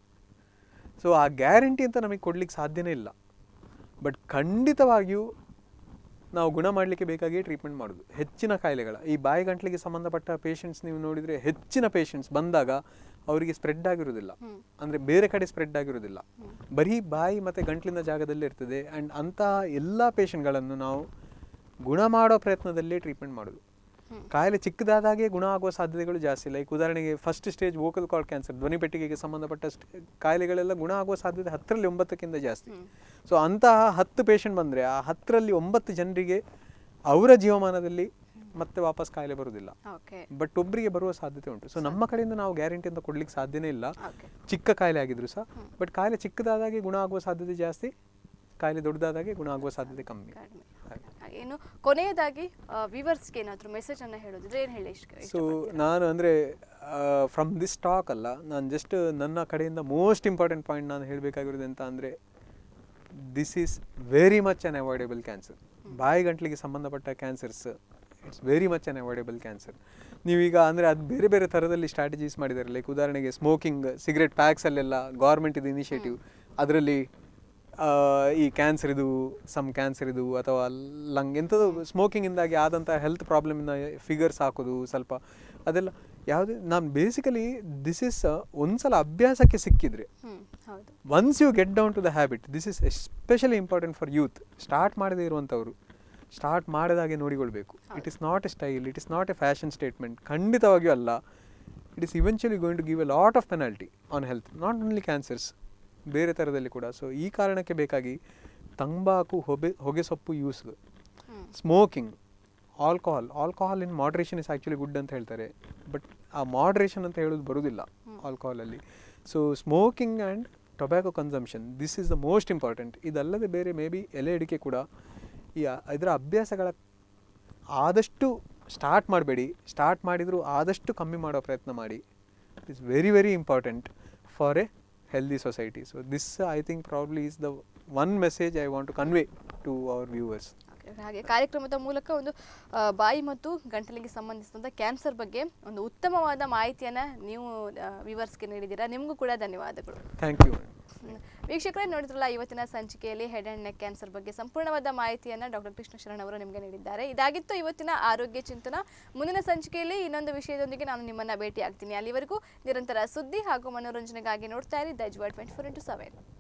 ಸೊ ಆ ಗ್ಯಾರಂಟಿ ಅಂತ ನಮಗೆ ಕೊಡ್ಲಿಕ್ಕೆ ಸಾಧ್ಯನೇ ಇಲ್ಲ ಬಟ್ ಖಂಡಿತವಾಗಿಯೂ ನಾವು ಗುಣ ಮಾಡಲಿಕ್ಕೆ ಬೇಕಾಗಿಯೇ ಟ್ರೀಟ್ಮೆಂಟ್ ಮಾಡೋದು ಹೆಚ್ಚಿನ ಕಾಯಿಲೆಗಳ ಈ ಬಾಯಿ ಗಂಟ್ಲಿಗೆ ಸಂಬಂಧಪಟ್ಟ ಪೇಷಂಟ್ಸ್ ನೀವು ನೋಡಿದರೆ ಹೆಚ್ಚಿನ ಪೇಷಂಟ್ಸ್ ಬಂದಾಗ ಅವರಿಗೆ ಸ್ಪ್ರೆಡ್ ಆಗಿರೋದಿಲ್ಲ ಅಂದರೆ ಬೇರೆ ಕಡೆ ಸ್ಪ್ರೆಡ್ ಆಗಿರೋದಿಲ್ಲ ಬರೀ ಬಾಯಿ ಮತ್ತು ಗಂಟ್ಲಿನ ಜಾಗದಲ್ಲೇ ಇರ್ತದೆ ಆ್ಯಂಡ್ ಅಂತಹ ಎಲ್ಲ ಪೇಷಂಟ್ಗಳನ್ನು ನಾವು ಗುಣ ಮಾಡೋ ಪ್ರಯತ್ನದಲ್ಲೇ ಟ್ರೀಟ್ಮೆಂಟ್ ಮಾಡೋದು ಕಾಯಿಲೆ ಚಿಕ್ಕದಾದಾಗೆ ಗುಣ ಆಗುವ ಸಾಧ್ಯತೆಗಳು ಜಾಸ್ತಿ ಲೈಕ್ ಉದಾಹರಣೆಗೆ first stage vocal cord cancer ಧ್ವನಿಪೆಟ್ಟಿಗೆಗೆ ಸಂಬಂಧಪಟ್ಟ ಸ್ಟ್- ಕಾಯಿಲೆಗಳೆಲ್ಲ ಗುಣ ಆಗುವ ಸಾಧ್ಯತೆ ಹತ್ತರಲ್ಲಿ ಒಂಬತ್ತಕ್ಕಿಂತ ಜಾಸ್ತಿ ಸೊ ಅಂತಹ ಹತ್ತು ಪೇಷಂಟ್ ಬಂದರೆ ಆ ಹತ್ತರಲ್ಲಿ ಒಂಬತ್ತು ಜನರಿಗೆ ಅವರ ಜೀವಮಾನದಲ್ಲಿ ಮತ್ತೆ ವಾಪಸ್ ಕಾಯಿಲೆ ಬರುವುದಿಲ್ಲ ಓಕೆ ಬಟ್ ಒಬ್ಬರಿಗೆ ಬರುವ ಸಾಧ್ಯತೆ ಉಂಟು ಸೊ ನಮ್ಮ ಕಡೆಯಿಂದ ನಾವು ಗ್ಯಾರಂಟಿ ಅಂತ ಕೊಡ್ಲಿಕ್ಕೆ ಸಾಧ್ಯನೇ ಇಲ್ಲ ಓಕೆ ಚಿಕ್ಕ ಕಾಯಿಲೆ ಆಗಿದ್ರು ಸಹ ಬಟ್ ಕಾಯಿಲೆ ಚಿಕ್ಕದಾದಾಗೆ ಗುಣ ಆಗುವ ಸಾಧ್ಯತೆ ಜಾಸ್ತಿ ಕಾಯಿಲೆ ದೊಡ್ಡದಾದಾಗೆ ಗುಣ ಆಗುವ ಸಾಧ್ಯತೆ ಕಮ್ಮಿ ಕಡಿಮೆ ಹಾಗೆ ಇನ್ನು ಕೊನೆಯದಾಗಿ ವಿವರ್ಸ್ಗೆ ಏನಾದರೂ ಮೆಸೇಜ್ ಅನ್ನ ಹೇಳೋದಿದ್ರೆ ಏನು ಹೇಳಿ ಇಷ್ಟ ಸೊ ನಾನು ಅಂದರೆ ಫ್ರಮ್ ದಿಸ್ ಟಾಕ್ ಅಲ್ಲ ನಾನು ಜಸ್ಟ್ ನನ್ನ ಕಡೆಯಿಂದ ಮೋಸ್ಟ್ ಇಂಪಾರ್ಟೆಂಟ್ ಪಾಯಿಂಟ್ ನಾನು ಹೇಳಬೇಕಾಗಿರೋದು ಅಂತ ಅಂದರೆ this is very much unavoidable cancer ಬಾಯಿ ಗಂಟ್ಲಿಗೆ ಸಂಬಂಧಪಟ್ಟ cancers it's very much unavoidable cancer ನೀವೀಗ ಅಂದರೆ ಅದು ಬೇರೆ ಬೇರೆ ಥರದಲ್ಲಿ ಸ್ಟ್ರಾಟಜೀಸ್ ಮಾಡಿದ್ದಾರೆ ಲೈಕ್ ಉದಾಹರಣೆಗೆ ಸ್ಮೋಕಿಂಗ್ ಸಿಗರೆಟ್ ಪ್ಯಾಕ್ಸಲ್ಲೆಲ್ಲ ಗೌರ್ಮೆಂಟ್ ಇದು ಇನಿಷಿಯೇಟಿವ್ ಅದರಲ್ಲಿ ಆ, ಈ ಕ್ಯಾನ್ಸರ್ ಇದು ಸಮ್ ಕ್ಯಾನ್ಸರ್ ಇದು ಅಥವಾ ಲಂಗ್ ಎಂಥದ್ದು ಸ್ಮೋಕಿಂಗಿಂದಾಗಿ ಆದಂಥ ಹೆಲ್ತ್ ಪ್ರಾಬ್ಲಮಿನ ಫಿಗರ್ಸ್ ಹಾಕೋದು ಸ್ವಲ್ಪ ಅದೆಲ್ಲ ಯಾವುದೇ ನಾನು ಬೇಸಿಕಲಿ ದಿಸ್ ಇಸ್ ಒಂದ್ಸಲ ಅಭ್ಯಾಸಕ್ಕೆ ಸಿಕ್ಕಿದ್ರೆ ಹ್ಮ್ ಹೌದು once you get down to the habit this is especially important for youth start ಮಾಡದೇ ಇರುವಂಥವ್ರು ಸ್ಟಾರ್ಟ್ ಮಾಡದಾಗೆ ನೋಡಿಕೊಳ್ಬೇಕು it is not a style it is not a fashion statement ಖಂಡಿತವಾಗಿಯೂ ಅಲ್ಲ it is eventually going to give a lot of penalty on health not only cancers ಬೇರೆ ಥರದಲ್ಲಿ ಕೂಡ so ಈ ಕಾರಣಕ್ಕೆ ಬೇಕಾಗಿ ತಂಬಾಕು ಹೊಗೆ ಹೊಗೆ ಸೊಪ್ಪು use smoking alcohol alcohol in moderation is actually good ಅಂತ ಹೇಳ್ತಾರೆ ಬಟ್ ಆ ಮಾಡ್ರೇಷನ್ ಅಂತ ಹೇಳೋದು ಬರೋದಿಲ್ಲ ಆಲ್ಕೋಹಾಲಲ್ಲಿ so smoking and tobacco consumption this is the most important ಇದಲ್ಲದೆ ಬೇರೆ ಮೇ ಬಿ ಎಲೆ ಅಡಿಕೆ ಕೂಡ ಈ ಆ- ಇದರ ಅಭ್ಯಾಸಗಳ ಆದಷ್ಟು ಸ್ಟಾರ್ಟ್ ಮಾಡಬೇಡಿ ಸ್ಟಾರ್ಟ್ ಮಾಡಿದರೂ ಆದಷ್ಟು ಕಮ್ಮಿ ಮಾಡೋ ಪ್ರಯತ್ನ ಮಾಡಿ it is very very important for a healthy society so this I think probably is the one message I want to convey to our viewers Okay, ಹಾಗೆ ಕಾರ್ಯಕ್ರಮದ ಮೂಲಕ ಒಂದು ಆ, ಬಾಯಿ ಮತ್ತು ಗಂಟಲಿಗೆ ಸಂಬಂಧಿಸಿದಂಥ ಕ್ಯಾನ್ಸರ್ ಬಗ್ಗೆ ಒಂದು ಉತ್ತಮವಾದ ಮಾಹಿತಿಯನ್ನು ನೀವು ವಿವರ್ಸ್ಗೆ ನೀಡಿದ್ದೀರಾ ನಿಮಗೂ ಕೂಡ ಧನ್ಯವಾದಗಳು ಥ್ಯಾಂಕ್ ಯು ಹ್ಮ್. ವೀಕ್ಷಕರೇ ನೋಡಿದ್ರಲ್ಲ ಇವತ್ತಿನ ಸಂಚಿಕೆಯಲ್ಲಿ ಹೆಡ್ ಅಂಡ್ ನೆಕ್ ಕ್ಯಾನ್ಸರ್ ಬಗ್ಗೆ ಸಂಪೂರ್ಣವಾದ ಮಾಹಿತಿಯನ್ನು ಡಾಕ್ಟರ್ ಕೃಷ್ಣ ಶರಣ್ ಅವರು ನಿಮಗೆ ನೀಡಿದ್ದಾರೆ ಇದಾಗಿತ್ತು ಇವತ್ತಿನ ಆರೋಗ್ಯ ಚಿಂತನ ಮುಂದಿನ ಸಂಚಿಕೆಯಲ್ಲಿ ಇನ್ನೊಂದು ವಿಷಯದೊಂದಿಗೆ ನಾನು ನಿಮ್ಮನ್ನ ಭೇಟಿ ಆಗ್ತೀನಿ ಅಲ್ಲಿವರೆಗೂ ನಿರಂತರ ಸುದ್ದಿ ಹಾಗೂ ಮನೋರಂಜನೆಗಾಗಿ ನೋಡ್ತಾ ಇರಿ ದಜ್ವಾಡ್ ಟ್ವೆಂಟಿ ಫೋರ್ ಇಂಟು ಸೆವೆನ್